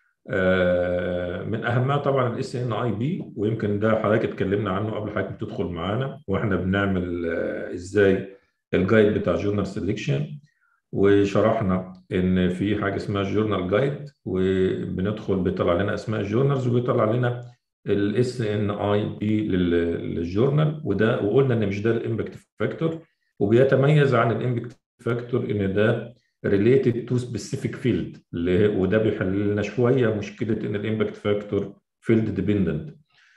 [SPEAKER 1] من اهمها طبعا الاس ان اي بي ويمكن ده حضرتك اتكلمنا عنه قبل حضرتك بتدخل معانا واحنا بنعمل ازاي الجايد بتاع جورنال سيلكشن وشرحنا ان في حاجه اسمها جورنال جايد وبندخل بيطلع لنا اسماء الجورنالز وبيطلع لنا الاس ان اي بي للجورنال وده وقلنا ان مش ده الامباكت فاكتور وبيتميز عن الامباكت فاكتور ان ده related to specific field اللي وده بيحل لنا شويه مشكله ان الامباكت فاكتور فيلد ديبندنت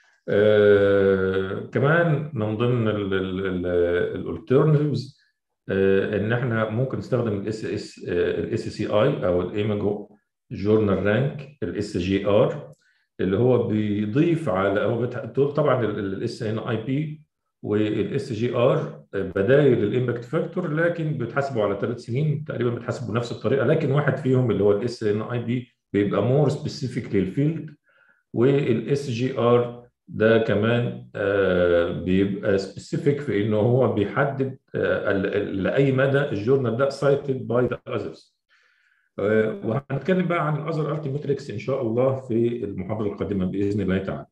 [SPEAKER 1] آه كمان من ضمن الالترناتيفز آه ان احنا ممكن نستخدم الاس اس الاس سي اي او الايماجو جورنال رانك الاس جي ار اللي هو بيضيف على هو طبعا الاس ان اي بي والاس جي ار بدايل للامباكت فاكتور لكن بيتحاسبوا على ثلاث سنين تقريبا بيتحاسبوا بنفس الطريقه لكن واحد فيهم اللي هو الاس ان اي بي بيبقى مور سبيسيفيك للفيلد والاس جي ار ده كمان بيبقى سبيسيفيك في انه هو بيحدد لاي مدى الجورنال ده سايتد باي ذا اذرز وهنتكلم بقى عن الاذر التيمتريكس ان شاء الله في المحاضره القادمه باذن الله تعالى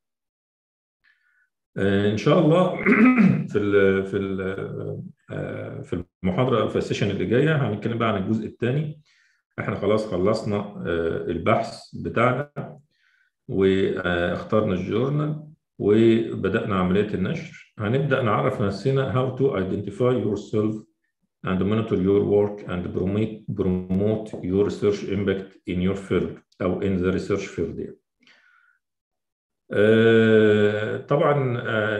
[SPEAKER 1] ان شاء الله في ال في ال في المحاضره في السيشن اللي جايه هنتكلم بقى عن الجزء الثاني احنا خلاص خلصنا البحث بتاعنا واخترنا الجورنال وبدانا عمليه النشر هنبدا نعرف نفسنا how to identify yourself and monitor your work and promote promote your research impact in your field او in the research field يعني. طبعا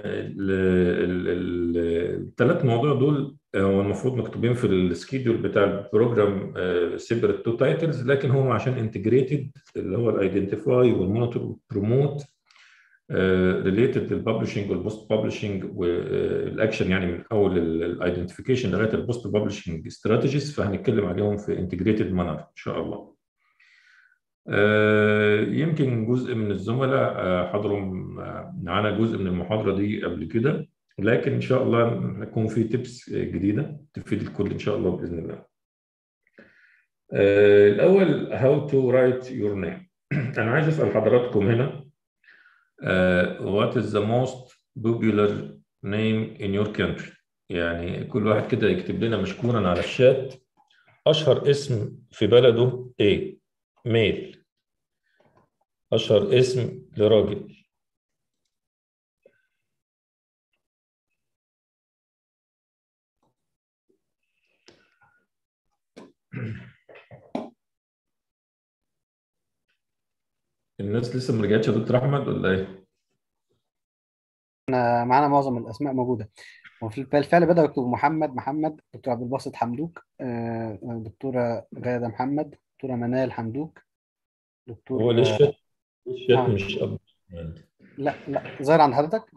[SPEAKER 1] الثلاث مواضيع دول هو المفروض مكتوبين في السكيدول بتاع البروجرام سيبريت تو تايتلز لكن هم عشان انتجريتد اللي هو الايدنتيفاي والمونيتور والبروموت ريليتد للببلشنج والبوست ببلشنج والاكشن يعني من اول الايدنتيفيكيشن لغايه البوست ببلشنج استراتيجيز فهنتكلم عليهم في انتجريتد مانر ان شاء الله. يمكن جزء من الزملاء حضروا معانا جزء من المحاضرة دي قبل كده لكن إن شاء الله هيكون في تيبس جديدة تفيد الكل إن شاء الله بإذن الله. الأول how to write your name انا عايز اسال حضراتكم هنا uh, what is the most popular name in your country يعني كل واحد كده يكتب لنا مشكورا على الشات اشهر اسم في بلده ايه ميل اشهر اسم لراجل الناس لسه ما رجعتش يا دكتور احمد ولا ايه؟
[SPEAKER 2] احنا معانا معظم الاسماء موجوده وفي بالفعل بدأوا يكتبوا محمد محمد دكتور عبد الباسط حمدوك آه، دكتورة غادة محمد دكتورة منال حمدوك دكتور
[SPEAKER 1] هو ليه الشات ليه الشات
[SPEAKER 2] آه.
[SPEAKER 1] مش اب
[SPEAKER 2] لا لا ظاهر عند حضرتك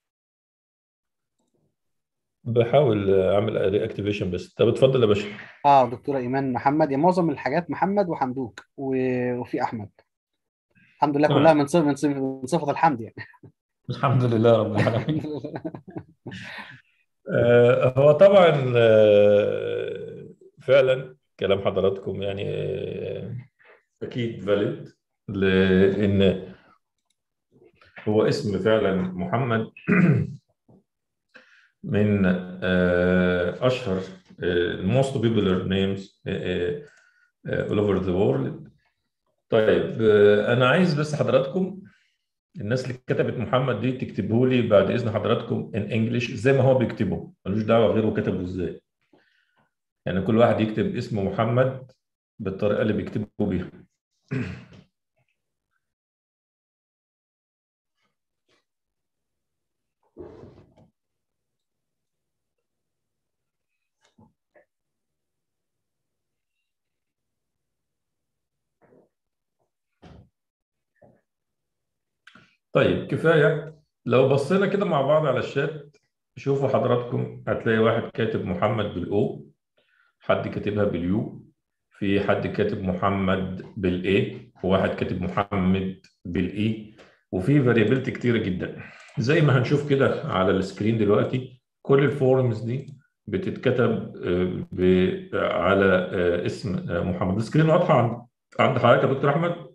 [SPEAKER 1] بحاول اعمل ري اكتيفيشن بس طب اتفضل يا باشا
[SPEAKER 2] اه دكتورة ايمان محمد يعني معظم الحاجات محمد وحمدوك و- وفي احمد الحمد لله كلها
[SPEAKER 1] تمام.
[SPEAKER 2] من صفة من صفة من صفة الحمد يعني
[SPEAKER 1] الحمد لله رب العالمين آه، هو طبعا آه، فعلا كلام حضراتكم يعني آه، اكيد فاليد لان هو اسم فعلا محمد من آه، اشهر الموست popular names آه، آه، all over the world طيب آه، انا عايز بس حضراتكم الناس اللي كتبت محمد دي تكتبه لي بعد اذن حضراتكم ان انجلش زي ما هو بيكتبه ملوش دعوه غيره كتبه ازاي يعني كل واحد يكتب اسمه محمد بالطريقه اللي بيكتبه بيها طيب كفايه لو بصينا كده مع بعض على الشات شوفوا حضراتكم هتلاقي واحد كاتب محمد بالاو حد كاتبها باليو في حد كاتب محمد بالاي وواحد كاتب محمد بالاي وفي فاريابيلتي كتيره جدا زي ما هنشوف كده على السكرين دلوقتي كل الفورمز دي بتتكتب آه، ب- على آه، اسم آه، محمد السكرين واضحه عند عند حضرتك يا دكتور احمد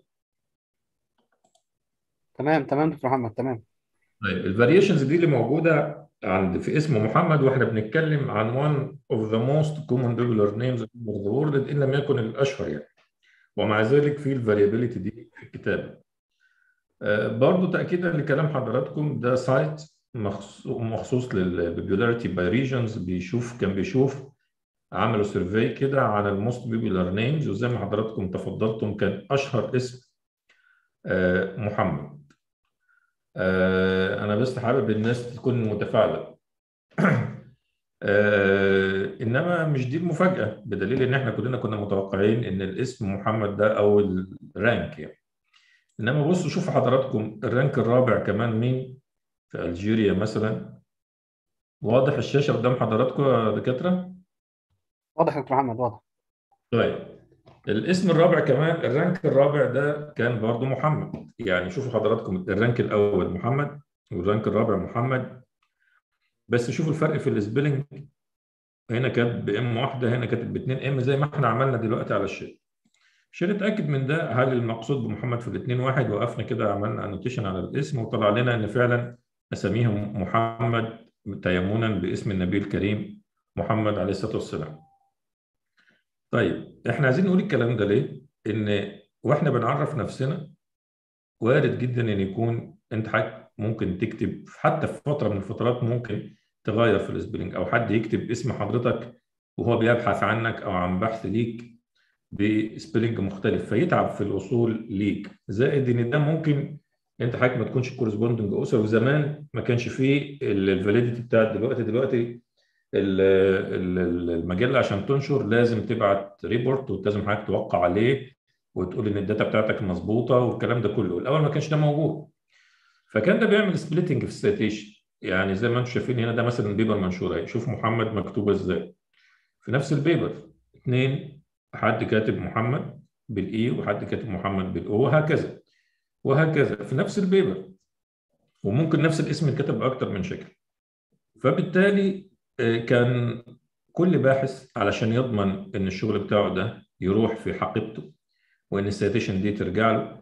[SPEAKER 2] تمام تمام دكتور محمد تمام
[SPEAKER 1] طيب الفاريشنز دي اللي موجوده عند في اسم محمد واحنا بنتكلم عن one of the most common popular names in the world ان لم يكن الاشهر يعني ومع ذلك في الفاريابيليتي دي في الكتابه آه، برضو تاكيدا لكلام حضراتكم ده سايت مخصوص مخصوص للبوبولاريتي باي ريجنز بيشوف كان بيشوف عملوا سيرفي كده عن الموست بوبولار نيمز وزي ما حضراتكم تفضلتم كان اشهر اسم آه، محمد آه، انا بس حابب الناس تكون متفاعله آه، انما مش دي المفاجاه بدليل ان احنا كلنا كنا متوقعين ان الاسم محمد ده اول رانك يعني انما بصوا شوفوا حضراتكم الرانك الرابع كمان مين في الجيريا مثلا واضح الشاشه قدام حضراتكم يا دكاتره
[SPEAKER 2] واضح يا دكتور محمد واضح
[SPEAKER 1] طيب الاسم الرابع كمان الرانك الرابع ده كان برضو محمد يعني شوفوا حضراتكم الرانك الاول محمد والرانك الرابع محمد بس شوفوا الفرق في السبيلنج هنا كاتب بام واحده هنا كاتب باثنين ام زي ما احنا عملنا دلوقتي على الشيت عشان نتاكد من ده هل المقصود بمحمد في الاثنين واحد وقفنا كده عملنا انوتيشن على الاسم وطلع لنا ان فعلا اساميهم محمد تيمنا باسم النبي الكريم محمد عليه الصلاه والسلام طيب احنا عايزين نقول الكلام ده ليه؟ ان واحنا بنعرف نفسنا وارد جدا ان يكون انت حضرتك ممكن تكتب حتى في فتره من الفترات ممكن تغير في السبيلنج او حد يكتب اسم حضرتك وهو بيبحث عنك او عن بحث ليك بسبيلنج مختلف فيتعب في الوصول ليك زائد ان ده ممكن انت حضرتك ما تكونش كورسبوندنج اسره وزمان ما كانش فيه الفاليديتي بتاعت دلوقتي دلوقتي ال- ال- المجله عشان تنشر لازم تبعت ريبورت ولازم حضرتك توقع عليه وتقول ان الداتا بتاعتك مظبوطه والكلام ده كله الاول ما كانش ده موجود فكان ده بيعمل سبليتنج في السيتيشن يعني زي ما انتم شايفين هنا ده مثلا بيبر منشور اهي شوف محمد مكتوبه ازاي في نفس البيبر اثنين حد كاتب محمد بالاي وحد كاتب محمد بالاو وهكذا وهكذا في نفس البيبر وممكن نفس الاسم يتكتب باكتر من شكل فبالتالي آه، كان كل باحث علشان يضمن ان الشغل بتاعه ده يروح في حقيبته وان السيتيشن دي ترجع له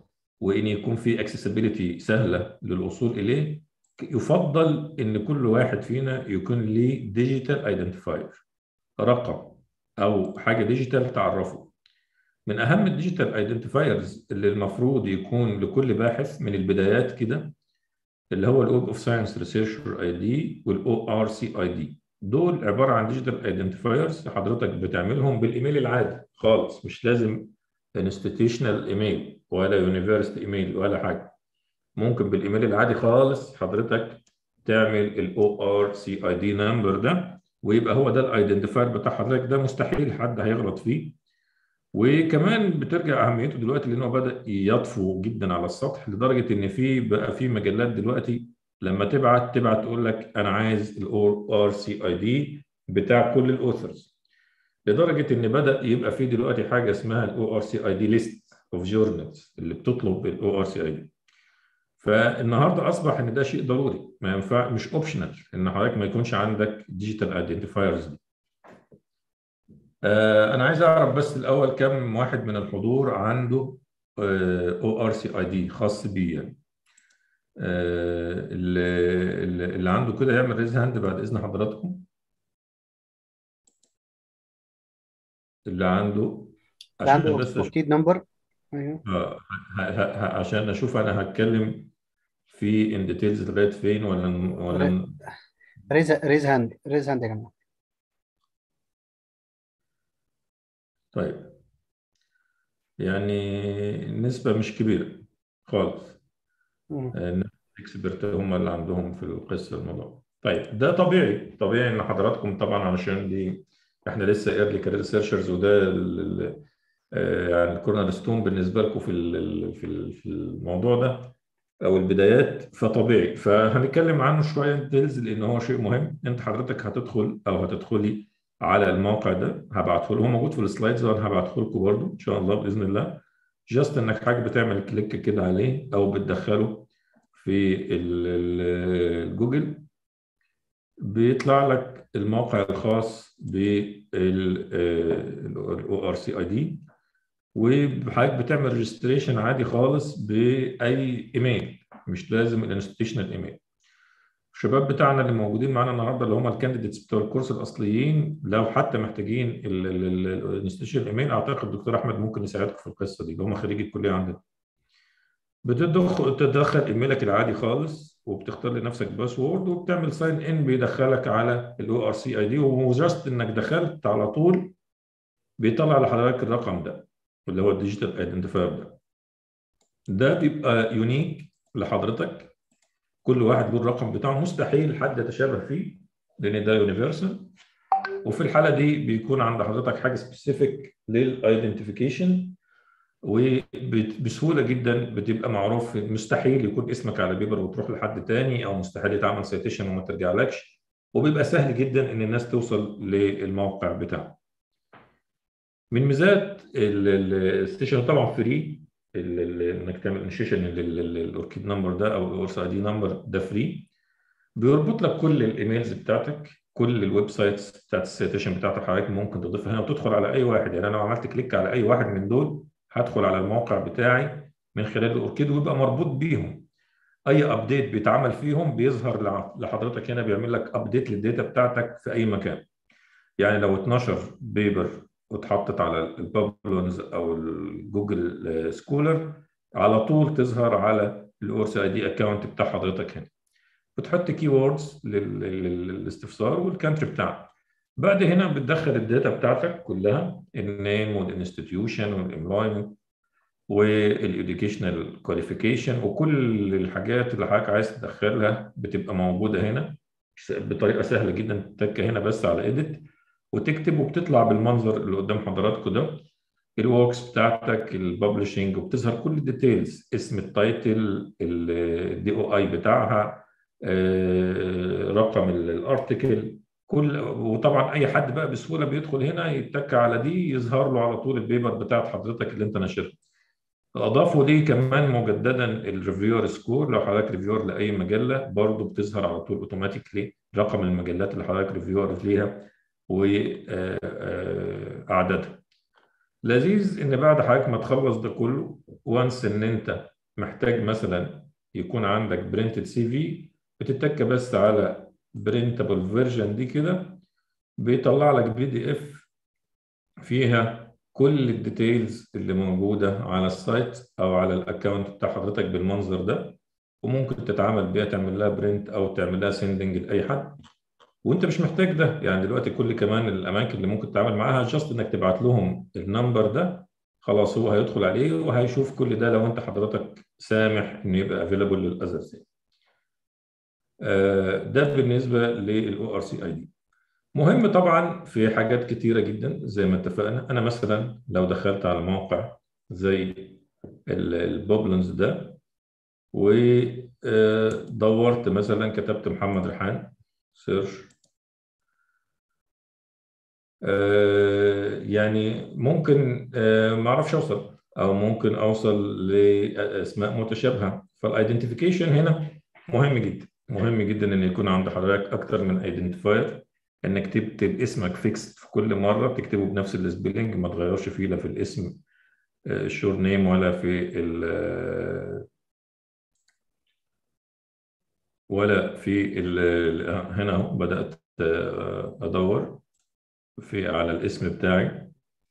[SPEAKER 1] وان يكون في اكسسبيليتي سهله للوصول اليه يفضل ان كل واحد فينا يكون ليه ديجيتال ايدنتيفاير رقم او حاجه ديجيتال تعرفه من اهم الديجيتال ايدنتيفايرز اللي المفروض يكون لكل باحث من البدايات كده اللي هو الويب اوف ساينس ريسيرشر اي دي والاو ار سي اي دي دول عباره عن ديجيتال ايدنتيفايرز حضرتك بتعملهم بالايميل العادي خالص مش لازم انستتيوشنال ايميل ولا يونيفرستي ايميل ولا حاجه ممكن بالايميل العادي خالص حضرتك تعمل الاو ار سي اي دي نمبر ده ويبقى هو ده الايدنتيفاير بتاع حضرتك ده مستحيل حد هيغلط فيه وكمان بترجع اهميته دلوقتي لانه بدا يطفو جدا على السطح لدرجه ان في بقى في مجلات دلوقتي لما تبعت تبعت تقول لك انا عايز الاو ار سي اي دي بتاع كل الاوثرز لدرجه ان بدا يبقى في دلوقتي حاجه اسمها الاو ار سي اي دي ليست اوف جورنالز اللي بتطلب الاو ار سي اي دي فالنهارده اصبح ان ده شيء ضروري ما ينفع مش اوبشنال ان حضرتك ما يكونش عندك ديجيتال ايدنتيفايرز دي آه انا عايز اعرف بس الاول كم واحد من الحضور عنده او ار سي اي دي خاص بيه يعني آه اللي, اللي عنده كده يعمل ريز هاند بعد اذن حضراتكم اللي عنده
[SPEAKER 2] اللي
[SPEAKER 1] عشان
[SPEAKER 2] عنده
[SPEAKER 1] بس
[SPEAKER 2] اوكيد نمبر ايوه
[SPEAKER 1] آه، ه- ه- ه- عشان اشوف انا هتكلم في ان ديتيلز لغايه فين ولا ولا
[SPEAKER 2] ريز ريز هاند ريز هاند يا جماعه
[SPEAKER 1] طيب يعني النسبه مش كبيره خالص
[SPEAKER 2] مم.
[SPEAKER 1] الناس اكسبرت هم اللي عندهم في القصه الموضوع طيب ده طبيعي طبيعي ان حضراتكم طبعا علشان دي احنا لسه ايرلي كارير ريسيرشرز وده ال- ال- آه، يعني الكورنر ستون بالنسبه لكم في ال- في ال- في الموضوع ده او البدايات فطبيعي فهنتكلم عنه شويه ديتيلز لان هو شيء مهم انت حضرتك هتدخل او هتدخلي على الموقع ده هبعته له هو موجود في السلايدز وانا هبعته لكم برضه ان شاء الله باذن الله جاست انك حاجه بتعمل كليك كده عليه او بتدخله في ال- ال- الجوجل بيطلع لك الموقع الخاص بالاو ار سي اي دي وحضرتك بتعمل ريجستريشن عادي خالص باي ايميل مش لازم الانستتيوشنال ايميل الشباب بتاعنا اللي موجودين معانا النهارده اللي هم الكانديديتس بتوع الكورس الاصليين لو حتى محتاجين الانستتيوشنال ايميل اعتقد الدكتور احمد ممكن يساعدكم في القصه دي اللي هم خريجي الكليه عندنا بتدخل تدخل ايميلك العادي خالص وبتختار لنفسك باسورد وبتعمل ساين ان بيدخلك على الاو ار سي اي دي وجاست انك دخلت على طول بيطلع لحضرتك الرقم ده اللي هو الديجيتال ايدنتيفاير ده ده بيبقى يونيك لحضرتك كل واحد له الرقم بتاعه مستحيل حد يتشابه فيه لان ده يونيفرسال وفي الحاله دي بيكون عند حضرتك حاجه سبيسيفيك للايدنتيفيكيشن وبسهوله جدا بتبقى معروف مستحيل يكون اسمك على بيبر وتروح لحد تاني او مستحيل يتعمل سيتيشن وما ترجعلكش وبيبقى سهل جدا ان الناس توصل للموقع بتاعه من ميزات الستيشن طبعا فري انك تعمل انشيشن للاوركيد نمبر ده او الاورس اي دي نمبر ده فري بيربط لك كل الايميلز بتاعتك كل الويب سايتس بتاعت السيتيشن بتاعتك حضرتك ممكن تضيفها هنا وتدخل على اي واحد يعني انا لو عملت كليك على اي واحد من دول هدخل على الموقع بتاعي من خلال الاوركيد ويبقى مربوط بيهم اي ابديت بيتعمل فيهم بيظهر لحضرتك هنا بيعمل لك ابديت للداتا بتاعتك في اي مكان يعني لو 12 بيبر واتحطت على البابلونز او الجوجل سكولر على طول تظهر على الاور سي اي دي اكونت بتاع حضرتك هنا بتحط كي ووردز للاستفسار والكانتري بتاعك بعد هنا بتدخل الداتا بتاعتك كلها النيم والانستتيوشن والامبلويمنت والإديوكيشنال كواليفيكيشن وكل الحاجات اللي حضرتك عايز تدخلها بتبقى موجوده هنا بطريقه سهله جدا تتك هنا بس على ايديت وتكتب وبتطلع بالمنظر اللي قدام حضراتكم ده الوركس بتاعتك الببلشنج وبتظهر كل الديتيلز اسم التايتل الدي او اي بتاعها رقم الارتكل كل وطبعا اي حد بقى بسهوله بيدخل هنا يتك على دي يظهر له على طول البيبر بتاعت حضرتك اللي انت ناشرها اضافوا ليه كمان مجددا الريفيور سكور لو حضرتك ريفيور لاي مجله برضه بتظهر على طول اوتوماتيكلي رقم المجلات اللي حضرتك ريفيور ليها واعدادها لذيذ ان بعد حضرتك ما تخلص ده كله وانس ان انت محتاج مثلا يكون عندك برنتد سي في بتتك بس على برنتبل فيرجن دي كده بيطلع لك بي دي اف فيها كل الديتيلز اللي موجوده على السايت او على الاكونت بتاع حضرتك بالمنظر ده وممكن تتعامل بيها تعمل لها برنت او تعمل لها سيندنج لاي حد وانت مش محتاج ده يعني دلوقتي كل كمان الاماكن اللي ممكن تتعامل معاها جاست انك تبعت لهم النمبر ده خلاص هو هيدخل عليه وهيشوف كل ده لو انت حضرتك سامح انه يبقى افيلابل للاذرز ده بالنسبه للاو ار سي اي دي مهم طبعا في حاجات كتيره جدا زي ما اتفقنا انا مثلا لو دخلت على موقع زي البوبلنز ده ودورت مثلا كتبت محمد ريحان سيرش يعني ممكن ما اعرفش اوصل او ممكن اوصل لاسماء متشابهه فالايدنتيفيكيشن هنا مهم جدا مهم جدا ان يكون عند حضرتك اكتر من ايدنتيفاير انك تكتب اسمك فيكس في كل مره تكتبه بنفس السبيلنج ما تغيرش فيه لا في الاسم الشور نيم ولا في ال ولا في ال هنا اهو بدات ادور في على الاسم بتاعي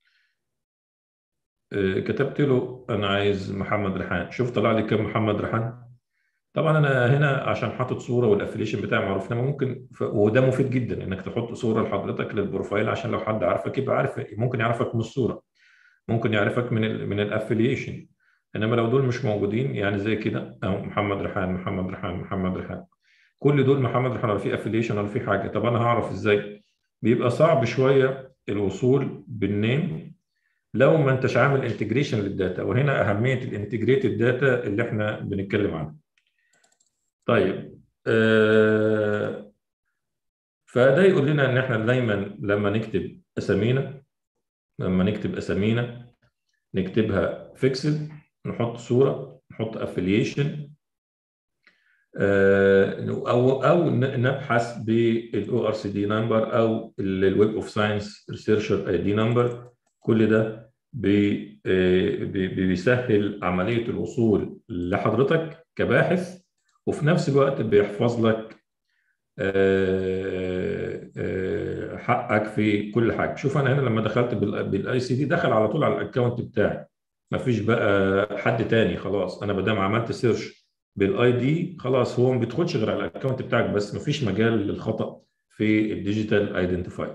[SPEAKER 1] كتبت له انا عايز محمد ريحان شوف طلع لي كم محمد ريحان طبعا انا هنا عشان حاطط صوره والافليشن بتاعي معروف انما ممكن ف... وده مفيد جدا انك تحط صوره لحضرتك للبروفايل عشان لو حد عارفك يبقى عارف ممكن يعرفك من الصوره ممكن يعرفك من ال... من الافليشن انما لو دول مش موجودين يعني زي كده اهو محمد ريحان محمد ريحان محمد ريحان كل دول محمد ريحان ولا في افليشن ولا في حاجه طب انا هعرف ازاي بيبقى صعب شويه الوصول بالنيم لو ما انتش عامل انتجريشن للداتا وهنا اهميه الانتجريتد داتا اللي احنا بنتكلم عنها طيب آه فده يقول لنا ان احنا دايما لما نكتب اسامينا لما نكتب اسامينا نكتبها فيكسد نحط صوره نحط افليشن او او نبحث بالاو ار سي دي نمبر او الويب اوف ساينس ريسيرشر اي دي نمبر كل ده بي بيسهل عمليه الوصول لحضرتك كباحث وفي نفس الوقت بيحفظ لك حقك في كل حاجه شوف انا هنا لما دخلت بالاي سي دي دخل على طول على الاكونت بتاعي ما فيش بقى حد تاني خلاص انا ما دام عملت سيرش بالاي دي خلاص هو ما بيدخلش غير على الاكونت بتاعك بس ما فيش مجال للخطا في الديجيتال ايدنتيفاير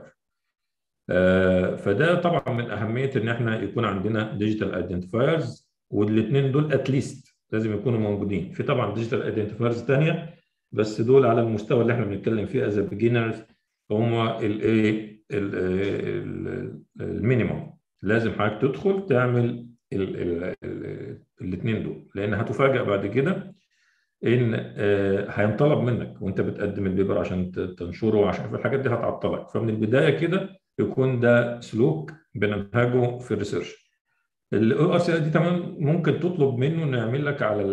[SPEAKER 1] فده طبعا من اهميه ان احنا يكون عندنا ديجيتال ايدنتيفايرز والاثنين دول اتليست لازم يكونوا موجودين في طبعا ديجيتال ايدنتيفايرز ثانيه بس دول على المستوى اللي احنا بنتكلم فيه از بيجنرز هم الايه المينيمم لازم حضرتك تدخل تعمل الاثنين دول لان هتفاجئ بعد كده ان هينطلب منك وانت بتقدم البيبر عشان تنشره عشان في الحاجات دي هتعطلك فمن البدايه كده يكون ده سلوك بننهجه في الريسيرش الاو ار سي دي تمام ممكن تطلب منه انه يعمل لك على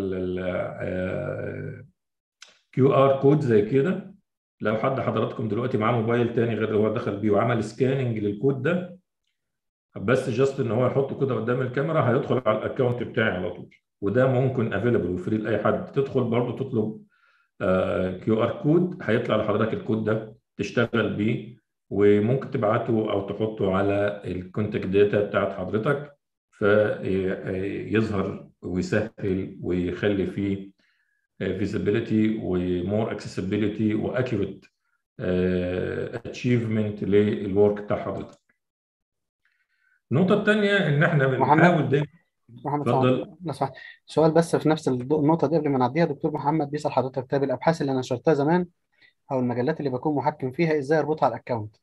[SPEAKER 1] كيو ار كود زي كده لو حد حضراتكم دلوقتي معاه موبايل تاني غير اللي هو دخل بيه وعمل سكاننج للكود ده بس جاست ان هو يحطه كده قدام الكاميرا هيدخل على الاكونت بتاعي على طول وده ممكن افيلبل وفري لاي حد تدخل برضه تطلب كيو ار كود هيطلع لحضرتك الكود ده تشتغل بيه وممكن تبعته او تحطه على الكونتاكت داتا بتاعت حضرتك فيظهر ويسهل ويخلي فيه فيزيبيليتي ومور اكسسبيليتي واكيوريت اتشيفمنت للورك بتاع حضرتك. النقطة الثانية إن إحنا بنحاول دايما
[SPEAKER 2] محمد اتفضل لو سمحت سؤال بس في نفس النقطة دي قبل ما نعديها دكتور محمد بيسأل حضرتك طيب الأبحاث اللي أنا نشرتها زمان أو المجلات اللي بكون محكم فيها إزاي أربطها على الأكونت؟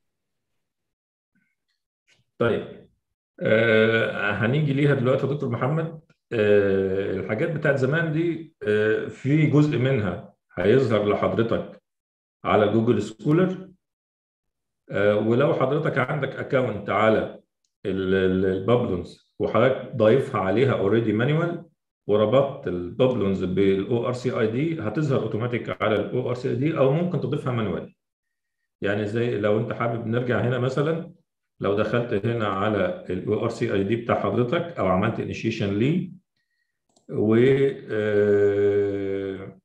[SPEAKER 1] طيب آه هنيجي ليها دلوقتي يا دكتور محمد آه الحاجات بتاعت زمان دي آه في جزء منها هيظهر لحضرتك على جوجل سكولر آه ولو حضرتك عندك اكونت على البابلونز وحضرتك ضايفها عليها اوريدي مانوال وربطت البابلونز بالاو ار سي اي دي هتظهر اوتوماتيك على الاو ار سي اي دي او ممكن تضيفها مانوال يعني زي لو انت حابب نرجع هنا مثلا لو دخلت هنا على الاو ار سي اي دي بتاع حضرتك او عملت انيشيشن ليه و آه،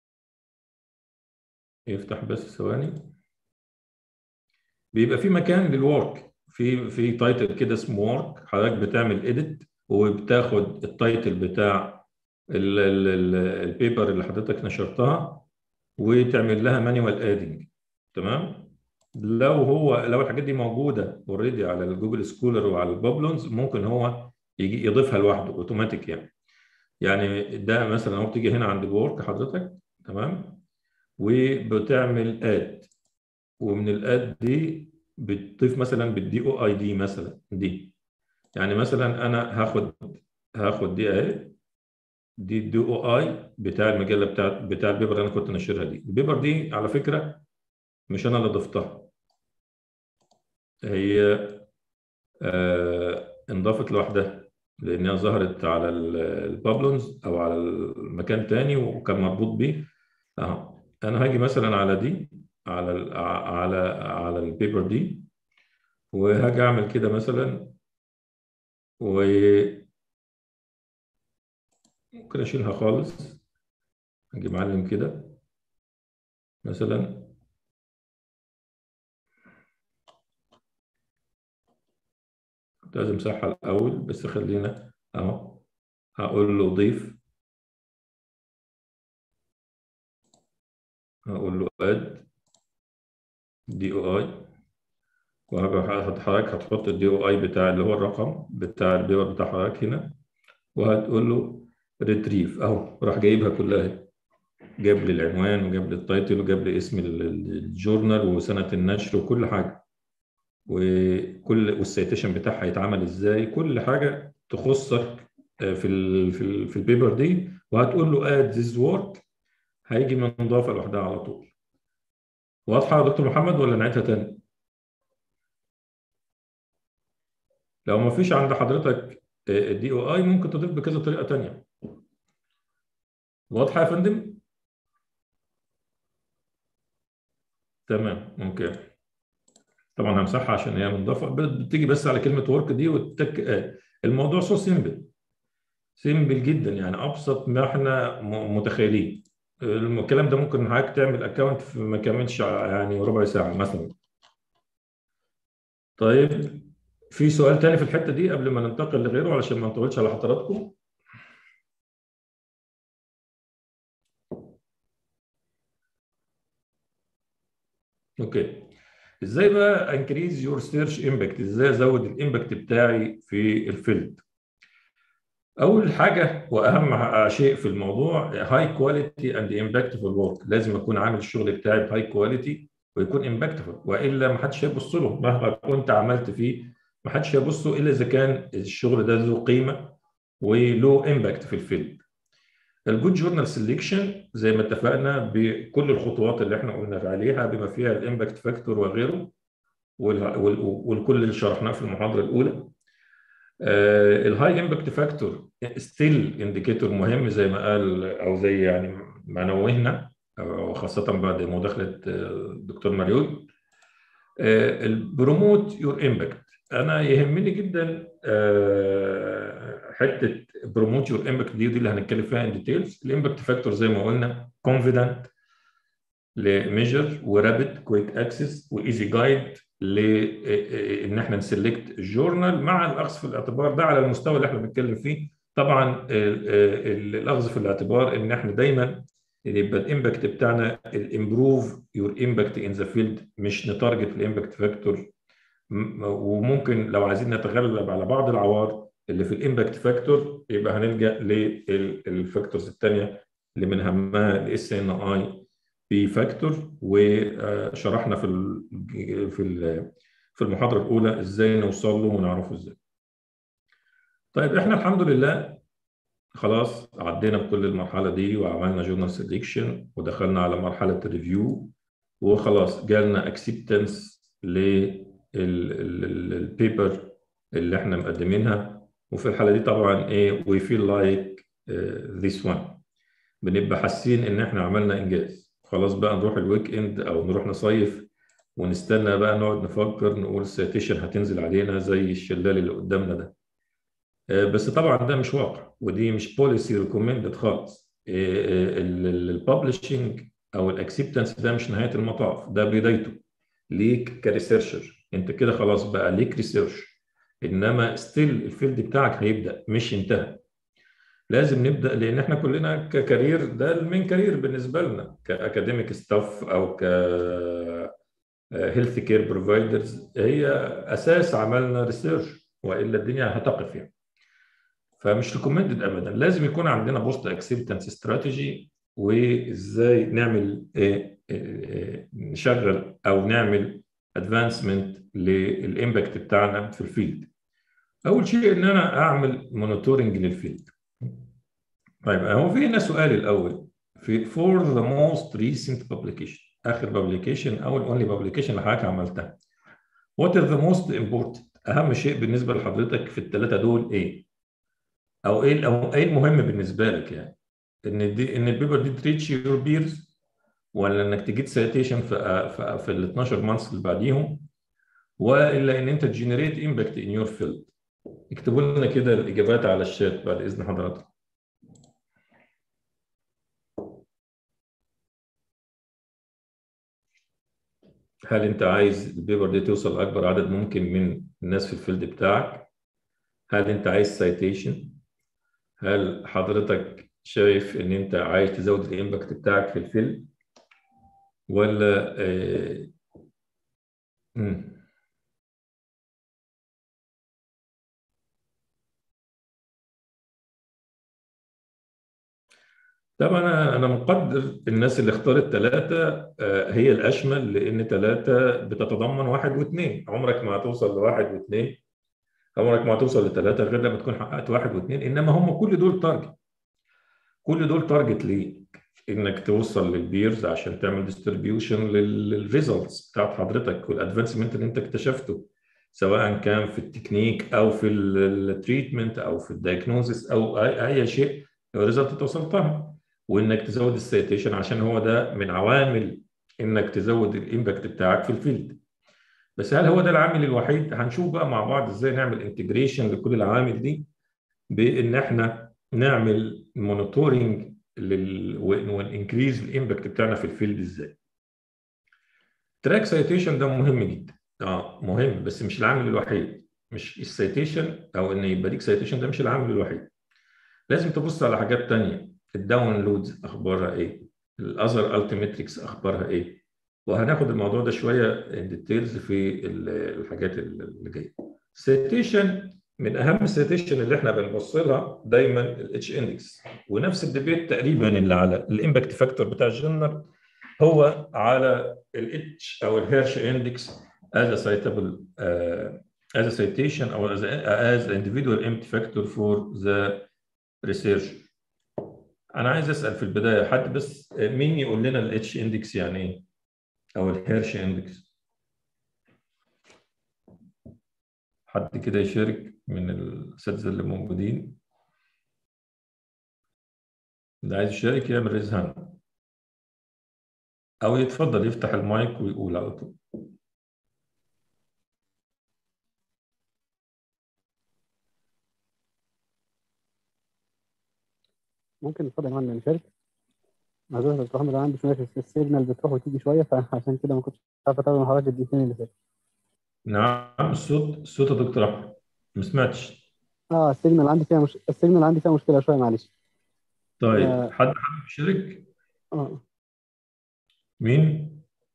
[SPEAKER 1] يفتح بس ثواني بيبقى في مكان للورك في في تايتل كده اسمه ورك حضرتك بتعمل اديت وبتاخد التايتل بتاع ال- ال- ال- البيبر اللي حضرتك نشرتها وتعمل لها مانيوال ادنج تمام لو هو لو الحاجات دي موجوده اوريدي على الجوجل سكولر وعلى البابلونز ممكن هو يجي يضيفها لوحده اوتوماتيك يعني يعني ده مثلا هو بتيجي هنا عند الورك حضرتك تمام وبتعمل اد ومن الاد دي بتضيف مثلا بالدي او اي دي مثلا دي يعني مثلا انا هاخد هاخد دي اهي دي الدي او اي بتاع المجله بتاع بتاع البيبر اللي انا كنت ناشرها دي البيبر دي على فكره مش انا اللي ضفتها هي آه انضافت لوحدها لانها ظهرت على ال- البابلونز او على المكان تاني وكان مربوط بيه اهو انا هاجي مثلا على دي على ال على على البيبر دي وهاجي اعمل كده مثلا و ممكن اشيلها خالص اجي معلم كده مثلا كنت لازم امسحها الاول بس خلينا اهو هقول له ضيف هقول له اد دي او اي وحضرتك هتحط الدي او اي بتاع اللي هو الرقم بتاع البيبر بتاع حضرتك هنا وهتقول له ريتريف اهو راح جايبها كلها اهي جاب لي العنوان وجاب لي التايتل وجاب لي اسم ال- ال- الجورنال وسنة النشر وكل حاجة وكل والسيتيشن بتاعها هيتعمل ازاي كل حاجة تخصك آه، في ال في ال في البيبر دي وهتقول له اد ذيس ورك هيجي من مضافة لوحدها على طول واضحة يا دكتور محمد ولا نعيدها تاني؟ لو ما فيش عند حضرتك الدي او اي ممكن تضيف بكذا طريقة تانية واضحة يا فندم؟ تمام ممكن طبعا همسحها عشان هي منضافة بتيجي بس على كلمة ورك دي وتك آه، الموضوع سو سيمبل سيمبل جدا يعني ابسط ما احنا م- متخيلين الم- الكلام ده ممكن حضرتك تعمل اكونت في ما كملش يعني ربع ساعة مثلا طيب في سؤال تاني في الحتة دي قبل ما ننتقل لغيره علشان ما نطولش على حضراتكم اوكي ازاي بقى انكريز يور سيرش امباكت ازاي ازود الامباكت بتاعي في الفيلد اول حاجه واهم شيء في الموضوع هاي كواليتي اند امباكتفul ورك لازم اكون عامل الشغل بتاعي بهاي كواليتي ويكون امباكتفul والا ما حدش هيبص له مهما كنت عملت فيه ما حدش هيبص له الا اذا كان الشغل ده ذو قيمه وله امباكت في الفيلد الجود جورنال سيلكشن زي ما اتفقنا بكل الخطوات اللي احنا قلنا عليها بما فيها الامباكت فاكتور وغيره وال- وال- والكل اللي شرحناه في المحاضره الاولى الهاي امباكت فاكتور ستيل انديكيتور مهم زي ما قال او زي يعني ما نوهنا وخاصه بعد مداخله آه، الدكتور مريول البروموت يور امباكت انا يهمني جدا آه، حته بروموت يور امباكت دي دي اللي هنتكلم فيها ان ديتيلز الامباكت فاكتور زي ما قلنا كونفيدنت لميجر ورابid كويك اكسس وايزي جايد لان احنا نسلكت الجورنال مع الاخذ في الاعتبار ده على المستوى اللي احنا بنتكلم فيه طبعا ال- ال- الاخذ في الاعتبار ان احنا دايما يبقى الامباكت بتاعنا الامبروف يور امباكت ان ذا فيلد مش نتارجت الامباكت فاكتور وممكن لو عايزين نتغلب على بعض العوار اللي في الامباكت فاكتور يبقى هنلجا للفاكتورز الثانيه اللي من اهمها الاس ان اي بي فاكتور وشرحنا في ال في ال في المحاضره الاولى ازاي نوصل له ونعرفه ازاي. طيب احنا الحمد لله خلاص عدينا بكل المرحله دي وعملنا جورنال سيلكشن ودخلنا على مرحله الريفيو وخلاص جالنا اكسبتنس للبيبر اللي احنا مقدمينها وفي الحاله دي طبعا ايه وي فيل لايك ذيس وان بنبقى حاسين ان احنا عملنا انجاز خلاص بقى نروح الويك اند او نروح نصيف ونستنى بقى نقعد نفكر نقول السيتيشن هتنزل علينا زي الشلال اللي قدامنا ده بس طبعا ده مش واقع ودي مش بوليسي ريكومندد خالص الببلشنج او الاكسبتنس ده مش نهايه المطاف ده بدايته ليك كريسيرشر انت كده خلاص بقى ليك ريسيرش انما ستيل الفيلد بتاعك هيبدا مش انتهى لازم نبدا لان احنا كلنا ككارير ده المين كارير بالنسبه لنا كاكاديميك ستاف او ك هيلث كير بروفايدرز هي اساس عملنا ريسيرش والا الدنيا هتقف يعني فمش ريكومندد ابدا لازم يكون عندنا بوست اكسبتنس استراتيجي وازاي نعمل إيه إيه نشغل او نعمل ادفانسمنت للامباكت بتاعنا في الفيلد اول شيء ان انا اعمل مونيتورنج للفيلد طيب هو في هنا سؤال الاول في for the most recent publication اخر publication او الاونلي publication اللي حضرتك عملتها what is the most important اهم شيء بالنسبه لحضرتك في الثلاثه دول ايه او ايه او ايه المهم بالنسبه لك يعني ان دي ان البيبر دي تريتش يور بيرز ولا انك تجيب سيتيشن في في, في ال 12 مانثs اللي بعديهم والا ان انت تجنريت امباكت ان يور فيلد اكتبوا لنا كده الاجابات على الشات بعد اذن حضراتكم هل انت عايز البيبر دي توصل لاكبر عدد ممكن من الناس في الفيلد بتاعك هل انت عايز سايتيشن هل حضرتك شايف ان انت عايز تزود الامباكت بتاعك في الفيلد ولا آه... مم. طبعا انا انا مقدر الناس اللي اختارت ثلاثه هي الاشمل لان ثلاثه بتتضمن واحد واثنين عمرك ما هتوصل لواحد واثنين عمرك ما هتوصل لثلاثه غير لما تكون حققت واحد واثنين انما هم كل دول تارجت كل دول تارجت ليك انك توصل للبيرز عشان تعمل ديستريبيوشن للريزلتس بتاعت حضرتك والادفانسمنت اللي انت اكتشفته سواء كان في التكنيك او في التريتمنت او في الدايجنوزس او اي, أي شيء الريزلت انت وصلتها وانك تزود السيتيشن عشان هو ده من عوامل انك تزود الامباكت بتاعك في الفيلد بس هل هو ده العامل الوحيد هنشوف بقى مع بعض ازاي نعمل انتجريشن لكل العوامل دي بان احنا نعمل مونيتورنج لل وننكريز الامباكت بتاعنا في الفيلد ازاي تراك سيتيشن ده مهم جدا اه مهم بس مش العامل الوحيد مش السيتيشن او ان يبقى ليك سيتيشن ده مش العامل الوحيد لازم تبص على حاجات تانية الداونلودز اخبارها ايه الاذر التيمتريكس اخبارها ايه وهناخد الموضوع ده شويه ديتيلز في الحاجات اللي جايه سيتيشن من اهم السيتيشن اللي احنا بنبص لها دايما الاتش اندكس ونفس الديبيت تقريبا اللي على الامباكت فاكتور بتاع الجنر هو على الاتش او الهيرش اندكس as a citable uh, as a citation or as, a, as an individual impact factor for the research انا عايز اسال في البدايه حد بس مين يقول لنا الاتش اندكس يعني ايه او الهيرش اندكس حد كده يشارك من الاساتذه اللي موجودين اللي عايز يشارك يعمل ريز هاند او يتفضل يفتح المايك ويقول على طول
[SPEAKER 2] ممكن نتفضل يا معلم نشارك معذرة يا دكتور محمد انا عندي شويه السيجنال بتروح وتيجي شويه فعشان كده ما كنتش عارف اتابع مع حضرتك الدقيقتين اللي فاتوا
[SPEAKER 1] نعم الصوت الصوت يا دكتور احمد ما سمعتش
[SPEAKER 2] اه السيجنال عندي فيها مش... السيجنال عندي فيها مشكله شويه معلش
[SPEAKER 1] طيب
[SPEAKER 2] آه.
[SPEAKER 1] حد حابب يشارك
[SPEAKER 2] اه
[SPEAKER 1] مين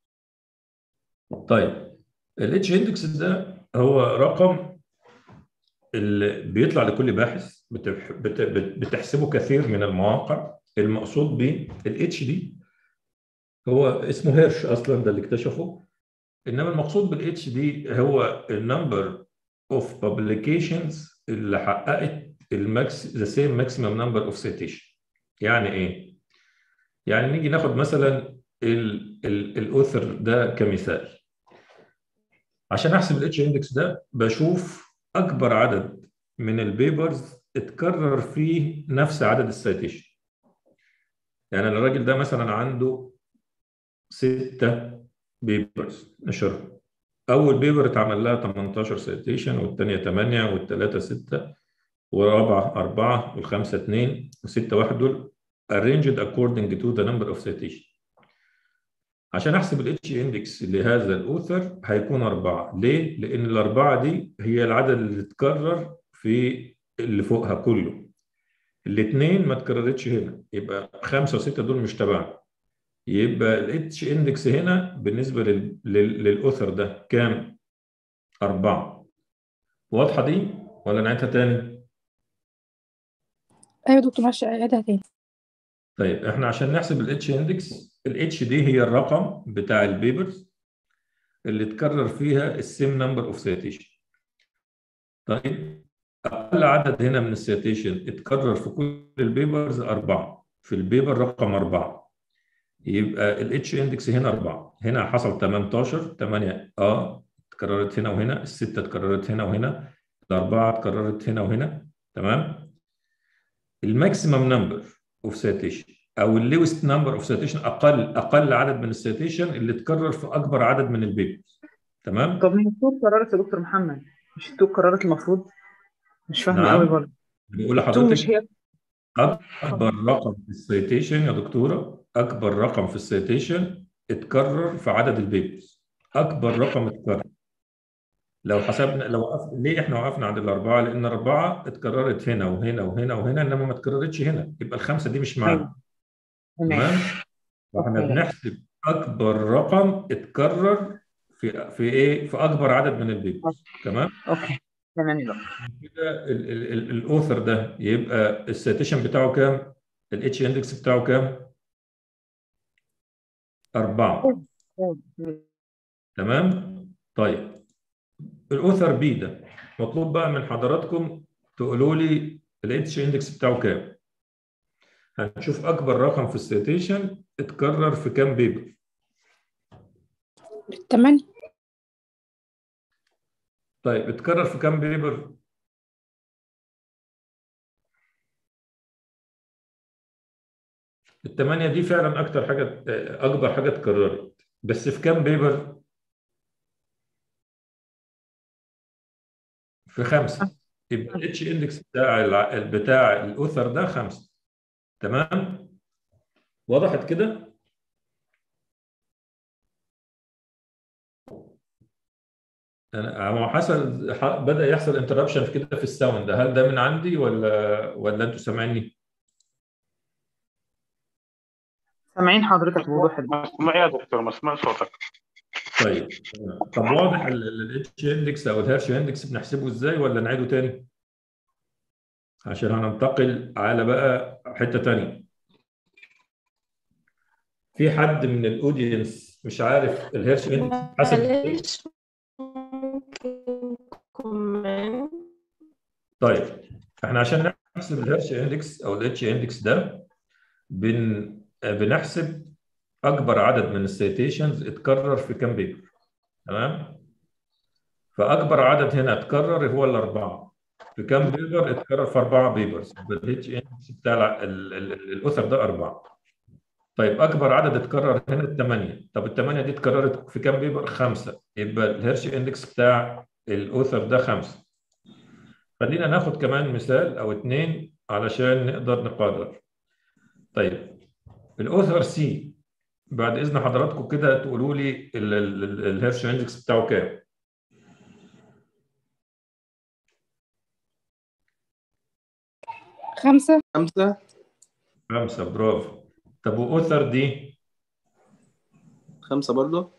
[SPEAKER 1] طيب الاتش اندكس ده هو رقم اللي بيطلع لكل باحث بتح... بت... بت... بتحسبه كثير من المواقع المقصود به الاتش دي هو اسمه هيرش اصلا ده اللي اكتشفه انما المقصود بالاتش دي هو النمبر اوف بابليكيشنز اللي حققت الماكس ذا سيم ماكسيمم نمبر اوف سيتيشن يعني ايه؟ يعني نيجي ناخد مثلا الاوثر ده كمثال عشان احسب الاتش اندكس ده بشوف اكبر عدد من البيبرز اتكرر فيه نفس عدد السيتيشن يعني الراجل ده مثلا عنده ستة بيبرز نشرها أول بيبر اتعمل لها 18 سيتيشن والثانية 8 والثلاثة 6 ورابعة أربعة والخمسة اتنين وستة واحد دول arranged according to the number of citation عشان أحسب ال H index لهذا الأوثر هيكون أربعة ليه؟ لأن الأربعة دي هي العدد اللي اتكرر في اللي فوقها كله الاثنين ما اتكررتش هنا يبقى خمسة وستة دول مش تبعنا يبقى ال H index هنا بالنسبة لل... لل... للأوثر ده كام؟ أربعة واضحة دي ولا نعيدها تاني؟
[SPEAKER 16] ايوه يا دكتور معلش عيدها تاني
[SPEAKER 1] طيب احنا عشان نحسب ال H index ال H دي هي الرقم بتاع البيبرز اللي اتكرر فيها السيم نمبر اوف سيتيشن طيب اقل عدد هنا من السيتيشن اتكرر في كل البيبرز أربعة في البيبر رقم أربعة يبقى ال H index هنا أربعة هنا حصل 18 8 اه اتكررت هنا وهنا الستة اتكررت هنا وهنا الأربعة اتكررت هنا وهنا تمام الماكسيمم نمبر اوف سيتيشن او الليوست نمبر اوف سيتيشن اقل اقل عدد من السيتيشن اللي اتكرر في اكبر عدد من البيبرز تمام
[SPEAKER 15] طب ما التو قررت يا دكتور محمد مش التو قررت المفروض مش فاهمه
[SPEAKER 1] نعم.
[SPEAKER 15] قوي برضه
[SPEAKER 1] بقول
[SPEAKER 15] التو مش
[SPEAKER 1] لحضرتك
[SPEAKER 15] هي
[SPEAKER 1] اكبر رقم في السيتيشن يا دكتوره اكبر رقم في السيتيشن اتكرر في عدد البيبرز اكبر رقم اتكرر لو حسبنا لو وقف... ليه احنا وقفنا عند الاربعه لان الاربعه اتكررت هنا وهنا وهنا وهنا انما ما اتكررتش هنا يبقى الخمسه دي مش معانا
[SPEAKER 15] تمام
[SPEAKER 1] تمام فاحنا
[SPEAKER 15] أوكي.
[SPEAKER 1] بنحسب اكبر رقم اتكرر في في ايه في اكبر عدد من البيبرز تمام
[SPEAKER 15] اوكي تمام يا دكتور
[SPEAKER 1] كده ال- ال- ال- الاوثر ده يبقى السيتيشن بتاعه كام الاتش اندكس بتاعه كام أربعة تمام طيب الاوثر بي ده مطلوب بقى من حضراتكم تقولوا لي الاتش اندكس بتاعه كام هنشوف اكبر رقم في السيتيشن اتكرر في كام بيبر
[SPEAKER 16] تمانية
[SPEAKER 1] طيب اتكرر في كام بيبر الثمانية دي فعلا أكتر حاجة أكبر حاجة اتكررت بس في كام بيبر؟ في خمسة يبقى الاتش اندكس بتاع الع- بتاع الأوثر ده خمسة تمام؟ وضحت كده؟ أنا هو حصل ح- بدأ يحصل انتربشن في كده في الساوند هل ده من عندي ولا ولا أنتوا سامعيني؟
[SPEAKER 15] سامعين حضرتك بوضوح
[SPEAKER 17] مسموع يا دكتور مسموع صوتك
[SPEAKER 1] طيب طب واضح الاتش اندكس او الهيرش اندكس بنحسبه ازاي ولا نعيده تاني؟ عشان هننتقل على بقى حته تانيه. في حد من الاودينس مش عارف الهيرش اندكس حسب ازاي؟
[SPEAKER 13] معلش ممكن كومنت
[SPEAKER 1] طيب احنا عشان نحسب الهيرش اندكس او الاتش اندكس ده بن بنحسب اكبر عدد من السيتيشنز اتكرر في كام بيبر تمام فاكبر عدد هنا اتكرر هو الاربعه في كام بيبر اتكرر في اربعه بيبرز الاتش اندكس بتاع الع- ال- ال- ال- الاوثر ده اربعه طيب اكبر عدد اتكرر هنا الثمانيه طب الثمانيه دي اتكررت في كام بيبر خمسه يبقى الهيرش اندكس بتاع الاوثر ده خمسه خلينا ناخد كمان مثال او اتنين علشان نقدر نقرر طيب الاوثر سي بعد اذن حضراتكم كده تقولوا لي ال- ال- ال- الهيرش اندكس بتاعه كام
[SPEAKER 16] خمسة
[SPEAKER 7] خمسة
[SPEAKER 1] خمسة برافو طب واوثر دي
[SPEAKER 7] خمسة برضه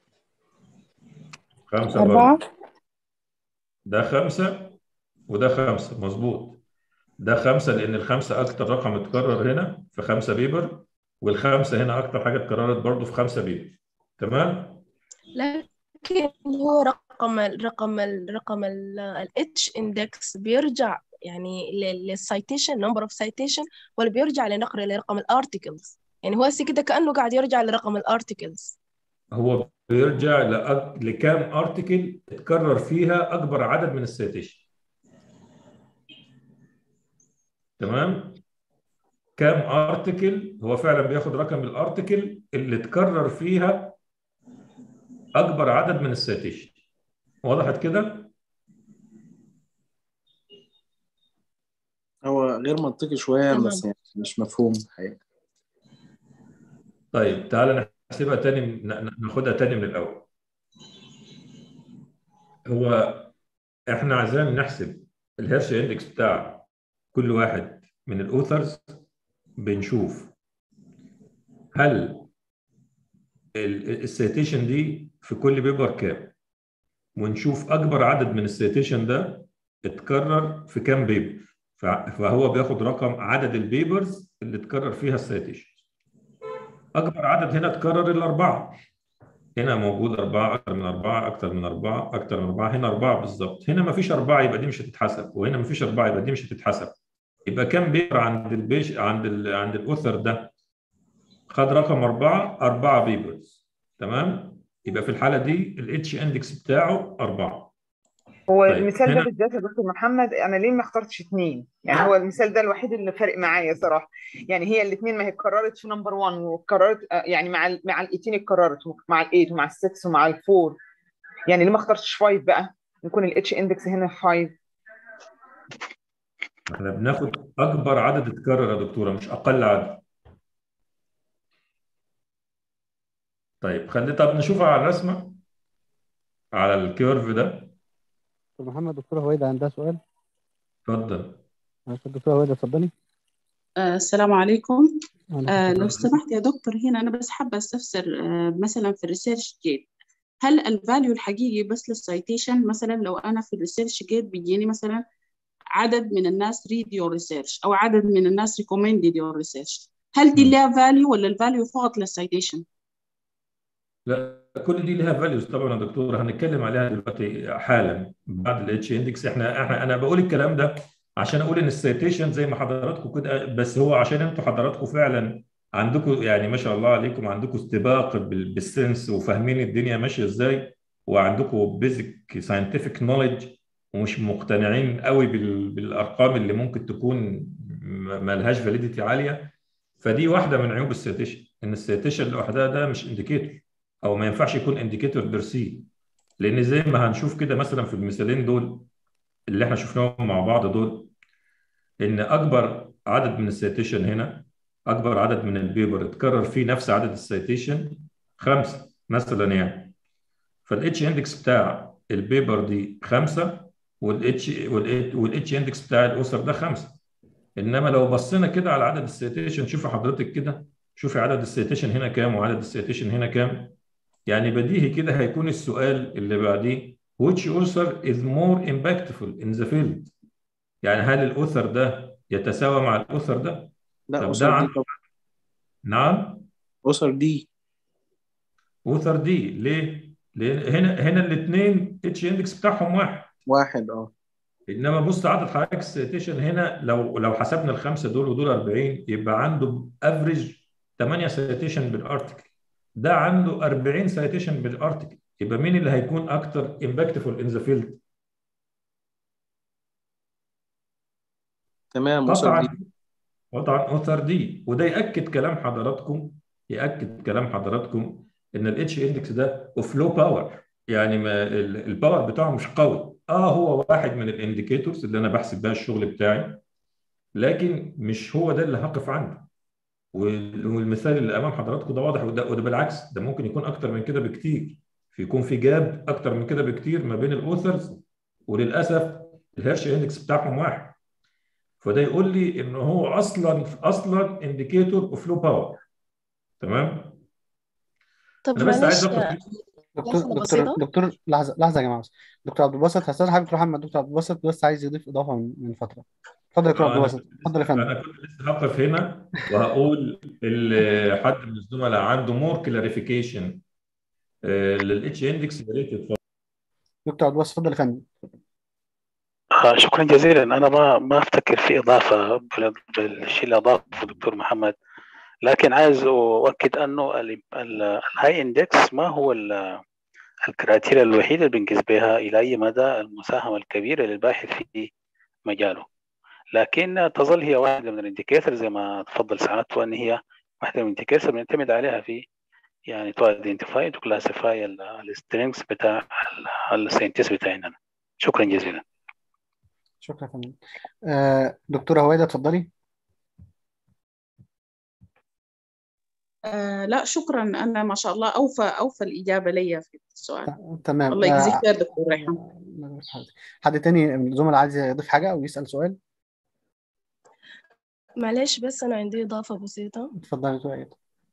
[SPEAKER 1] خمسة
[SPEAKER 16] أربعة
[SPEAKER 1] برضه ده خمسة وده خمسة مظبوط ده خمسة لأن الخمسة أكتر رقم اتكرر هنا في خمسة بيبر والخمسة هنا أكتر حاجة اتكررت برضه في خمسة بيبر تمام؟
[SPEAKER 13] لكن هو رقم ال رقم ال رقم ال H index بيرجع يعني للسايتيشن نمبر اوف سايتيشن ولا بيرجع لنقر لرقم الارتكلز يعني هو هسه كده كأنه قاعد يرجع لرقم الارتكلز
[SPEAKER 1] هو بيرجع لأك... لكام ارتكل اتكرر فيها أكبر عدد من السيتيشن تمام؟ كام ارتكل هو فعلا بياخد رقم الارتكل اللي اتكرر فيها اكبر عدد من السيتيشن وضحت كده
[SPEAKER 7] هو غير منطقي شوية
[SPEAKER 9] تمام.
[SPEAKER 7] بس يعني مش مفهوم الحقيقة
[SPEAKER 1] طيب تعالى نحسبها تاني ن- ن- ناخدها تاني من الأول هو احنا عايزين نحسب الهيرش اندكس بتاع كل واحد من الاوثرز بنشوف هل السيتيشن دي في كل بيبر كام ونشوف اكبر عدد من السيتيشن ده اتكرر في كام بيبر فع- فهو بياخد رقم عدد البيبرز اللي اتكرر فيها السيتيشن اكبر عدد هنا اتكرر الاربعه هنا موجود أربعة أكتر من أربعة أكتر من أربعة أكتر من أربعة هنا أربعة بالظبط هنا ما فيش أربعة يبقى دي مش هتتحسب وهنا ما فيش أربعة يبقى دي مش هتتحسب يبقى كام بيبر عند البيش عند ال... عند الأوثر ده خد رقم أربعة أربعة بيبرز تمام يبقى في الحالة دي الاتش اندكس بتاعه أربعة
[SPEAKER 15] هو
[SPEAKER 1] طيب
[SPEAKER 15] المثال ده
[SPEAKER 1] هنا
[SPEAKER 15] بالذات يا دكتور محمد انا ليه ما اخترتش اثنين يعني هو المثال ده الوحيد اللي فارق معايا صراحه يعني هي الاثنين ما هي اتكررت في نمبر 1 واتكررت آه، يعني مع ال مع ال 18 اتكررت مع ال 8 ومع ال 6 ومع ال 4 يعني ليه ما اخترتش 5 بقى يكون الاتش اندكس هنا 5
[SPEAKER 1] احنا بناخد أكبر عدد اتكرر يا دكتورة مش أقل عدد طيب خلي طب نشوفها على الرسمة على الكيرف ده
[SPEAKER 2] طب محمد دكتورة هويدا عندها سؤال
[SPEAKER 1] اتفضل
[SPEAKER 2] معلش الدكتورة هويدا اتفضلي
[SPEAKER 11] آه السلام عليكم
[SPEAKER 2] عليكم
[SPEAKER 11] آه
[SPEAKER 2] السلام
[SPEAKER 11] لو سمحت يا دكتور هنا أنا بس حابة أستفسر آه مثلا في الريسيرش جيت هل الفاليو الحقيقي بس للسايتيشن مثلا لو أنا في الريسيرش جيت بيجيني مثلا عدد من الناس read your research أو عدد من الناس recommended your research هل دي
[SPEAKER 1] مم.
[SPEAKER 11] لها فاليو ولا الفاليو فقط للسايتيشن؟
[SPEAKER 1] لا كل دي ليها فاليوز طبعا يا دكتور هنتكلم عليها دلوقتي حالا بعد الاتش اندكس احنا احنا انا بقول الكلام ده عشان اقول ان السيتيشن زي ما حضراتكم كده بس هو عشان انتوا حضراتكم فعلا عندكم يعني ما شاء الله عليكم عندكم استباق بال- بالسنس وفاهمين الدنيا ماشيه ازاي وعندكم بيزك ساينتفك نوليدج ومش مقتنعين قوي بال- بالارقام اللي ممكن تكون م- ملهاش فاليديتي عاليه فدي واحده من عيوب السيتيشن ان السيتيشن لوحدها ده مش انديكيتور او ما ينفعش يكون انديكيتور بيرسي لان زي ما هنشوف كده مثلا في المثالين دول اللي احنا شفناهم مع بعض دول ان اكبر عدد من السيتيشن هنا اكبر عدد من البيبر اتكرر فيه نفس عدد السيتيشن خمسه مثلا يعني فالاتش اندكس بتاع البيبر دي خمسه والاتش والاتش اندكس بتاع الاوثر ده خمسه انما لو بصينا كده على عدد السيتيشن شوفي حضرتك كده شوفي عدد السيتيشن هنا كام وعدد السيتيشن هنا كام يعني بديهي كده هيكون السؤال اللي بعديه which author is more impactful in the field يعني هل الاوثر ده يتساوى مع الاوثر ده
[SPEAKER 7] لا
[SPEAKER 1] طب ده
[SPEAKER 7] أسر دي
[SPEAKER 1] عن
[SPEAKER 7] طبعا
[SPEAKER 1] نعم
[SPEAKER 7] أسر دي
[SPEAKER 1] اوثر دي ليه لان هنا هنا الاثنين اتش اندكس بتاعهم واحد
[SPEAKER 7] واحد اه
[SPEAKER 1] انما بص عدد حضرتك السيتيشن هنا لو لو حسبنا الخمسه دول ودول 40 يبقى عنده افريج 8 سيتيشن بالارتكل ده عنده 40 سيتيشن بالارتكل يبقى مين اللي هيكون اكتر امباكتفول ان ذا فيلد
[SPEAKER 7] تمام أسر دي
[SPEAKER 1] طبعا طبعا اوثر دي وده ياكد كلام حضراتكم ياكد كلام حضراتكم ان الاتش اندكس ده اوف لو باور يعني ما ال- الباور بتاعه مش قوي اه هو واحد من الانديكيتورز اللي انا بحسب بيها الشغل بتاعي لكن مش هو ده اللي هقف عنده وال- والمثال اللي امام حضراتكم ده واضح وده, وده بالعكس ده ممكن يكون اكتر من كده بكتير في يكون في جاب اكتر من كده بكتير ما بين الاوثرز وللاسف الهيرش اندكس بتاعهم واحد فده يقول لي ان هو اصلا اصلا انديكيتور اوف لو باور تمام
[SPEAKER 13] طب
[SPEAKER 1] انا بس عايز
[SPEAKER 13] معلش
[SPEAKER 1] اخد
[SPEAKER 2] دكتور
[SPEAKER 13] لحظة
[SPEAKER 2] دكتور
[SPEAKER 13] بسيطة
[SPEAKER 2] دكتور لحظة لحظة يا جماعة بس دكتور عبد الباسط هستاذن حضرتك دكتور محمد دكتور عبد الباسط بس عايز يضيف إضافة من من فترة اتفضل يا دكتور عبد
[SPEAKER 1] آه، انا
[SPEAKER 2] الباسط
[SPEAKER 1] كنت
[SPEAKER 2] اتفضل يا
[SPEAKER 1] لسه
[SPEAKER 2] فندم
[SPEAKER 1] انا كنت لسه هقف هنا وهقول اللي حد من الزملاء عنده مور كلاريفيكيشن للاتش اندكس يا ريت يتفضل
[SPEAKER 2] دكتور عبد الباسط اتفضل يا فندم
[SPEAKER 17] آه شكرا جزيلا انا ما ما افتكر في اضافه بال- بالشيء اللي اضافه الدكتور محمد لكن عايز اؤكد انه ال- ال- الهاي اندكس ما هو ال- الكريتيريا الوحيده اللي بنقيس بها الى اي مدى المساهمه الكبيره للباحث في مجاله لكن تظل هي واحده من الانديكيتور زي ما تفضل سعادته ان هي واحده من الانديكيتور بنعتمد عليها في يعني تو ايدنتيفاي تو كلاسيفاي السترينجز بتاع الساينتست بتاعنا شكرا جزيلا
[SPEAKER 2] شكرا يا فندم آه، دكتورة هويدا اتفضلي
[SPEAKER 11] آه لا شكرا أنا ما شاء الله أوفى أوفى الإجابة لي في السؤال
[SPEAKER 2] تمام
[SPEAKER 11] الله يجزيك
[SPEAKER 2] آه،
[SPEAKER 11] خير دكتور ريحان
[SPEAKER 2] حد تاني من الزملاء عايز يضيف حاجة أو يسأل سؤال
[SPEAKER 13] معلش بس أنا عندي إضافة بسيطة
[SPEAKER 2] اتفضلي سؤال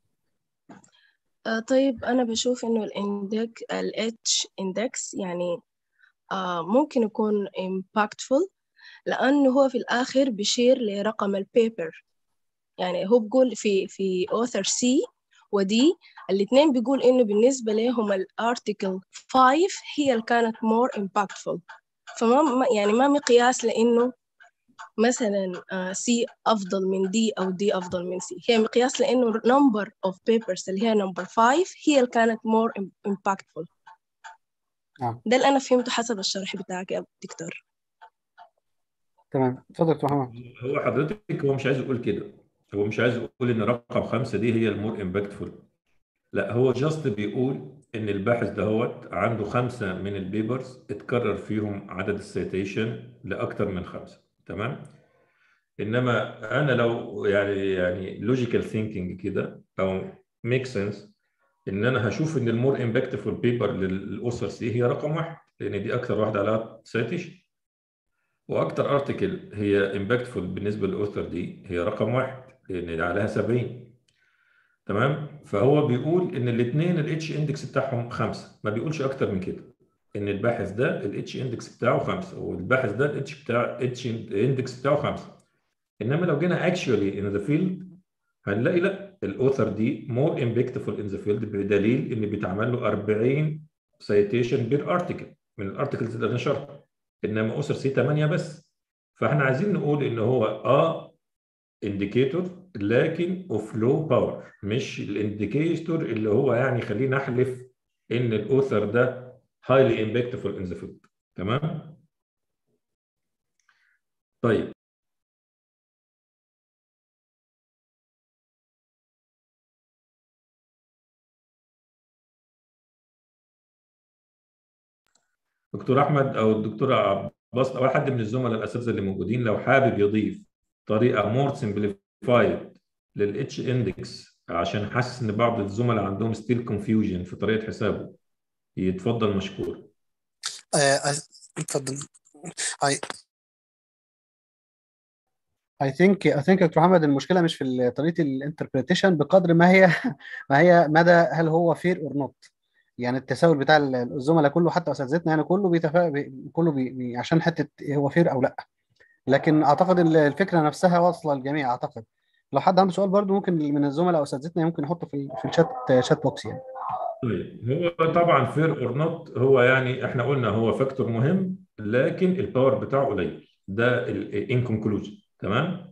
[SPEAKER 13] آه طيب أنا بشوف إنه الإندك ال H index يعني آه ممكن يكون impactful لأنه هو في الآخر بيشير لرقم البيبر يعني هو بيقول في في author C و D الاثنين بيقول إنه بالنسبة لهم الارتكل 5 هي اللي كانت more impactful فما ما- يعني ما مقياس لأنه مثلا آه، C أفضل من D أو D أفضل من C هي مقياس لأنه number of papers اللي هي number 5 هي اللي كانت more im- impactful
[SPEAKER 2] نعم
[SPEAKER 13] ده اللي أنا فهمته حسب الشرح بتاعك يا دكتور
[SPEAKER 2] تمام اتفضل دكتور محمد
[SPEAKER 1] هو حضرتك هو مش عايز يقول كده هو مش عايز يقول ان رقم خمسة دي هي المور امباكتفول لا هو جاست بيقول ان الباحث دهوت عنده خمسة من البيبرز اتكرر فيهم عدد السيتيشن لاكتر من خمسة تمام انما انا لو يعني يعني لوجيكال ثينكينج كده او ميك سنس ان انا هشوف ان المور امباكتفول بيبر للاسر سي هي رقم واحد لان دي اكتر واحده عليها سيتيشن واكتر ارتكل هي امباكتفول بالنسبه للاوثر دي هي رقم واحد لان عليها 70 تمام فهو بيقول ان الاثنين الاتش اندكس بتاعهم خمسه ما بيقولش اكتر من كده ان الباحث ده الاتش اندكس بتاعه خمسه والباحث ده الاتش بتاع اتش اندكس بتاعه خمسه انما لو جينا اكشولي ان ذا فيلد هنلاقي لا الاوثر دي مور امباكتفول ان ذا فيلد بدليل ان بيتعمل له 40 سيتيشن بير ارتكل من الارتكلز اللي نشرها انما اوثر سي 8 بس فاحنا عايزين نقول ان هو اه انديكيتور لكن اوف لو باور مش الانديكيتور اللي هو يعني خلينا احلف ان الاوثر ده highly impactful in the field تمام طيب دكتور احمد او الدكتور عباس او حد من الزملاء الاساتذه اللي موجودين لو حابب يضيف طريقه مور سمبليفايد للاتش اندكس عشان حاسس ان بعض الزملاء عندهم ستيل كونفيوجن في طريقه حسابه يتفضل مشكور
[SPEAKER 6] آه، اتفضل هاي
[SPEAKER 2] I think I think يا دكتور محمد المشكله مش في ال- طريقه الانتربريتيشن بقدر ما هي ما هي مدى هل هو فير اور نوت يعني التساؤل بتاع ال- الزملاء كله حتى اساتذتنا يعني كله بيتفق بي- كله بي بي عشان حته هو فير او لا لكن اعتقد ال- الفكره نفسها واصله للجميع اعتقد لو حد عنده سؤال برضو ممكن من الزملاء او اساتذتنا ممكن يحطه في ال- في الشات شات بوكس يعني
[SPEAKER 1] طيب هو طبعا فير اور نوت هو يعني احنا قلنا هو فاكتور مهم لكن الباور بتاعه قليل ده ان كونكلوجن تمام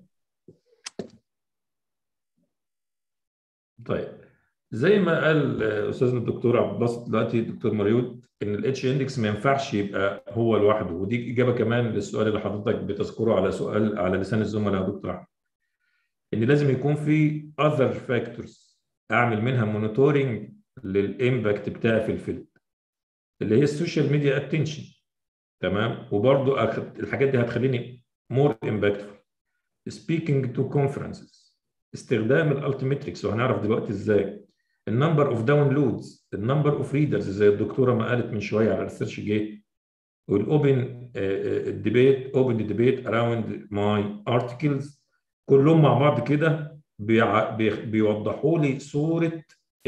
[SPEAKER 1] طيب زي ما قال آه، استاذنا الدكتور عبد الباسط دلوقتي الدكتور مريود ان الاتش اندكس ما ينفعش يبقى هو لوحده ودي اجابه كمان للسؤال اللي حضرتك بتذكره على سؤال على لسان الزملاء يا دكتور احمد ان لازم يكون في other factors اعمل منها مونيتورنج للامباكت بتاعي في الفيلد اللي هي السوشيال ميديا اتنشن تمام وبرضو أخ- الحاجات دي هتخليني مور امباكتفul speaking to conferences استخدام الالتيمتريكس وهنعرف دلوقتي ازاي النمبر اوف داونلودز النمبر اوف ريدرز زي الدكتوره ما قالت من شويه على ريسيرش جيت والاوبن الديبيت اوبن ديبيت اراوند ماي ارتكلز كلهم مع بعض كده بيع- بي- بيوضحوا لي صوره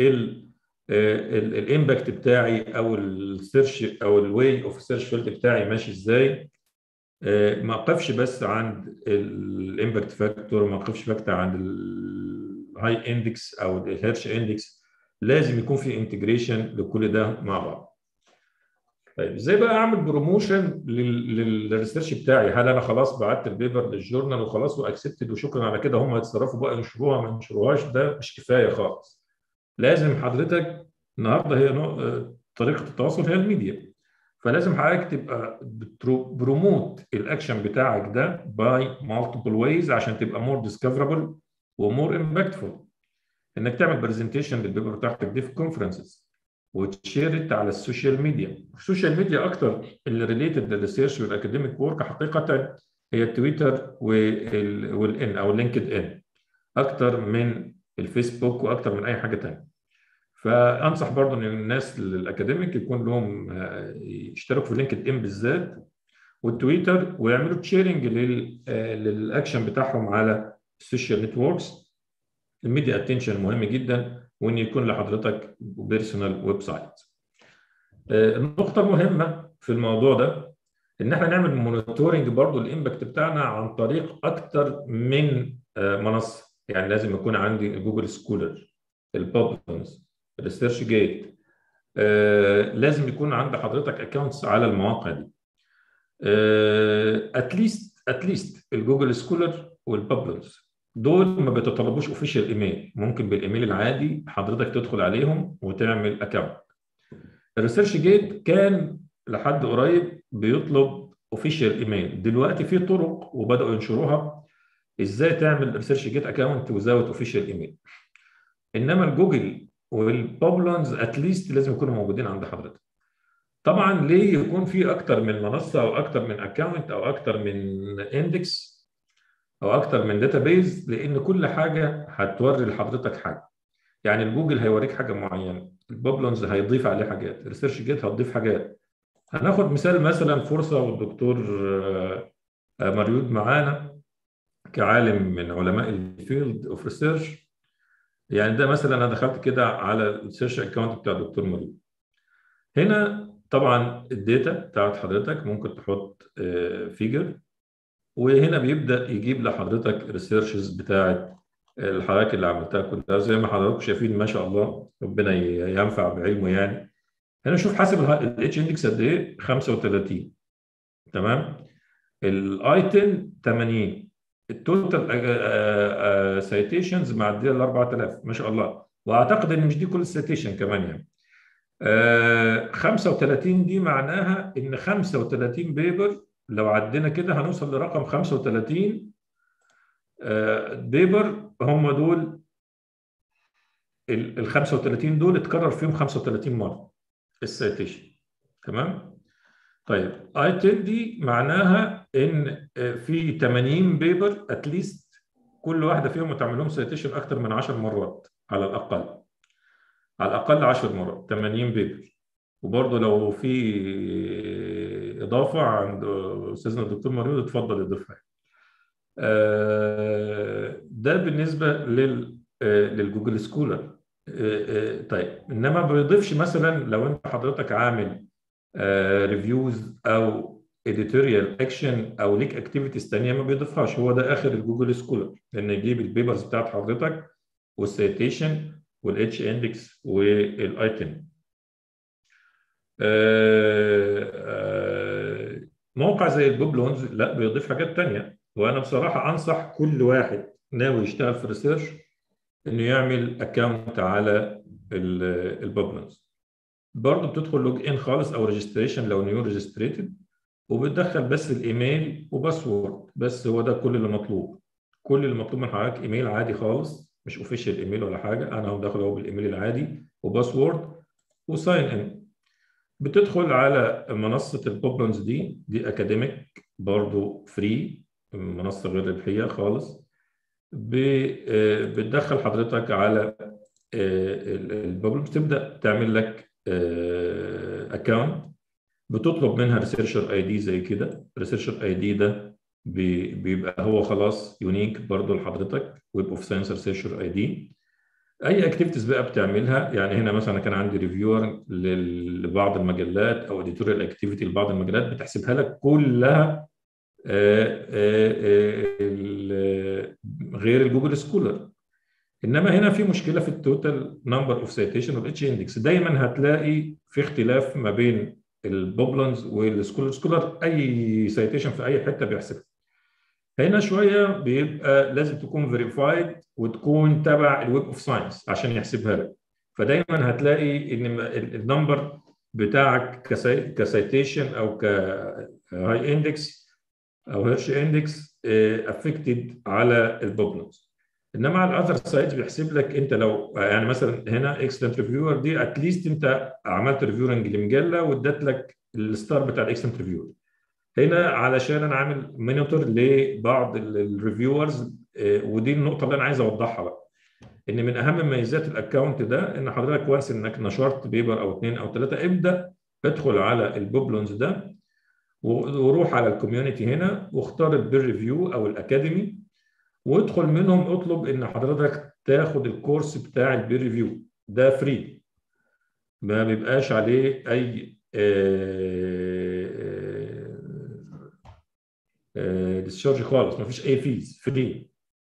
[SPEAKER 1] الامباكت بتاعي او السيرش او الواي اوف سيرش فيلد بتاعي ماشي ازاي آه، ما اقفش بس عند الامباكت فاكتور ما اقفش فاكتور عند الهاي اندكس او الهيرش اندكس لازم يكون في انتجريشن لكل ده مع بعض طيب ازاي بقى اعمل بروموشن للريسيرش بتاعي هل انا خلاص بعت البيبر للجورنال وخلاص واكسبتد وشكرا على كده هم يتصرفوا بقى ينشروها ما ينشروهاش ده مش كفايه خالص لازم حضرتك النهارده هي نوع- آه، طريقه التواصل هي الميديا فلازم حضرتك تبقى بروموت الاكشن بتاعك ده باي مالتيبل ويز عشان تبقى مور ديسكفربل ومور امباكتفول انك تعمل برزنتيشن للبيبر بتاعتك دي في كونفرنسز وتشيرت على السوشيال ميديا السوشيال ميديا اكتر اللي ريليتد للريسيرش والاكاديميك ورك حقيقه هي التويتر والان او لينكد ان اكتر من الفيسبوك واكتر من اي حاجه ثانيه فانصح برضو ان الناس الاكاديميك يكون لهم يشتركوا في لينكد ان بالذات والتويتر ويعملوا تشيرنج للاكشن بتاعهم على السوشيال نتوركس الميديا اتنشن مهم جدا وان يكون لحضرتك بيرسونال ويب سايت النقطه المهمه في الموضوع ده ان احنا نعمل مونيتورنج برضو الامباكت بتاعنا عن طريق اكتر من منصه يعني لازم يكون عندي جوجل سكولر البابلز الريسيرش جيت لازم يكون عند حضرتك اكونتس على المواقع دي اتليست اتليست الجوجل سكولر والبابلز دول ما بيتطلبوش اوفيشال ايميل ممكن بالايميل العادي حضرتك تدخل عليهم وتعمل اكونت الريسيرش جيت كان لحد قريب بيطلب اوفيشال ايميل دلوقتي في طرق وبداوا ينشروها ازاي تعمل ريسيرش جيت اكونت وزاوت اوفيشال ايميل انما الجوجل والبابلونز اتليست لازم يكونوا موجودين عند حضرتك طبعا ليه يكون في اكتر من منصه او اكتر من اكونت او اكتر من اندكس او اكتر من داتابيز لان كل حاجه هتوري لحضرتك حاجه يعني الجوجل هيوريك حاجه معينه البابلونز هيضيف عليه حاجات الريسيرش جيت هتضيف حاجات هناخد مثال مثلا فرصه والدكتور مريود معانا كعالم من علماء الفيلد اوف ريسيرش يعني ده مثلا انا دخلت كده على السيرش اكونت بتاع الدكتور مريود هنا طبعا الداتا بتاعت حضرتك ممكن تحط فيجر وهنا بيبدا يجيب لحضرتك الريسيرشز بتاعت الحضرتك اللي عملتها كلها زي ما حضراتكم شايفين ما شاء الله ربنا ينفع بعلمه يعني هنا شوف حاسب الاتش اندكس قد ايه 35 تمام الاي 10 80 التوتال سايتيشنز معديه ال 4000 ما شاء الله واعتقد ان مش دي كل السيتيشن كمان يعني آه 35 دي معناها ان 35 بيبر لو عدينا كده هنوصل لرقم 35 آه بيبر هم دول ال 35 دول اتكرر فيهم 35 مره السيتيشن تمام طيب اي 10 دي معناها ان في 80 بيبر اتليست كل واحده فيهم تعمل لهم سيتيشن اكتر من 10 مرات على الاقل على الاقل 10 مرات 80 بيبر وبرضه لو في اضافه عند استاذنا الدكتور مريض اتفضل اضيفها ده بالنسبه لل للجوجل سكولر طيب انما ما بيضيفش مثلا لو انت حضرتك عامل ريفيوز او اديتوريال اكشن او ليك اكتيفيتيز ثانيه ما بيضيفهاش هو ده اخر الجوجل سكولر لان يجيب البيبرز بتاعت حضرتك والسيتيشن والاتش اندكس والايتم موقع زي البوبلونز لا بيضيف حاجات ثانيه وانا بصراحه انصح كل واحد ناوي يشتغل في ريسيرش انه يعمل اكونت على البوبلونز برضه بتدخل لوج ان خالص او ريجستريشن لو نيو ريجستريتد وبتدخل بس الايميل وباسورد بس هو ده كل اللي مطلوب كل اللي مطلوب من حضرتك ايميل عادي خالص مش اوفيشال ايميل ولا حاجه انا هو داخل اهو بالايميل العادي وباسورد وساين ان بتدخل على منصه البوبلونز دي دي اكاديميك برضه فري منصه غير ربحيه خالص بتدخل حضرتك على البوبلونز تبدا تعمل لك اكونت بتطلب منها ريسيرشر اي دي زي كده ريسيرشر اي دي ده بيبقى هو خلاص يونيك برضه لحضرتك ويب اوف ساينس ريسيرشر اي دي اي اكتيفيتيز بقى بتعملها يعني هنا مثلا كان عندي ريفيور لبعض المجلات او اديتوريال اكتيفيتي لبعض المجلات بتحسبها لك كلها غير الجوجل سكولر انما هنا في مشكله في التوتال نمبر اوف سيتيشن والاتش اندكس دايما هتلاقي في اختلاف ما بين البوبلونز والسكولر سكولر اي سيتيشن في اي حته بيحسبها هنا شويه بيبقى لازم تكون فيريفايد وتكون تبع الويب اوف ساينس عشان يحسبها لك فدايما هتلاقي ان النمبر بتاعك كسيتيشن او كهاي اندكس او هيرش اندكس افكتد على البوبلونز انما على الاذر سايدز بيحسب لك انت لو يعني مثلا هنا اكسلنت ريفيور دي اتليست انت عملت ريفيورنج لمجله وادت لك الستار بتاع الاكسلنت ريفيور هنا علشان انا عامل مونيتور لبعض الريفيورز ودي النقطه اللي انا عايز اوضحها بقى ان من اهم مميزات الاكونت ده ان حضرتك وانس انك نشرت بيبر او اثنين او ثلاثه ابدا ادخل على البوبلونز ده وروح على الكوميونتي هنا واختار البير ريفيو او الاكاديمي وادخل منهم اطلب ان حضرتك تاخد الكورس بتاع البير ريفيو ده فري ما بيبقاش عليه اي ديسشارج خالص ما فيش اي فيز فري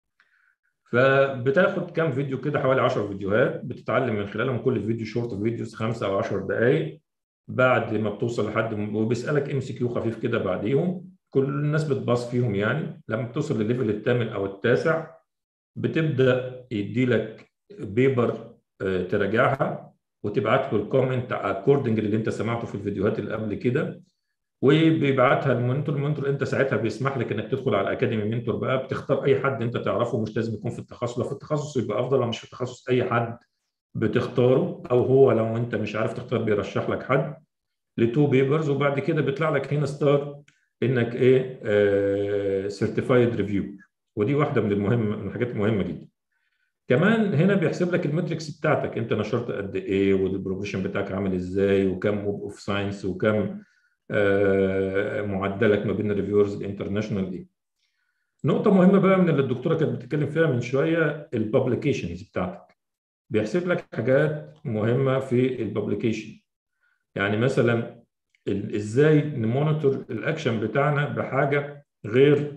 [SPEAKER 1] فبتاخد كام فيديو كده حوالي 10 فيديوهات بتتعلم من خلالهم كل فيديو شورت فيديوز 5 او 10 دقائق بعد ما بتوصل لحد وبيسالك ام سي كيو خفيف كده بعديهم كل الناس بتباص فيهم يعني لما بتوصل للليفل الثامن او التاسع بتبدا يدي لك بيبر تراجعها وتبعت له الكومنت اكوردنج اللي انت سمعته في الفيديوهات اللي قبل كده وبيبعتها المونيتور المونيتور انت ساعتها بيسمح لك انك تدخل على الاكاديمي منتور بقى بتختار اي حد انت تعرفه مش لازم يكون في التخصص لو في التخصص يبقى افضل لو مش في التخصص اي حد بتختاره او هو لو انت مش عارف تختار بيرشح لك حد لتو بيبرز وبعد كده بيطلع لك هنا ستار انك ايه سيرتيفايد ريفيو ودي واحده من المهم من الحاجات المهمه جدا كمان هنا بيحسب لك المتركس بتاعتك انت نشرت قد ايه والبروفيشن بتاعك عامل ازاي وكم موب اوف ساينس وكم آه معدلك ما بين الريفيورز الانترناشونال دي نقطه مهمه بقى من اللي الدكتوره كانت بتتكلم فيها من شويه الببليكيشنز بتاعتك بيحسب لك حاجات مهمه في الببليكيشن يعني مثلا ازاي نمونيتور الاكشن بتاعنا بحاجه غير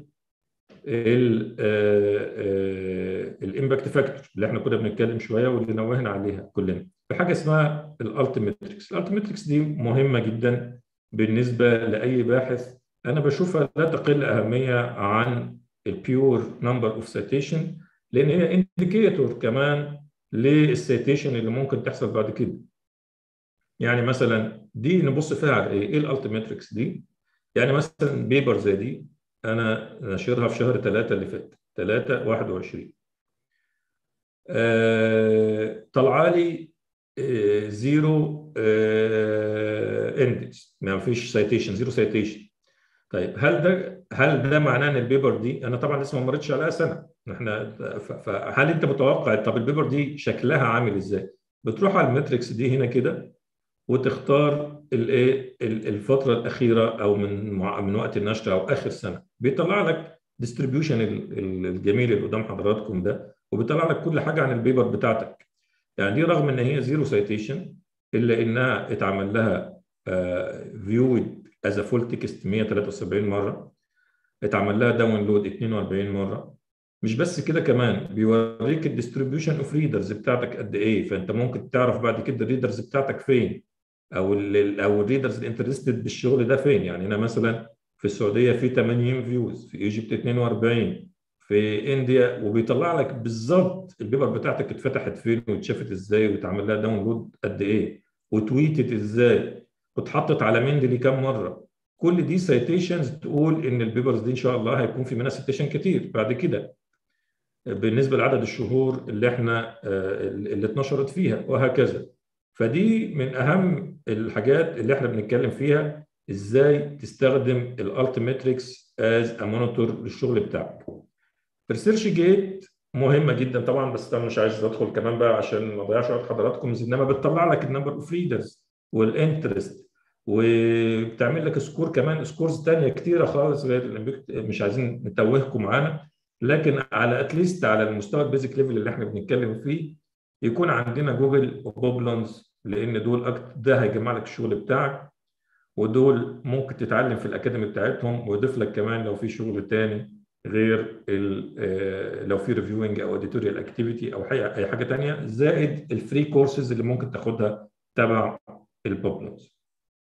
[SPEAKER 1] الامباكت فاكتور اللي احنا كنا بنتكلم شويه واللي نوهنا عليها كلنا بحاجه اسمها الالتيمتريكس الالتيمتريكس دي مهمه جدا بالنسبه لاي باحث انا بشوفها لا تقل اهميه عن البيور نمبر اوف سيتيشن لان هي انديكيتور كمان للسيتيشن اللي ممكن تحصل بعد كده يعني مثلا دي نبص فيها على ايه؟ ايه الالتيمتريكس دي؟ يعني مثلا بيبر زي دي انا ناشرها في شهر 3 اللي فات 3 21 آه طلع لي آه زيرو آه اندكس ما فيش سايتيشن زيرو سايتيشن طيب هل ده هل ده معناه ان البيبر دي انا طبعا لسه ما مرتش عليها سنه احنا فهل انت متوقع طب البيبر دي شكلها عامل ازاي؟ بتروح على المتريكس دي هنا كده وتختار الايه الفتره الاخيره او من من وقت النشر او اخر سنه بيطلع لك ديستريبيوشن الجميل اللي قدام حضراتكم ده وبيطلع لك كل حاجه عن البيبر بتاعتك يعني دي رغم ان هي زيرو سايتيشن الا انها اتعمل لها فيود از فول تكست 173 مره اتعمل لها داونلود 42 مره مش بس كده كمان بيوريك الديستريبيوشن اوف ريدرز بتاعتك قد ايه فانت ممكن تعرف بعد كده الريدرز بتاعتك فين او ال او الريدرز الانترستد بالشغل ده فين يعني انا مثلا في السعوديه في 80 فيوز في ايجيبت 42 في انديا وبيطلع لك بالظبط البيبر بتاعتك اتفتحت فين واتشافت ازاي واتعمل لها داونلود قد ايه وتويتت ازاي واتحطت على مندلي كام مره كل دي سايتيشنز تقول ان البيبرز دي ان شاء الله هيكون في منها سيتيشن كتير بعد كده بالنسبه لعدد الشهور اللي احنا اللي اتنشرت فيها وهكذا فدي من اهم الحاجات اللي احنا بنتكلم فيها ازاي تستخدم الالتيمتريكس از ا مونيتور للشغل بتاعك ريسيرش جيت مهمه جدا طبعا بس انا مش عايز ادخل كمان بقى عشان ما اضيعش وقت حضراتكم انما بتطلع لك النمبر اوف ريدرز والانترست وبتعمل لك سكور كمان سكورز ثانيه كتيره خالص غير مش عايزين نتوهكم معانا لكن على اتليست على المستوى البيزك ليفل اللي احنا بنتكلم فيه يكون عندنا جوجل وبوبلونز لان دول أكتر ده هيجمع لك الشغل بتاعك ودول ممكن تتعلم في الاكاديمي بتاعتهم ويضيف لك كمان لو في شغل تاني غير لو في ريفيوينج او اديتوريال اكتيفيتي او اي حاجه تانية زائد الفري كورسز اللي ممكن تاخدها تبع البوبلونز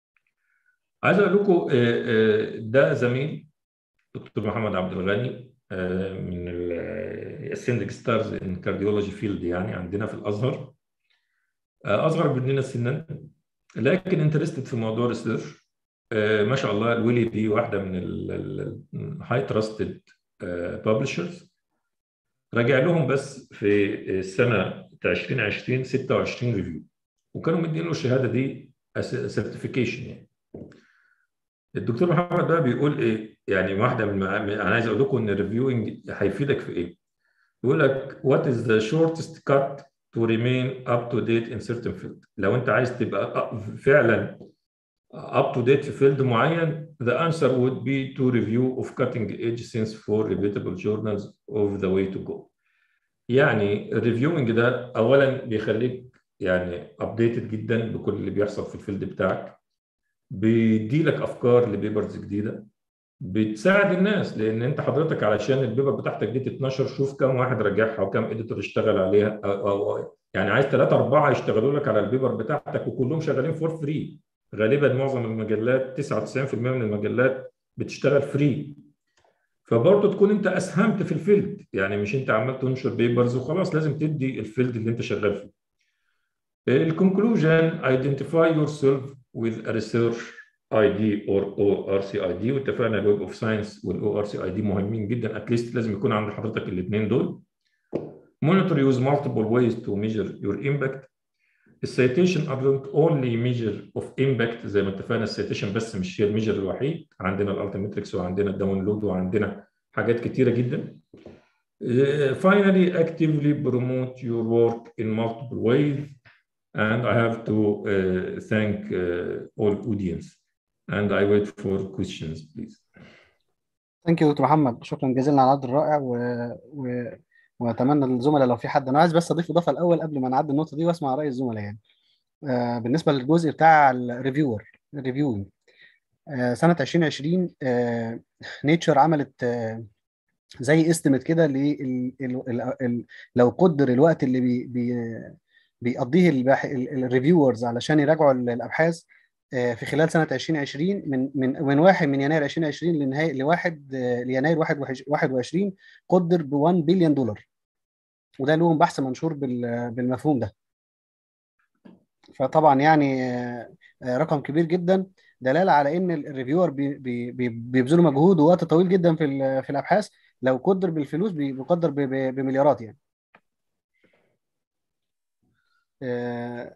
[SPEAKER 1] عايز اقول لكم ده زميل دكتور محمد عبد الغني من الاسندك ستارز ان كارديولوجي فيلد يعني عندنا في الازهر اصغر مننا سنا لكن انترستد في موضوع الريسيرش ما شاء الله الويلي دي واحده من الهاي تراستد ببلشرز راجع لهم بس في السنه 2020 26 ريفيو وكانوا مدين له الشهاده دي سيرتيفيكيشن يعني الدكتور محمد بقى بيقول ايه يعني واحده من المع- انا عايز اقول لكم ان الريفيوينج هيفيدك في ايه يقول لك what is the shortest cut to remain up to date in certain field لو انت عايز تبقى أ- فعلا up to date في فيلد معين the answer would be to review of cutting edge since for reputable journals of the way to go يعني الريفيوينج ده اولا بيخليك يعني ابديتد جدا بكل اللي بيحصل في الفيلد بتاعك بيديلك افكار لبيبرز جديده بتساعد الناس لان انت حضرتك علشان البيبر بتاعتك دي تتنشر شوف كم واحد راجعها وكم اديتور اشتغل عليها أو, أو, أو يعني عايز ثلاثة أربعة يشتغلوا لك على البيبر بتاعتك وكلهم شغالين فور فري غالبا معظم المجلات 99% من المجلات بتشتغل فري فبرضه تكون انت اسهمت في الفيلد يعني مش انت عمال تنشر بيبرز وخلاص لازم تدي الفيلد اللي انت شغال فيه الكونكلوجن identify yourself with a research ID or ORCID واتفقنا الويب اوف ساينس والاو ار سي اي دي مهمين جدا اتليست لازم يكون عند حضرتك الاثنين دول monitor use multiple ways to measure your impact السيتيشن are not only measure of impact زي ما اتفقنا السيتيشن بس مش هي الميجر الوحيد عندنا الالتيمتريكس وعندنا الداونلود وعندنا حاجات كتيره جدا Uh, finally actively promote your work in multiple ways and I have to uh, thank uh, all audience and I wait for questions please
[SPEAKER 2] ثانك يو دكتور محمد شكرا جزيلا على العرض الرائع و... و... واتمنى الزملاء لو في حد انا عايز بس اضيف اضافه الاول قبل ما نعدي النقطه دي واسمع راي الزملاء يعني آه بالنسبه للجزء بتاع الريفيور الريفيوينج آه سنه 2020 آه نيتشر عملت آه زي استيميت كده لل ال- ال- ال- لو قدر الوقت اللي بي بي بيقضيه الباح- ال- الريفيورز علشان يراجعوا ال- الابحاث آه، في خلال سنه 2020 من من من 1 من يناير 2020 لنهايه لواحد آه، ليناير 21 قدر ب 1 بليون دولار وده لهم بحث منشور بال- بالمفهوم ده فطبعا يعني آه، آه، رقم كبير جدا دلاله على ان ال- الريفيور بي- بي- بي- بيبذلوا مجهود ووقت طويل جدا في ال- في الابحاث لو قدر بالفلوس بي- بيقدر ب- ب- بمليارات يعني آه،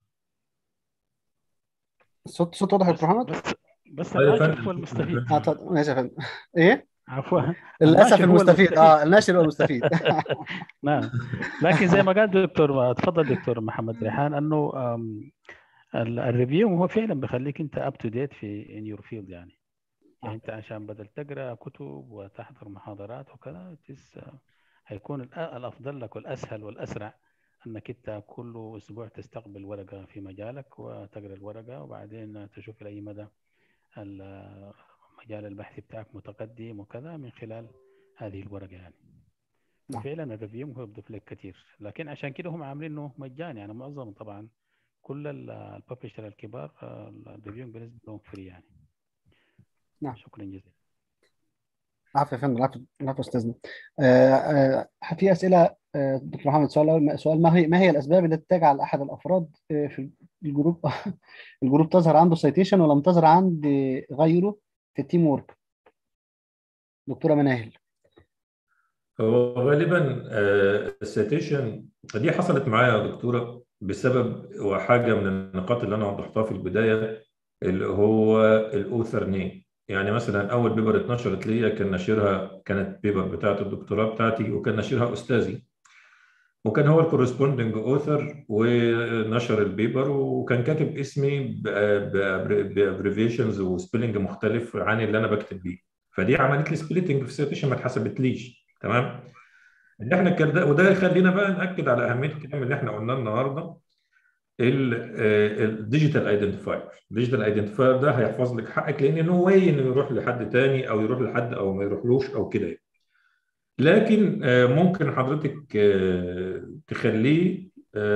[SPEAKER 2] الصوت صوت واضح يا دكتور محمد؟
[SPEAKER 17] بس بس
[SPEAKER 1] أيوة يا
[SPEAKER 17] الناشر
[SPEAKER 1] فندم.
[SPEAKER 17] هو المستفيد
[SPEAKER 2] اه اتفضل ماشي يا فندم ايه؟
[SPEAKER 17] عفوا
[SPEAKER 2] للاسف
[SPEAKER 17] الناشر هو
[SPEAKER 2] المستفيد اه الناشر هو المستفيد
[SPEAKER 17] نعم لكن زي ما قال دكتور تفضل دكتور محمد ريحان انه أم، ال- الريفيو هو فعلا بيخليك انت اب تو ديت في ان يور فيلد يعني يعني انت عشان بدل تقرا كتب وتحضر محاضرات وكذا تس- هيكون الأ- الافضل لك والاسهل والاسرع انك انت كل اسبوع تستقبل ورقه في مجالك وتقرا الورقه وبعدين تشوف لاي مدى ال- مجال البحث بتاعك متقدم وكذا من خلال هذه الورقه يعني
[SPEAKER 2] نعم.
[SPEAKER 17] فعلا الريفيو هو بيضيف لك كثير لكن عشان كده هم عاملينه مجاني يعني معظم طبعا كل الببلشر الكبار الريفيو بالنسبه لهم فري يعني
[SPEAKER 2] نعم
[SPEAKER 17] شكرا جزيلا
[SPEAKER 2] عفوا يا فندم العفو العفو استاذنا آه، آه، في اسئله آه، دكتور محمد سؤال أول- سؤال ما هي ما هي الاسباب التي تجعل احد الافراد آه، في الجروب الجروب تظهر عنده سيتيشن ولم تظهر عند غيره في التيم وورك دكتوره مناهل
[SPEAKER 1] هو غالبا السيتيشن دي حصلت معايا يا دكتوره بسبب وحاجه من النقاط اللي انا وضحتها في البدايه اللي هو الاوثر نيم يعني مثلا اول بيبر اتنشرت ليا كان ناشرها كانت بيبر بتاعت الدكتوراه بتاعتي وكان ناشرها استاذي وكان هو الكورسبوندنج اوثر ونشر البيبر وكان كاتب اسمي بابريفيشنز وسبيلنج مختلف عن اللي انا بكتب بيه فدي عملت لي سبليتنج في السيتيشن ما اتحسبتليش تمام اللي احنا كده وده يخلينا بقى ناكد على اهميه الكلام اللي احنا قلناه النهارده الديجيتال ايدنتيفاير الديجيتال ايدنتيفاير ده هيحفظ لك حقك لان نو واي انه يروح لحد تاني او يروح لحد او ما يروحلوش او كده يعني. لكن آه، ممكن حضرتك آه، تخليه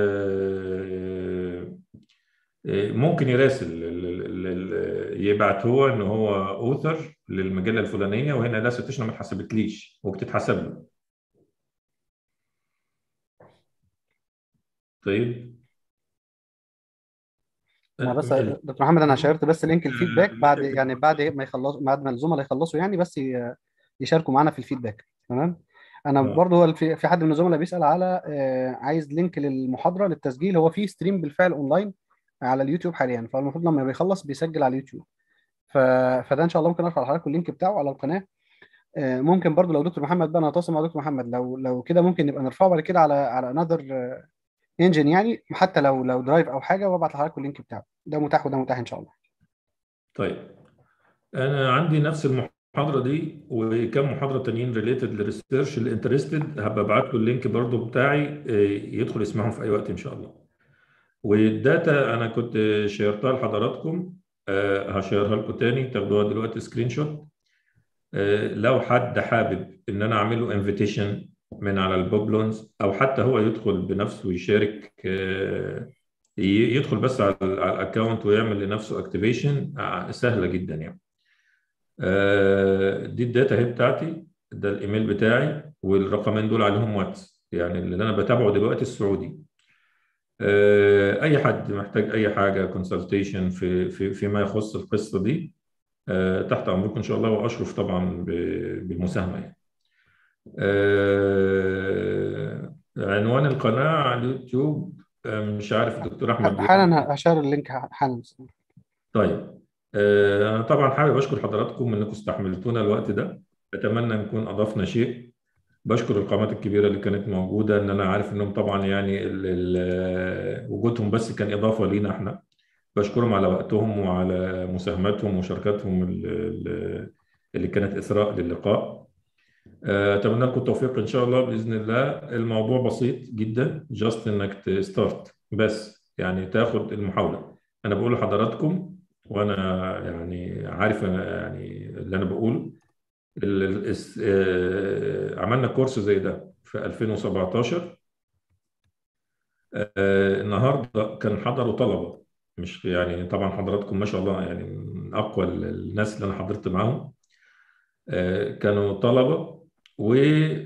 [SPEAKER 1] آه، آه، ممكن يراسل ال- ال- ال- يبعت هو ان هو اوثر للمجله الفلانيه وهنا لا سيتيشن ما اتحسبتليش وبتتحسب له طيب
[SPEAKER 2] انا بس دكتور محمد انا شيرت بس لينك الفيدباك بعد يعني بعد ما يخلصوا بعد ما الزملاء يخلصوا يعني بس ي- يشاركوا معانا في الفيدباك تمام انا
[SPEAKER 1] آه.
[SPEAKER 2] برضو هو في في حد من الزملاء بيسال على آه، عايز لينك للمحاضره للتسجيل هو في ستريم بالفعل اونلاين على اليوتيوب حاليا فالمفروض لما بيخلص بيسجل على اليوتيوب ف... فده ان شاء الله ممكن ارفع لحضراتكم اللينك بتاعه على القناه آه، ممكن برضو لو دكتور محمد بقى انا هتواصل مع دكتور محمد لو لو كده ممكن نبقى نرفعه بعد كده على على انذر انجن يعني حتى لو لو درايف او حاجه وابعت لحضراتكم اللينك بتاعه ده متاح وده متاح ان شاء الله
[SPEAKER 1] طيب انا عندي نفس المحاضره دي وكم محاضره تانيين ريليتد للريسيرش اللي انترستد هبقى ابعت له اللينك برضو بتاعي آه، يدخل يسمعهم في اي وقت ان شاء الله والداتا انا كنت شيرتها لحضراتكم آه، هشيرها لكم تاني تاخدوها دلوقتي سكرين شوت آه، لو حد حابب ان انا اعمل له انفيتيشن من على البوبلونز او حتى هو يدخل بنفسه ويشارك آه، ي- يدخل بس على على الاكونت ويعمل لنفسه اكتيفيشن سهله جدا يعني آه، دي الداتا هي بتاعتي ده الايميل بتاعي والرقمين دول عليهم واتس يعني اللي انا بتابعه دلوقتي السعودي آه، اي حد محتاج اي حاجه كونسلتيشن في في فيما يخص القصه دي آه، تحت امركم ان شاء الله واشرف طبعا ب- بالمساهمه يعني آه، عنوان القناه على اليوتيوب آه، مش عارف الدكتور احمد بيقول
[SPEAKER 2] حالا هشير اللينك حالا
[SPEAKER 1] طيب آه، أنا طبعا حابب أشكر حضراتكم إنكم استحملتونا الوقت ده أتمنى نكون أضفنا شيء بشكر القامات الكبيرة اللي كانت موجودة إن أنا عارف إنهم طبعا يعني ال ال وجودهم بس كان إضافة لينا إحنا بشكرهم على وقتهم وعلى مساهماتهم ومشاركاتهم ال- ال- اللي كانت إثراء للقاء آه، أتمنى لكم التوفيق إن شاء الله بإذن الله الموضوع بسيط جدا جاست إنك تستارت بس يعني تاخد المحاولة أنا بقول لحضراتكم وانا يعني عارف أنا يعني اللي انا بقوله ال- ال- الس- آه، عملنا كورس زي ده في 2017 آه، النهارده كان حضروا طلبه مش يعني طبعا حضراتكم ما شاء الله يعني من اقوى ال- الناس اللي انا حضرت معاهم آه، كانوا طلبه و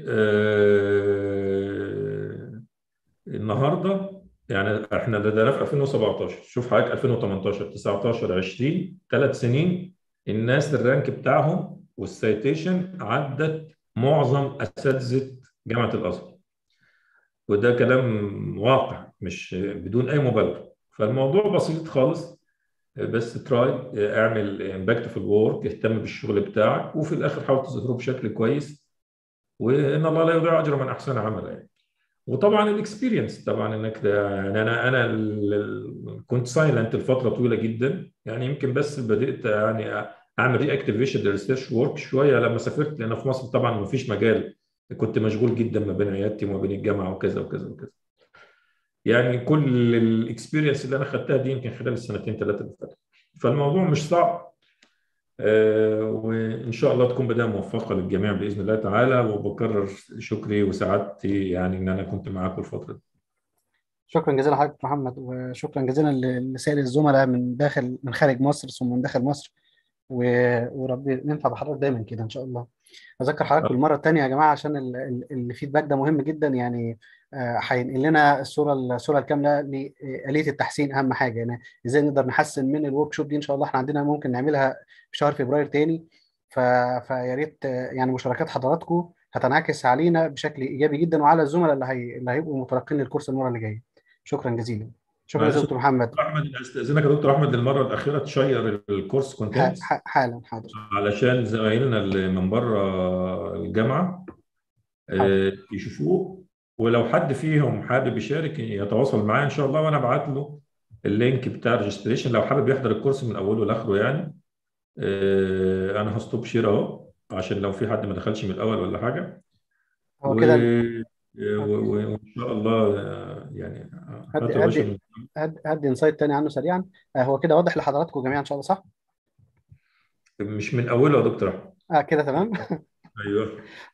[SPEAKER 1] آه، النهارده يعني احنا ده ده في 2017 شوف حضرتك 2018 19 20 ثلاث سنين الناس الرانك بتاعهم والسيتيشن عدت معظم اساتذه جامعه الازهر وده كلام واقع مش بدون اي مبالغه فالموضوع بسيط خالص بس تراي اعمل امباكت في الورك اهتم بالشغل بتاعك وفي الاخر حاول تظهره بشكل كويس وان الله لا يضيع اجر من احسن عملا يعني وطبعا الاكسبيرينس طبعا انك ده يعني انا انا ال- ال- كنت سايلنت لفتره طويله جدا يعني يمكن بس بدات يعني اعمل ري اكتيفيشن للريسيرش ورك شويه لما سافرت لان في مصر طبعا ما فيش مجال كنت مشغول جدا ما بين عيادتي وما بين الجامعه وكذا وكذا وكذا يعني كل الاكسبيرينس اللي انا خدتها دي يمكن خلال السنتين ثلاثه اللي فاتوا فالموضوع مش صعب آه، وان شاء الله تكون بدايه موفقه للجميع باذن الله تعالى وبكرر شكري وسعادتي يعني ان انا كنت معاكم الفتره دي
[SPEAKER 2] شكرا جزيلا لحضرتك محمد وشكرا جزيلا ل- لسائر الزملاء من داخل من خارج مصر ثم من داخل مصر و- وربي ننفع بحضرتك دايما كده ان شاء الله اذكر حضرتك بالمره الثانيه يا جماعه عشان ال- ال- الفيدباك ده مهم جدا يعني آه، هينقل لنا الصوره الصوره الكامله لآلية التحسين اهم حاجه يعني ازاي نقدر نحسن من الورك شوب دي ان شاء الله احنا عندنا ممكن نعملها في شهر فبراير تاني ف... فيا ريت آه، يعني مشاركات حضراتكم هتنعكس علينا بشكل ايجابي جدا وعلى الزملاء اللي هي... اللي هيبقوا متلقين للكورس المره اللي جايه شكرا جزيلا شكرا
[SPEAKER 1] معلش
[SPEAKER 2] جزيلا دكتور محمد
[SPEAKER 1] دكتور احمد استاذنك يا دكتور احمد للمره الاخيره تشير الكورس
[SPEAKER 2] ح...
[SPEAKER 1] كونتنتس
[SPEAKER 2] ح... حالا حاضر
[SPEAKER 1] علشان زمايلنا اللي من بره الجامعه آه، يشوفوه ولو حد فيهم حابب يشارك يتواصل معايا ان شاء الله وانا ابعت له اللينك بتاع الريجستريشن لو حابب يحضر الكورس من اوله لاخره يعني آه، انا هستوب شير اهو عشان لو في حد ما دخلش من الاول ولا حاجه
[SPEAKER 2] هو
[SPEAKER 1] و...
[SPEAKER 2] كده
[SPEAKER 1] و... و... وان شاء الله آه، يعني
[SPEAKER 2] هدي
[SPEAKER 1] هاتوا يا باشا
[SPEAKER 2] هدي هدي هدي انسايت تاني عنه سريعا آه، هو كده واضح لحضراتكم جميعا ان شاء الله صح؟
[SPEAKER 1] مش من اوله يا دكتور احمد
[SPEAKER 2] اه كده تمام
[SPEAKER 1] ايوه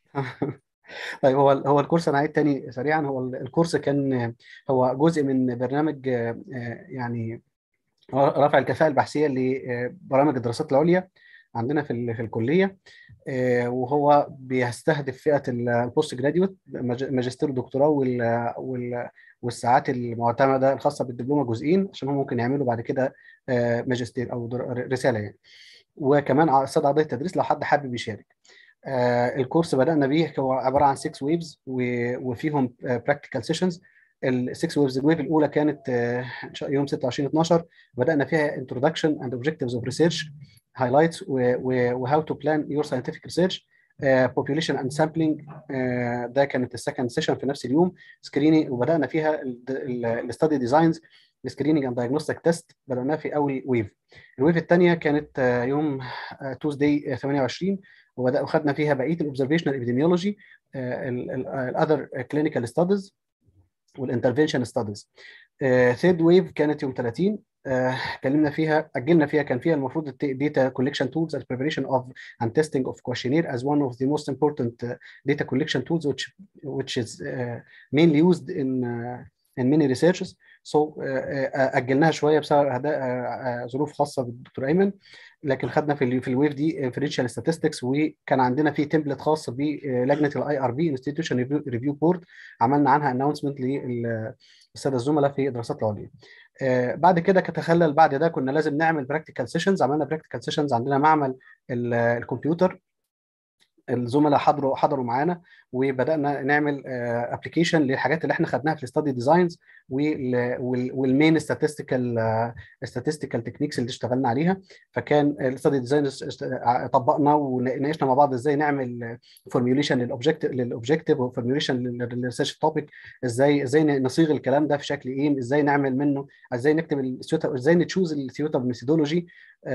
[SPEAKER 2] طيب هو هو الكورس انا عيد تاني سريعا هو الكورس كان هو جزء من برنامج آه، آه، يعني رفع الكفاءة البحثية لبرامج الدراسات العليا عندنا في ال- في الكلية آه، وهو بيستهدف فئة ال- البوست جراديوت ماج- ماجستير ودكتوراه وال- وال- والساعات المعتمدة الخاصة بالدبلومة جزئين عشان هم ممكن يعملوا بعد كده آه، ماجستير أو در- رسالة يعني وكمان ع- استدعى قضية تدريس لو حد حابب يشارك آه، الكورس بدأنا بيه هو عبارة عن 6 ويفز وفيهم براكتيكال سيشنز ال 6 ويفز الويف الأولى كانت آه، يوم 26 12 بدأنا فيها introduction and objectives of research highlights و- و- و how to plan your scientific research آه، population and sampling آه، ده كانت السكند سيشن في نفس اليوم سكرينينج وبدأنا فيها الستادي ديزاينز سكريننج اند دايجنوستيك تيست بدأناها في أول ويف الويف الثانية كانت آه، يوم توزداي 28 وبدأ وخدنا فيها بقيه الاوبزرفيشنال ابيديميولوجي الاذر كلينيكال ستاديز والانترفنشن ستاديز ثيرد ويف كانت يوم 30 آه، اتكلمنا فيها اجلنا فيها كان فيها المفروض data collection tools and preparation of and testing of questionnaire as one of the most important uh, data collection tools which which is uh, mainly used in uh, in many researches so uh, uh, اجلناها شويه بسبب أهدا- uh, uh, ظروف خاصه بالدكتور ايمن لكن خدنا في ال- في الويف دي انفرنشال statistics وكان عندنا في تمبلت خاص بلجنه الاي ار بي انستتيوشن ريفيو بورد عملنا عنها اناونسمنت للساده الزملاء في الدراسات العليا آه، بعد كده كتخلل بعد ده كنا لازم نعمل براكتيكال سيشنز عملنا براكتيكال سيشنز عندنا معمل ال- الكمبيوتر الزملاء حضروا حضروا معانا وبدانا نعمل ابلكيشن للحاجات اللي احنا خدناها في الستادي ديزاينز والمين statistical statistical تكنيكس اللي اشتغلنا عليها فكان الستادي ديزاينز طبقنا وناقشنا مع بعض ازاي نعمل فورميوليشن للاوبجكتيف للاوبجكتيف وفورميوليشن للريسيرش توبيك ازاي ازاي نصيغ الكلام ده في شكل ايه ازاي نعمل منه ازاي نكتب السيوتا ازاي نتشوز السيوتا ميثودولوجي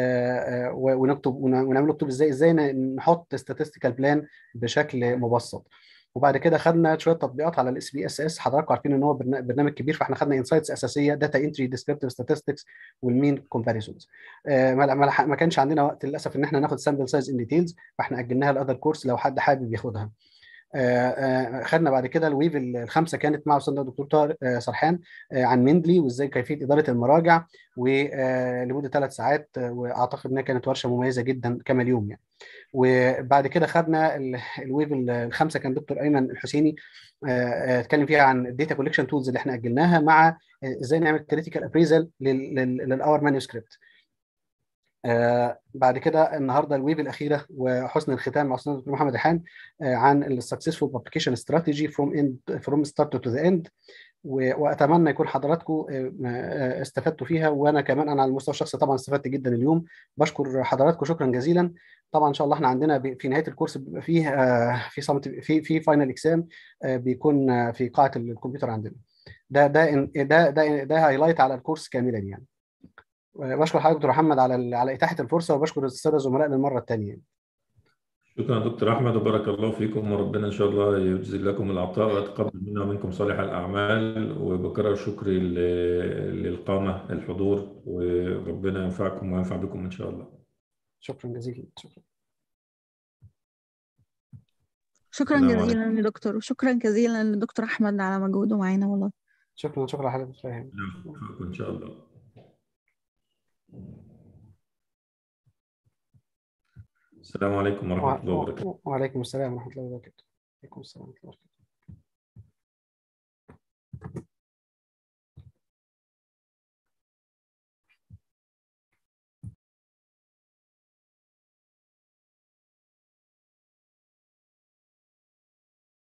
[SPEAKER 2] ونكتب ونعمل نكتب ازاي ازاي نحط statistical بلان بشكل مبسط وبعد كده خدنا شويه تطبيقات على الاس بي اس اس حضراتكم عارفين ان هو برنا- برنامج كبير فاحنا خدنا انسايتس اساسيه داتا انتري ديسكريبتيف statistics والمين كومباريزونز ما ما لح- ما كانش عندنا وقت للاسف ان احنا ناخد سامبل سايز ان ديتيلز فاحنا اجلناها لاذر كورس لو حد حابب ياخدها آه، آه، خدنا بعد كده الويف الخمسه كانت مع استاذنا الدكتور طارق آه، سرحان آه، عن مندلي وازاي كيفيه اداره المراجع ولمده ثلاث ساعات آه، واعتقد انها كانت ورشه مميزه جدا كما اليوم يعني وبعد كده خدنا ال- الويف ال- الخمسه كان دكتور ايمن الحسيني آه، آه، اتكلم فيها عن الداتا كوليكشن تولز اللي احنا اجلناها مع آه، ازاي نعمل كريتيكال ابريزل للاور مانuscript آه بعد كده النهارده الويف الاخيره وحسن الختام مع استاذ دكتور محمد ريحان آه عن السكسسفول بابليكيشن استراتيجي فروم اند فروم ستارت تو ذا اند واتمنى يكون حضراتكم آه، آه، استفدتوا فيها وانا كمان انا على المستوى الشخصي طبعا استفدت جدا اليوم بشكر حضراتكم شكرا جزيلا طبعا ان شاء الله احنا عندنا ب- في نهايه الكورس بيبقى فيه آه، في صمت في في فاينل اكسام بيكون آه، في قاعه الكمبيوتر عندنا ده ده ده ده ده هايلايت على الكورس كاملا يعني بشكر حضرتك دكتور محمد على ال- على اتاحه الفرصه وبشكر الساده الزملاء للمره الثانيه
[SPEAKER 1] شكرا دكتور احمد وبارك الله فيكم وربنا ان شاء الله يجزي لكم العطاء ويتقبل منا ومنكم صالح الاعمال وبكرر شكري ل- للقامه الحضور وربنا ينفعكم وينفع بكم ان شاء الله
[SPEAKER 2] شكرا جزيلا شكرا
[SPEAKER 10] شكرا
[SPEAKER 1] السلام
[SPEAKER 10] جزيلا
[SPEAKER 1] عليكم
[SPEAKER 10] يا دكتور وشكرا جزيلا لدكتور احمد على مجهوده معانا والله
[SPEAKER 2] شكرا شكرا حضرتك فاهم
[SPEAKER 1] نوفقكم ان شاء الله السلام عليكم ورحمه الله وبركاته
[SPEAKER 2] وعليكم السلام ورحمه الله وبركاته وعليكم السلام ورحمه الله وبركاته